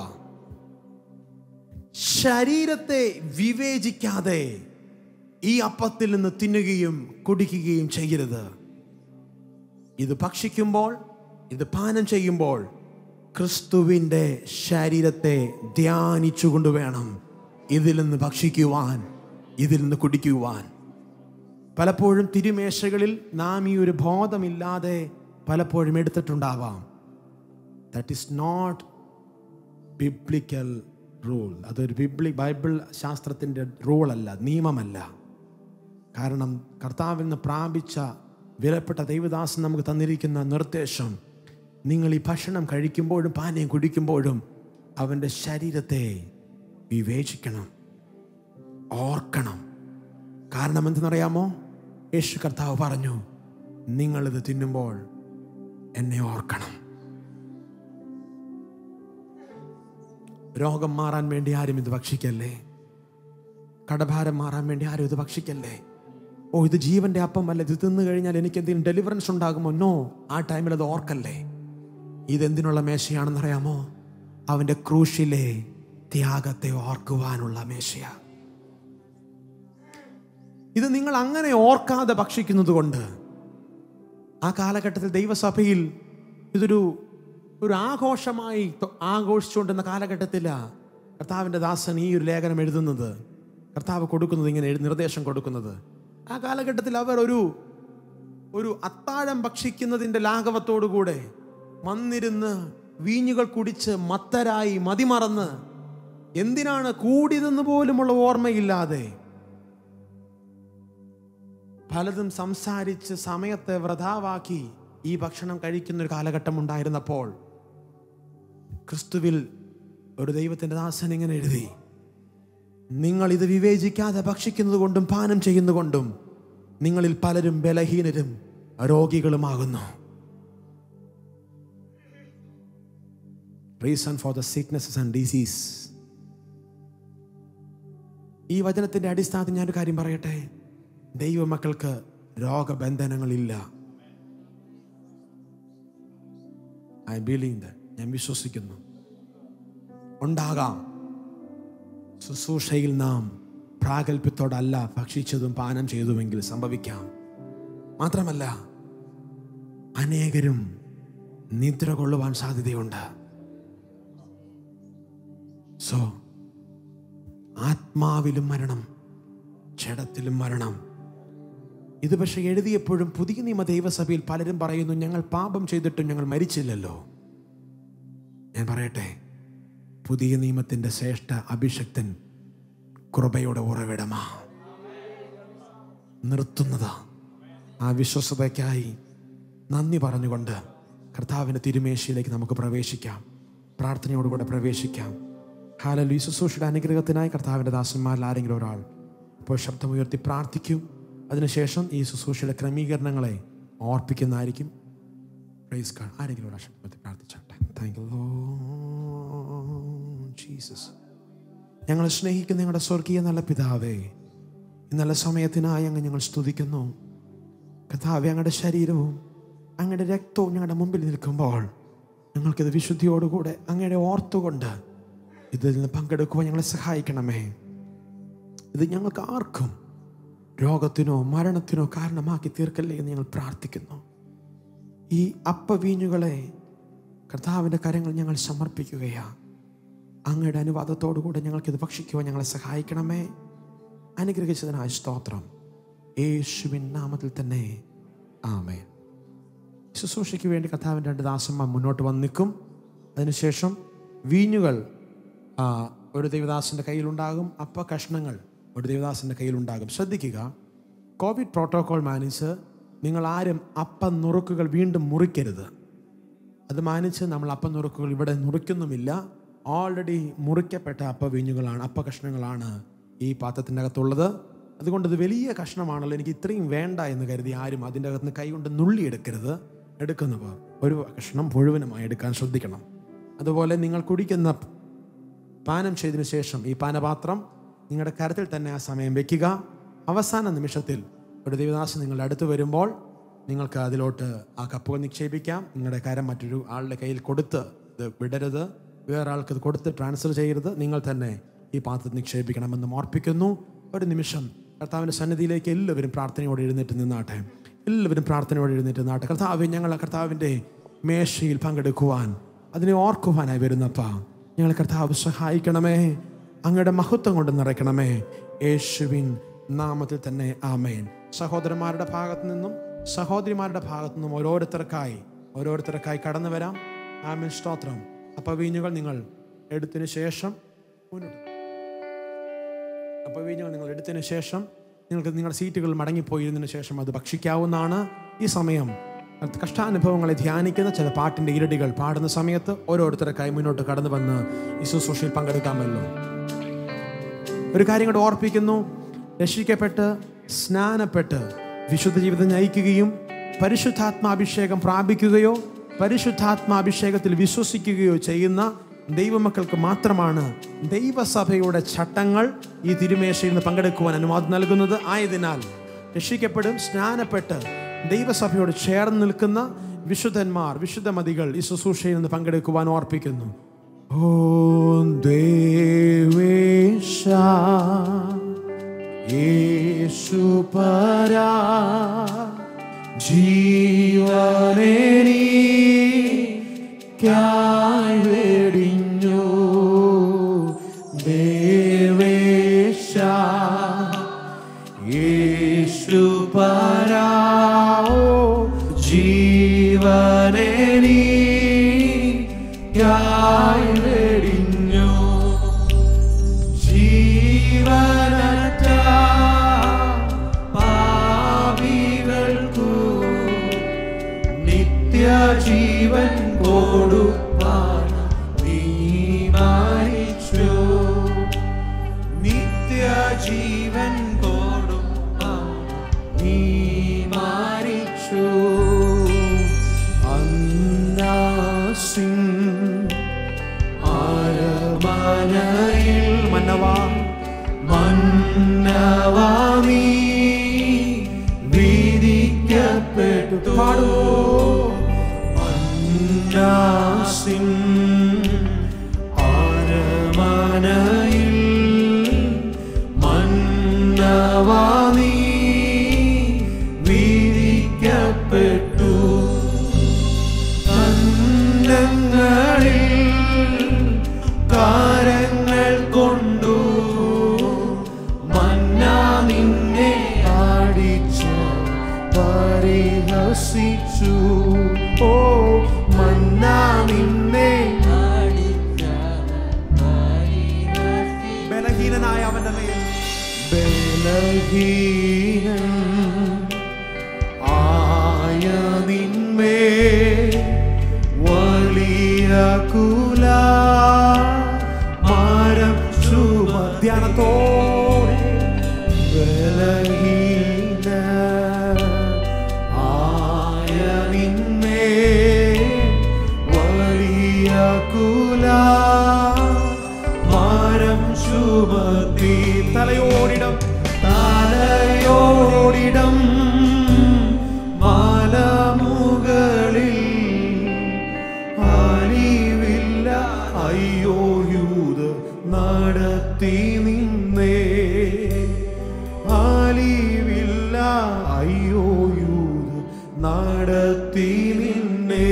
A: ശരീരത്തെ വിവേചിക്കാതെ ഈ അപ്പത്തിൽ നിന്ന് തിന്നുകയും കുടിക്കുകയും ചെയ്യരുത് ഇത് ഭക്ഷിക്കുമ്പോൾ ഇത് പാനം ചെയ്യുമ്പോൾ ക്രിസ്തുവിൻ്റെ ശരീരത്തെ ധ്യാനിച്ചുകൊണ്ട് വേണം ഇതിൽ നിന്ന് ഭക്ഷിക്കുവാൻ ഇതിൽ നിന്ന് കുടിക്കുവാൻ പലപ്പോഴും തിരുമേശകളിൽ നാം ഈ ഒരു ബോധമില്ലാതെ പലപ്പോഴും എടുത്തിട്ടുണ്ടാവാം that is not biblical rule അതൊരു ബിബ്ലി ബൈബിൾ ശാസ്ത്രത്തിൻ്റെ റൂളല്ല നിയമമല്ല കാരണം കർത്താവിൽ നിന്ന് പ്രാപിച്ച വിലപ്പെട്ട ദൈവദാസൻ നമുക്ക് തന്നിരിക്കുന്ന നിർദ്ദേശം നിങ്ങൾ ഈ ഭക്ഷണം കഴിക്കുമ്പോഴും പാനീയം കുടിക്കുമ്പോഴും അവൻ്റെ ശരീരത്തെ വിവേചിക്കണം ഓർക്കണം കാരണം എന്തെന്നറിയാമോ യേശു കർത്താവ് പറഞ്ഞു നിങ്ങളിത് തിന്നുമ്പോൾ എന്നെ ഓർക്കണം രോഗം മാറാൻ വേണ്ടി ആരും ഇത് ഭക്ഷിക്കല്ലേ കടഭാരം മാറാൻ വേണ്ടി ആരും ഇത് ഭക്ഷിക്കല്ലേ ഓ ഇത് ജീവന്റെ അപ്പമല്ല ഇത് തിന്നു കഴിഞ്ഞാൽ എനിക്ക് എന്തെങ്കിലും ഡെലിവറൻസ് ഉണ്ടാകുമോ നോ ആ ടൈമിൽ അത് ഓർക്കല്ലേ ഇതെന്തിനുള്ള മേശയാണെന്നറിയാമോ അവന്റെ ക്രൂശിലെ ത്യാഗത്തെ ഓർക്കുവാനുള്ള മേശയാ ഇത് നിങ്ങൾ അങ്ങനെ ഓർക്കാതെ ഭക്ഷിക്കുന്നത് കൊണ്ട് ആ കാലഘട്ടത്തിൽ ദൈവസഭയിൽ ഇതൊരു ഒരു ആഘോഷമായി തൊ- ആഘോഷിച്ചുകൊണ്ടിരുന്ന കാലഘട്ടത്തില കർത്താവിൻ്റെ ദാസൻ ഈ ഒരു ലേഖനം എഴുതുന്നത് കർത്താവ് കൊടുക്കുന്നത് ഇങ്ങനെ എഴു- നിർദ്ദേശം കൊടുക്കുന്നത് ആ കാലഘട്ടത്തിൽ അവർ ഒരു ഒരു അത്താഴം ഭക്ഷിക്കുന്നതിൻ്റെ ലാഘവത്തോടുകൂടെ വന്നിരുന്ന് വീഞ്ഞുകൾ കുടിച്ച് മത്തരായി മതിമറന്ന് എന്തിനാണ് കൂടിയതെന്ന് പോലുമുള്ള ഓർമ്മയില്ലാതെ പലതും സംസാരിച്ച് സമയത്തെ വ്രതാവാക്കി ഈ ഭക്ഷണം കഴിക്കുന്ന ഒരു കാലഘട്ടം ഉണ്ടായിരുന്നപ്പോൾ ക്രിസ്തുവിൽ ഒരു ദൈവത്തിന്റെ ദാസൻ ഇങ്ങനെ എഴുതി നിങ്ങൾ ഇത് വിവേചിക്കാതെ ഭക്ഷിക്കുന്നത് കൊണ്ടും പാനം ചെയ്യുന്നതുകൊണ്ടും നിങ്ങളിൽ പലരും ബലഹീനരും രോഗികളുമാകുന്നു reason for the sicknesses and disease ഈ വചനത്തിന്റെ അടിസ്ഥാനത്തിൽ ഞാനൊരു കാര്യം പറയട്ടെ ദൈവമക്കൾക്ക് രോഗബന്ധനങ്ങളില്ല ഐ ബിലീവ് ഞാൻ വിശ്വസിക്കുന്നു ഉണ്ടാകാം ശുശ്രൂഷയിൽ നാം പ്രാഗൽഭ്യത്തോടല്ല ഭക്ഷിച്ചതും പാനം ചെയ്തുമെങ്കിൽ സംഭവിക്കാം മാത്രമല്ല അനേകരും നിദ്ര കൊള്ളുവാൻ സാധ്യതയുണ്ട് സോ ആത്മാവിലും മരണം ജഡത്തിലും മരണം ഇത് പക്ഷെ എഴുതിയപ്പോഴും പുതിയ നിയമ ദൈവസഭയിൽ പലരും പറയുന്നു ഞങ്ങൾ പാപം ചെയ്തിട്ടും ഞങ്ങൾ മരിച്ചില്ലല്ലോ ഞാൻ പറയട്ടെ പുതിയ നിയമത്തിന്റെ ശ്രേഷ്ഠ അഭിഷക്തൻ കൃപയുടെ ഉറവിടമാ നിർത്തുന്നതാ ആ വിശ്വസതയ്ക്കായി നന്ദി പറഞ്ഞുകൊണ്ട് കർത്താവിൻ്റെ തിരുമേശയിലേക്ക് നമുക്ക് പ്രവേശിക്കാം പ്രാർത്ഥനയോടുകൂടെ പ്രവേശിക്കാം ഹാലലു ഈ ശുശ്രൂഷയുടെ അനുഗ്രഹത്തിനായി കർത്താവിൻ്റെ ദാസന്മാരിൽ ആരെങ്കിലും ഒരാൾ ഇപ്പോൾ ശബ്ദമുയർത്തി പ്രാർത്ഥിക്കും അതിനുശേഷം ഈ ശുശ്രൂഷയുടെ ക്രമീകരണങ്ങളെ ഓർപ്പിക്കുന്നതായിരിക്കും പ്രൈസ് കാർഡ് ആരെങ്കിലും ഒരാൾ ശബ്ദത്തിൽ പ്രാർത്ഥിച്ചോട്ടെ താങ്ക് യു ജീസസ് ഞങ്ങളെ സ്നേഹിക്കുന്ന ഞങ്ങളുടെ സ്വർഗീയ നല്ല പിതാവേ ഈ നല്ല സമയത്തിനായി അങ്ങ് ഞങ്ങൾ സ്തുതിക്കുന്നു കഥാവെ അങ്ങയുടെ ശരീരവും അങ്ങയുടെ രക്തവും ഞങ്ങളുടെ മുമ്പിൽ നിൽക്കുമ്പോൾ ഞങ്ങൾക്കിത് വിശുദ്ധിയോടുകൂടെ അങ്ങയുടെ ഓർത്തുകൊണ്ട് ഇതിൽ നിന്ന് പങ്കെടുക്കുവാൻ ഞങ്ങളെ സഹായിക്കണമേ ഇത് ഞങ്ങൾക്ക് ആർക്കും രോഗത്തിനോ മരണത്തിനോ കാരണമാക്കി തീർക്കല്ലേ എന്ന് ഞങ്ങൾ പ്രാർത്ഥിക്കുന്നു ഈ അപ്പവീഞ്ഞുകളെ കർത്താവിൻ്റെ കരങ്ങൾ ഞങ്ങൾ സമർപ്പിക്കുകയാണ് അങ്ങയുടെ അനുവാദത്തോടുകൂടെ ഞങ്ങൾക്കിത് ഭക്ഷിക്കുവാൻ ഞങ്ങളെ സഹായിക്കണമേ അനുഗ്രഹിച്ചതിനായ സ്തോത്രം യേശുവിൻ നാമത്തിൽ തന്നെ ആമേ ശുശ്രൂഷയ്ക്ക് വേണ്ടി കർത്താവിൻ്റെ രണ്ട് ദാസന്മാർ മുന്നോട്ട് വന്ന് നിൽക്കും അതിനുശേഷം വീഞ്ഞുകൾ ആ, ഒരു ദൈവദാസൻ്റെ കയ്യിലുണ്ടാകും അപ്പ കഷ്ണങ്ങൾ ഒരു ദൈവദാസൻ്റെ കയ്യിലുണ്ടാകും ശ്രദ്ധിക്കുക കോവിഡ് പ്രോട്ടോകോൾ മാനിച്ച് നിങ്ങൾ ആരും അപ്പം നുറുക്കുകൾ വീണ്ടും മുറിക്കരുത് അത് മാനിച്ച് നമ്മൾ അപ്പം നുറുക്കുകൾ ഇവിടെ നുറുക്കുന്നുമില്ല ഓൾറെഡി മുറിക്കപ്പെട്ട അപ്പ വീഞ്ഞുകളാണ് അപ്പ കഷ്ണങ്ങളാണ് ഈ പാത്രത്തിൻ്റെ അകത്തുള്ളത് അതുകൊണ്ട് ഇത് വലിയ കഷ്ണമാണല്ലോ എനിക്ക് ഇത്രയും വേണ്ട എന്ന് കരുതി ആരും അതിൻ്റെ അകത്ത് നിന്ന് കൈകൊണ്ട് നുള്ളി എടുക്കരുത് എടുക്കുന്നവർ ഒരു കഷ്ണം മുഴുവനുമായി എടുക്കാൻ ശ്രദ്ധിക്കണം അതുപോലെ നിങ്ങൾ കുടിക്കുന്ന പാനം ചെയ്തതിനു ശേഷം ഈ പാനപാത്രം നിങ്ങളുടെ കരത്തിൽ തന്നെ ആ സമയം വെക്കുക അവസാന നിമിഷത്തിൽ ഒരു ദൈവദാസൻ നിങ്ങളുടെ അടുത്ത് വരുമ്പോൾ നിങ്ങൾക്ക് അതിലോട്ട് ആ കപ്പുകൾ നിക്ഷേപിക്കാം നിങ്ങളുടെ കരം മറ്റൊരു ആളുടെ കയ്യിൽ കൊടുത്ത് ഇത് വിടരുത് വേറെ ആൾക്ക് ഇത് കൊടുത്ത് ട്രാൻസ്ഫർ ചെയ്യരുത് നിങ്ങൾ തന്നെ ഈ പാത്രത്തിൽ നിക്ഷേപിക്കണമെന്ന് ഓർപ്പിക്കുന്നു ഒരു നിമിഷം കർത്താവിൻ്റെ സന്നിധിയിലേക്ക് എല്ലാവരും പ്രാർത്ഥനയോടെ എഴുന്നേറ്റ് നിന്നാട്ടെ എല്ലാവരും പ്രാർത്ഥനയോടെ എഴുന്നേറ്റ് നിന്നാട്ടെ കർത്താവ് ഞങ്ങൾ കർത്താവിൻ്റെ മേശയിൽ പങ്കെടുക്കുവാൻ അതിനെ ഓർക്കുവാനായി വരുന്നപ്പ ഞങ്ങൾ കർത്താവ് സഹായിക്കണമേ അങ്ങയുടെ മഹത്വം കൊണ്ട് നിറയ്ക്കണമേ യേശുവിൻ നാമത്തിൽ തന്നെ ആമേൻ സഹോദരന്മാരുടെ ഭാഗത്തു നിന്നും സഹോദരിമാരുടെ ഭാഗത്തു നിന്നും ഓരോരുത്തർക്കായി ഓരോരുത്തർക്കായി കടന്നു വരാം ആമൻ സ്തോത്രം അപ്പൊ വീഞ്ഞുകൾ നിങ്ങൾ എടുത്തതിന് ശേഷം മുന്നോട്ട് അപ്പോൾ വീഞ്ഞുകൾ നിങ്ങൾ എടുത്തതിന് ശേഷം നിങ്ങൾക്ക് നിങ്ങളുടെ സീറ്റുകൾ മടങ്ങിപ്പോയിരുന്നതിന് ശേഷം അത് ഭക്ഷിക്കാവുന്നതാണ് ഈ സമയം അത് കഷ്ടാനുഭവങ്ങളെ ധ്യാനിക്കുന്ന ചില പാട്ടിൻ്റെ ഇരടികൾ പാടുന്ന സമയത്ത് ഓരോരുത്തർക്കായി മുന്നോട്ട് കടന്നു വന്ന് ഈ ശുശ്രൂഷയിൽ പങ്കെടുക്കാമല്ലോ ഒരു കാര്യം കൂടെ ഓർപ്പിക്കുന്നു രക്ഷിക്കപ്പെട്ട് സ്നാനപ്പെട്ട് വിശുദ്ധ ജീവിതം നയിക്കുകയും പരിശുദ്ധാത്മാഭിഷേകം പ്രാപിക്കുകയോ പരിശുദ്ധാത്മാഭിഷേകത്തിൽ വിശ്വസിക്കുകയോ ചെയ്യുന്ന ദൈവമക്കൾക്ക് മാത്രമാണ് ദൈവസഭയുടെ ചട്ടങ്ങൾ ഈ തിരുമേശയിൽ നിന്ന് പങ്കെടുക്കുവാൻ അനുവാദം നൽകുന്നത് ആയതിനാൽ രക്ഷിക്കപ്പെടും സ്നാനപ്പെട്ട് ദൈവസഭയോട് ചേർന്ന് നിൽക്കുന്ന വിശുദ്ധന്മാർ വിശുദ്ധമതികൾ ഈ ശുശ്രൂഷയിൽ നിന്ന് പങ്കെടുക്കുവാൻ ഓർപ്പിക്കുന്നു ഓ ദേവേശ യേശുപരാ ജീവനെനിക്കായി വെടിഞ്ഞു ദേവേശ യേശുപരാ ജീവനെനിക്കായി വെടിഞ്ഞു ജീവനറ്റ പാപികൾക്കു നിത്യജീവൻ കൊടുപ്പാൻ നീ മരിച്ചു നിത്യജീവൻ കൊടുപ്പാൻ നീ മരിച്ചു അന്നാസിൻ അരമനയിൽ മന്നവാ മന്നവാ നീ വിധിക്കപ്പെട്ടു പാടൂ മന്നാസിൻ അരമനയിൽ മന്നവാ നീ വിധിക്കപ്പെട്ടു കന്നങ്ങളിൽ കാരങ്ങൾ കൊണ്ടു മന്ന നിന്നെ ആടിച്ചു പരിഹസിച്ചു ഓ മന്ന നിന്നെ ബലഹീനനായ അവന്റെ മേൽ ബലഹീനൻ ആയ നിന്മേ വലിയ കുല മരം ധ്യാനത്തോടെ ബലഹീന ആയ നിന്മേ വലിയ കുല മരം ശുഭത്തി തലയോടിടം തലയോടിടം മാലമുകളിൽ അലിവില്ല അയ്യോ യൂത നടത്തി നിന്നേ അലിവില്ല അയ്യോ യൂത നടത്തി നിന്നേ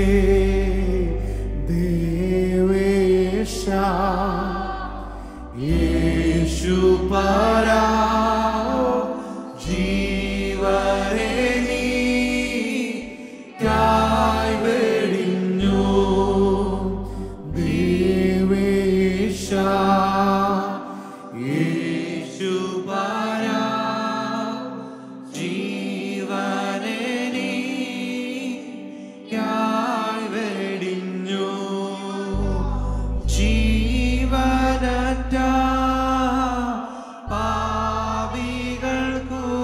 A: ദേവേശ യേശു പരാ ജീവനെ നീക്കായി വെടിഞ്ഞു ദേവേശ യേശു പരാ ജീവനെ നീക്കായി വെടിഞ്ഞു ജീവനറ്റ പാപികൾക്കു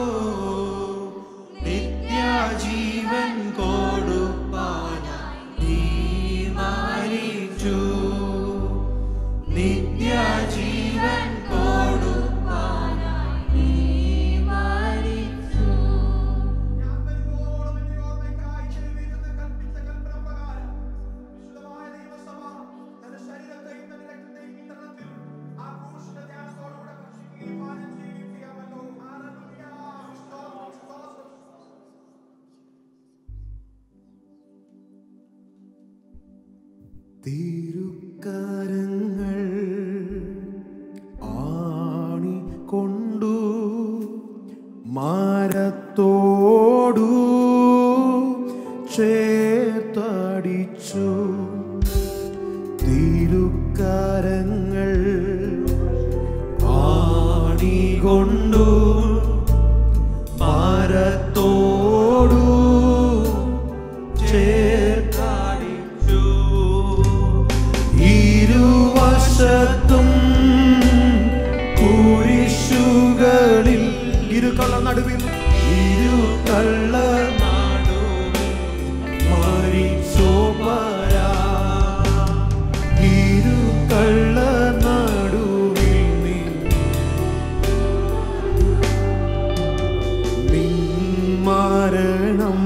A: നിത്യജീവൻ കൊടുപ്പാൻ നീ മരിച്ചു നിത്യജീവൻ കൊടുപ്പാൻ നീ മരിച്ചു തിരുക്കരങ്ങൾ ആണി കൊണ്ടു മരത്തോടു ചേർത്തടിച്ചു തിരുക്കരങ്ങൾ ആണികൊണ്ടു മരത്തോടു ചേർക്കാടിച്ചു ഇരുവശത്തും കുരിശുകളിൽ ഇരുകള്ള നടുവിൽ ഇരുകള്ള നടുവിൽ മരിച്ചോമരാ ഇരുകള്ള നടുവിൽ നീ നിൻ മരണം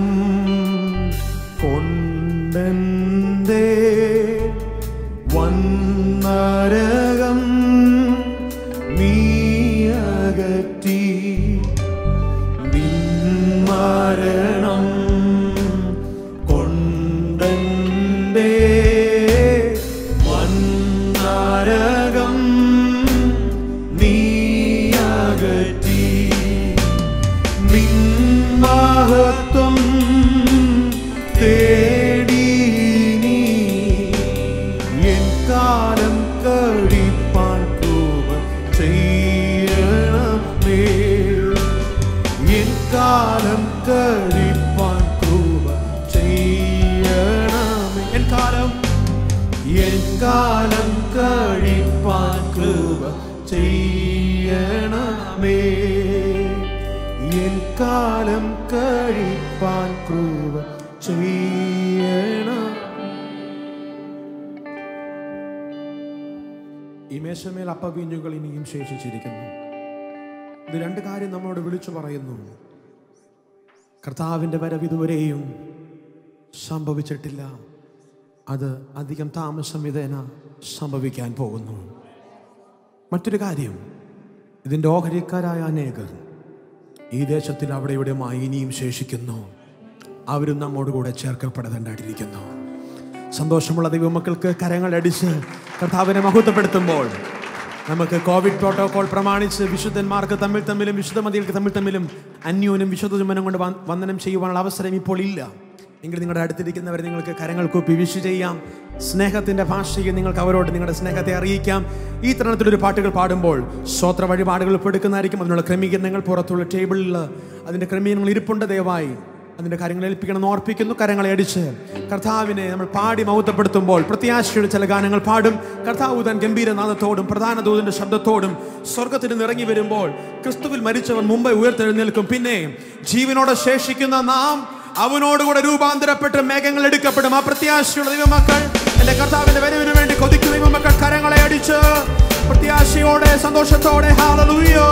A: കൊണ്ടെന്തേ വന്നരകം നീയകറ്റി നിൻ മരണം കൊണ്ടെന്തേ വന്നരകം നീയകറ്റി നിൻ മഹത്വം തേടി നീ എൻ കാലം കഴിപ്പാൻ കൃപ ചെയ്യണമേ എൻ കാലം കഴിപ്പാൻ കൃപ ചെയ്യണമേ എൻ കാലം എൻ കാലം കഴിപ്പാൻ കൃപ ചെയ്യണമേ എൻ കാലം കഴിപ്പാൻ കൃപ ചെയ്യണം ഈ മേശമേൽ അപ്പവീഞ്ഞുകൾ ഇനിയും ശേഷിച്ചിരിക്കുന്നു ഇത് രണ്ട് കാര്യം നമ്മളോട് വിളിച്ചു പറയുന്നു കർത്താവിൻ്റെ വരവ് ഇതുവരെയും സംഭവിച്ചിട്ടില്ല അത് അധികം താമസം ഇതേന സംഭവിക്കാൻ പോകുന്നു മറ്റൊരു കാര്യം ഇതിൻ്റെ ഓഹരിക്കാരായ അനേകർ ഈ ദേശത്തിൽ അവിടെ ഇവിടെയുമായി ഇനിയും ശേഷിക്കുന്നു അവരും നമ്മോട് കൂടെ ചേർക്കപ്പെടേണ്ടതായിട്ടിരിക്കുന്നു സന്തോഷമുള്ള ദൈവമക്കൾക്ക് കരങ്ങളടിച്ച് കർത്താവിനെ മഹത്വപ്പെടുത്തുമ്പോൾ നമുക്ക് കോവിഡ് പ്രോട്ടോകോൾ പ്രമാണിച്ച് വിശുദ്ധന്മാർക്ക് തമ്മിൽ തമ്മിലും വിശുദ്ധ മതികൾക്ക് തമ്മിൽ തമ്മിലും അന്യോനും വിശുദ്ധ ചുമനം കൊണ്ട് വ- വന്ദനം ചെയ്യുവാനുള്ള അവസരം ഇപ്പോൾ ഇല്ല എങ്കിൽ നിങ്ങളുടെ അടുത്തിരിക്കുന്നവരെ നിങ്ങൾക്ക് കരങ്ങൾ കൂപ്പി വിഷ് ചെയ്യാം സ്നേഹത്തിന്റെ ഭാഷയിൽ നിങ്ങൾക്ക് അവരോട് നിങ്ങളുടെ സ്നേഹത്തെ അറിയിക്കാം ഈ തരണത്തിലൊരു പാട്ടുകൾ പാടുമ്പോൾ സ്വോത്ര വഴിപാടുകൾ ഇപ്പോൾ എടുക്കുന്നതായിരിക്കും അതിനുള്ള ക്രമീകരണങ്ങൾ പുറത്തുള്ള ടേബിളിൽ അതിന്റെ ക്രമീകരണങ്ങൾ ഇരിപ്പുണ്ട് ദയവായി അതിന്റെ കാര്യങ്ങൾ ഏൽപ്പിക്കണം ഓർപ്പിക്കുന്നു കരങ്ങളെ അടിച്ച് കർത്താവിനെ നമ്മൾ പാടി മൗത്തപ്പെടുത്തുമ്പോൾ പ്രത്യാശയുടെ ചില ഗാനങ്ങൾ പാടും കർത്താവ് താൻ ഗംഭീരനാഥത്തോടും പ്രധാന ദൂതന്റെ ശബ്ദത്തോടും സ്വർഗത്തിൽ നിന്ന് ഇറങ്ങി വരുമ്പോൾ ക്രിസ്തുവിൽ മരിച്ചവൻ മുമ്പേ ഉയർത്തെഴുന്നേൽക്കും പിന്നെ ജീവനോടെ ശേഷിക്കുന്ന നാം അവനോടുകൂടെ രൂപാന്തരപ്പെട്ട് മേഘങ്ങൾ എടുക്കപ്പെടും ആ പ്രത്യാശയുള്ള ദൈവമക്കൾ എന്റെ കർത്താവിന്റെ വരവിന് വേണ്ടി കൊതിക്കുന്ന ദൈവമക്കൾ കരങ്ങളെ അടിച്ച് പ്രത്യാശയോടെ സന്തോഷത്തോടെ ഹാലലൂയോ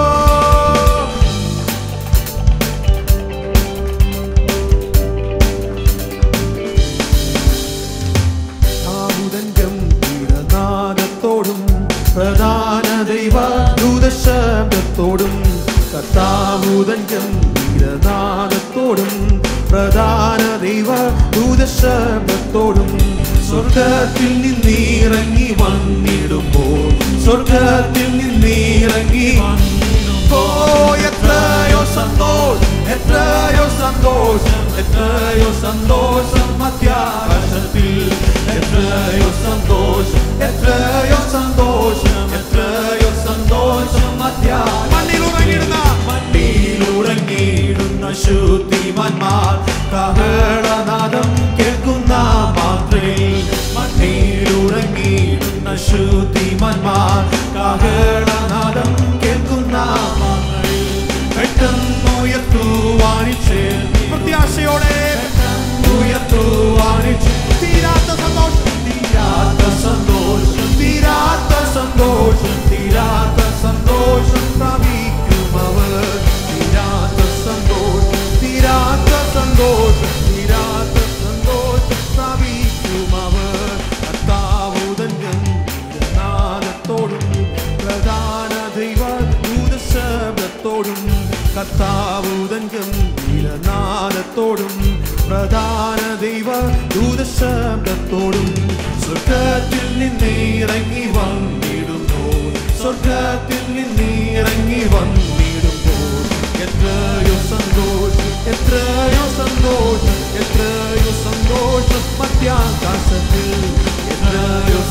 A: താവുതൻ ഗംഭീരനാദത്തോടും പ്രധാന ദൈവ ദൂതശബ്ദത്തോടും കർത്താവുതൻ ഗംഭീരനാദത്തോടും പ്രധാന ദൈവ ദൂതശബ്ദത്തോടും സ്വർഗത്തിൽ നിന്നിറങ്ങി വന്നിടുമ്പോൾ സ്വർഗത്തിൽ നിന്നിറങ്ങി വന്നിടുമ്പോ എത്രയോ സന്തോഷം എത്രയോ സന്തോഷം എത്രയോ സന്തോഷം മധ്യാകാശത്തിൽ എത്രയോ സന്തോഷം എത്രയോ സന്തോഷം എത്രയോ സന്തോഷം മധ്യാ മണ്ണിലുറങ്ങിടുന്ന മണ്ണിലുറങ്ങിയിടുന്ന ശുദ്ധിമാന്മാർ കഹളനാദം കേൾക്കുന്ന മാത്രയിൽ മണ്ണിലുറങ്ങിയിടുന്ന ശുദ്ധിമാന്മാർ കഹളനാദം കേൾക്കുന്ന മാത്രയിൽ പെട്ടെന്നുയർത്തുവാനിച്ച് പ്രത്യാശയോടെ ഉയർത്തുവാനിച്ച് തീരാത്ത സന്തോഷം തീരാത്ത സന്തോഷം തീരാത്ത സന്തോഷം തീരാത്ത സന്തോഷം പ്രാപിക്കുമവർ തീരാത്ത സന്തോഷം തീരാത്ത സന്തോഷം തീരാത്ത സന്തോഷം പ്രാപിക്കുമവർ കർത്താവുതൻ ഗംഭീരനാദത്തോടും പ്രധാന ദൈവ ദൂതശബ്ദത്തോടും കർത്താവുതൻ ഗംഭീരനാദത്തോടും പ്രധാന ദൈവ ദൂതശബ്ദത്തോടും സ്വർഗത്തിൽ നിന്നിറങ്ങി വന്നിടുന്നു സ്വർഗത്തിൽ നിന്നിറങ്ങി വന്നിടുമ്പോൾ എത്രയോ സന്തോഷം എത്രയോ സന്തോഷം എത്രയോ സന്തോഷം മധ്യാകാശത്തിൽ എത്രയോ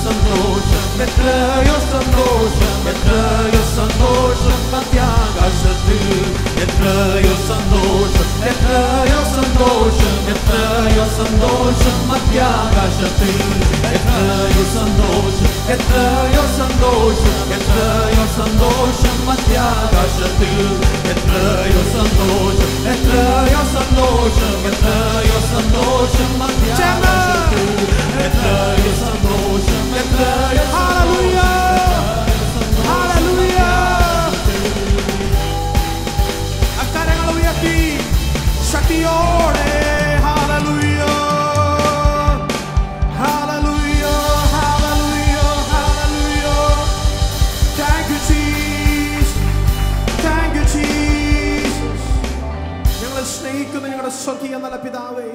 B: എത്രയോ സന്തോഷം എത്രയോ സന്തോഷം മധ്യാകാശത്തിൽ എത്രയോ സന്തോഷം എത്രയോ സന്തോഷം എത്രയോ സന്തോഷം മധ്യാകാശത്തിൽ എത്രയോ സന്തോഷം എത്രയോ സന്തോഷം എത്രയോ സന്തോഷം മധ്യാകാശത്തിൽ എത്രയോ സന്തോഷം എത്രയോ സന്തോഷം എത്രയോ സന്തോഷം മധ്യാകാശത്തിൽ എത്രയോ സന്തോഷം എത്രയോ
A: Hallelujah. Hallelujah. അക്കരങ്ങൾ ഉയർത്തി ശക്തിയോടെ Hallelujah. Hallelujah. Hallelujah. Hallelujah. Thank you, Jesus. Thank you, Jesus. ഞങ്ങളെ സ്നേഹിക്കുന്ന ഞങ്ങളുടെ സ്വർഗീയ നല്ല പിതാവേ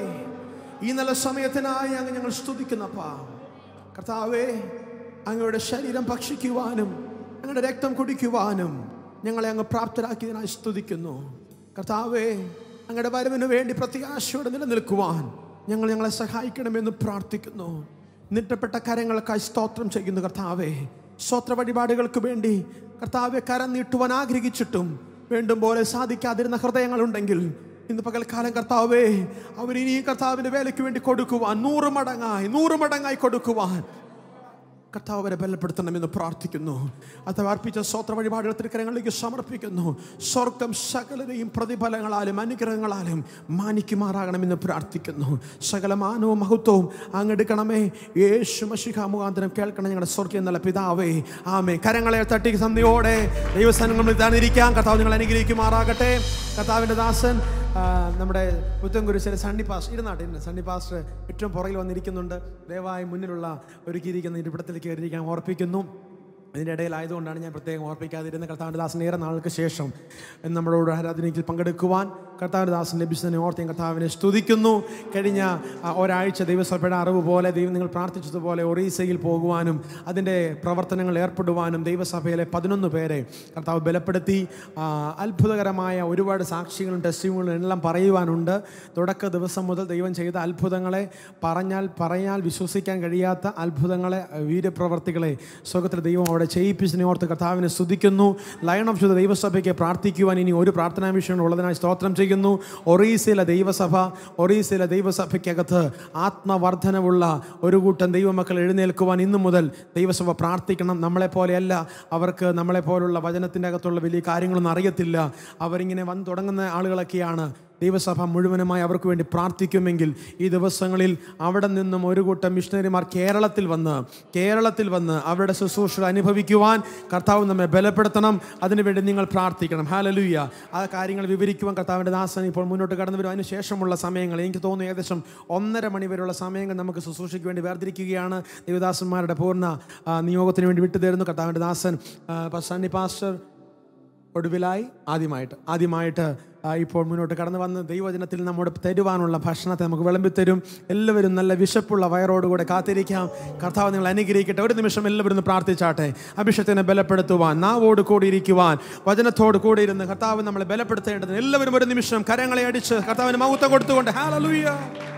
A: ഈ നല്ല സമയത്തിനായി അങ്ങ് ഞങ്ങൾ സ്തുതിക്കുന്നപ്പാ കർത്താവേ അങ്ങയുടെ ശരീരം ഭക്ഷിക്കുവാനും അങ്ങയുടെ രക്തം കുടിക്കുവാനും ഞങ്ങളെ അങ്ങ് പ്രാപ്തരാക്കിയതിനായി സ്തുതിക്കുന്നു കർത്താവേ അങ്ങയുടെ വരവിന് വേണ്ടി പ്രത്യാശയോടെ നിലനിൽക്കുവാൻ ഞങ്ങൾ ഞങ്ങളെ സഹായിക്കണമെന്ന് പ്രാർത്ഥിക്കുന്നു നിട്ടപ്പെട്ട കരങ്ങൾക്കായി സ്തോത്രം ചെയ്യുന്നു കർത്താവേ സ്തോത്ര വഴിപാടുകൾക്ക് വേണ്ടി കർത്താവെ കരം നീട്ടുവാൻ ആഗ്രഹിച്ചിട്ടും വേണ്ടും പോലെ സാധിക്കാതിരുന്ന ഹൃദയങ്ങളുണ്ടെങ്കിൽ ഇന്ന് പകൽക്കാലം കർത്താവേ അവരിനി ഈ കർത്താവിന്റെ വേലയ്ക്ക് വേണ്ടി കൊടുക്കുവാൻ നൂറ് മടങ്ങായി നൂറ് മടങ്ങായി കൊടുക്കുവാൻ കർത്താവ് അവരെ ബലപ്പെടുത്തണമെന്ന് പ്രാർത്ഥിക്കുന്നു അത് അർപ്പിച്ച സ്വത്ര വഴിപാടുകൾ തിരുക്കരങ്ങളിലേക്ക് സമർപ്പിക്കുന്നു സ്വർഗം സകലതയും പ്രതിഫലങ്ങളാലും അനുഗ്രഹങ്ങളാലും മാനിക്കുമാറാകണമെന്ന് പ്രാർത്ഥിക്കുന്നു സകല മാനവും മഹത്വവും അങ്ങെടുക്കണമേ യേശു മഷിക മുഖാന്തരം കേൾക്കണം ഞങ്ങളുടെ സ്വർഗീയ എന്നുള്ള പിതാവേ ആമേ കരങ്ങളെ തട്ടി സന്ധിയോടെ ദൈവസ്ഥാനങ്ങൾ ഇതാണിരിക്കാം കർത്താവ് നിങ്ങൾ അനുഗ്രഹിക്കുമാറാകട്ടെ കർത്താവിൻ്റെ ദാസൻ ആ, നമ്മുടെ പുത്തൻകുരിശിലെ സണ്ണി പാസ് ഇരുന്നാട്ടെ ഇരുന്ന് സണ്ണി പാസ്റ്റർ ഏറ്റവും പുറകിൽ വന്നിരിക്കുന്നുണ്ട് ദയവായി മുന്നിലുള്ള ഒരുക്കിയിരിക്കുന്ന ഇരിപ്പിടത്തിലേക്ക് കയറിയിരിക്കാൻ ഓർപ്പിക്കുന്നു ഇതിൻ്റെ ഇടയിലായതുകൊണ്ടാണ് ഞാൻ പ്രത്യേകം ഓർപ്പിക്കാതിരുന്ന കർത്താവിൻ്റെ ദാസൻ ഏറെ നാൾക്ക് ശേഷം നമ്മളോട് ആരാധനയ്ക്ക് പങ്കെടുക്കുവാൻ കർത്താവിൻ്റെ ദാസൻ ലഭിച്ചതിനെ ഓർത്ത് ഞാൻ കർത്താവിനെ സ്തുതിക്കുന്നു കഴിഞ്ഞ ആ, ഒരാഴ്ച ദൈവസഭയുടെ അറിവ് പോലെ ദൈവം നിങ്ങൾ പ്രാർത്ഥിച്ചതുപോലെ ഒറീസയിൽ പോകുവാനും അതിൻ്റെ പ്രവർത്തനങ്ങൾ ഏർപ്പെടുവാനും ദൈവസഭയിലെ പതിനൊന്ന് പേരെ കർത്താവ് ബലപ്പെടുത്തി ആ, അത്ഭുതകരമായ ഒരുപാട് സാക്ഷികളും ടെസ്റ്റിങ്ങുകളും എല്ലാം പറയുവാനുണ്ട് തുടക്ക ദിവസം മുതൽ ദൈവം ചെയ്ത അത്ഭുതങ്ങളെ പറഞ്ഞാൽ പറയാൻ വിശ്വസിക്കാൻ കഴിയാത്ത അത്ഭുതങ്ങളെ വീരപ്രവർത്തികളെ സ്വർഗത്തിൽ ദൈവം അവിടെ ചെയ്യിപ്പിച്ചതിനെ ഓർത്ത് കർത്താവിനെ സ്തുതിക്കുന്നു ലയൺ ഓഫ് ദൈവ ദൈവസഭയ്ക്ക് പ്രാർത്ഥിക്കുവാൻ ഇനി ഒരു പ്രാർത്ഥനാ വിഷയം ഉള്ളതിനായി സ്തോത്രം ചെയ്യുന്നു ഒറീസയിലെ ദൈവസഭ ഒറീസയിലെ ദൈവസഭയ്ക്കകത്ത് ആത്മവർദ്ധനവുള്ള ഒരു കൂട്ടം ദൈവമക്കൾ എഴുന്നേൽക്കുവാൻ ഇന്നു മുതൽ ദൈവസഭ പ്രാർത്ഥിക്കണം നമ്മളെപ്പോലെയല്ല അവർക്ക് നമ്മളെപ്പോലുള്ള വചനത്തിൻ്റെ അകത്തുള്ള വലിയ കാര്യങ്ങളൊന്നും അറിയത്തില്ല അവരിങ്ങനെ വന്ന് തുടങ്ങുന്ന ആളുകളൊക്കെയാണ് ദൈവസഭ മുഴുവനുമായി അവർക്ക് വേണ്ടി പ്രാർത്ഥിക്കുമെങ്കിൽ ഈ ദിവസങ്ങളിൽ അവിടെ നിന്നും ഒരു കൂട്ടം മിഷണറിമാർ കേരളത്തിൽ വന്ന് കേരളത്തിൽ വന്ന് അവരുടെ ശുശ്രൂഷ അനുഭവിക്കുവാൻ കർത്താവ് നമ്മെ ബലപ്പെടുത്തണം അതിനുവേണ്ടി നിങ്ങൾ പ്രാർത്ഥിക്കണം ഹാലലൂയ ആ കാര്യങ്ങൾ വിവരിക്കുവാൻ കർത്താവിൻ്റെ ദാസൻ ഇപ്പോൾ മുന്നോട്ട് കടന്നു വരും അതിന് ശേഷമുള്ള സമയങ്ങൾ എനിക്ക് തോന്നുന്നു ഏകദേശം ഒന്നര മണി വരെയുള്ള സമയങ്ങൾ നമുക്ക് ശുശ്രൂഷയ്ക്ക് വേണ്ടി വേർതിരിക്കുകയാണ് ദൈവദാസന്മാരുടെ പൂർണ്ണ ആ, നിയോഗത്തിന് വേണ്ടി വിട്ടുതരുന്നു കർത്താവിൻ്റെ ദാസൻ ആ, സണ്ണി പാസ്റ്റർ ഒടുവിലായി ആദ്യമായിട്ട് ആദ്യമായിട്ട് ആ, ഇപ്പോൾ മുന്നോട്ട് കടന്നു വന്ന് ദൈവജനത്തിൽ നമ്മോട് തരുവാനുള്ള ഭക്ഷണത്തെ നമുക്ക് വിളമ്പിത്തരും എല്ലാവരും നല്ല വിശപ്പുള്ള വയറോടുകൂടെ കാത്തിരിക്കാം കർത്താവ് നിങ്ങൾ അനുഗ്രഹിക്കട്ടെ ഒരു നിമിഷം എല്ലാവരും ഒന്ന് പ്രാർത്ഥിച്ചാട്ടെ അഭിഷേകത്തിനെ ബലപ്പെടുത്തുവാൻ നാവോട് കൂടി ഇരിക്കുവാൻ വചനത്തോട് കൂടി ഇരുന്ന് കർത്താവ് നമ്മളെ ബലപ്പെടുത്തേണ്ടതിന് എല്ലാവരും ഒരു നിമിഷം കരങ്ങളെ അടിച്ച് കർത്താവിന് മൗത്തം കൊടുത്തുകൊണ്ട് ഹാലലൂയ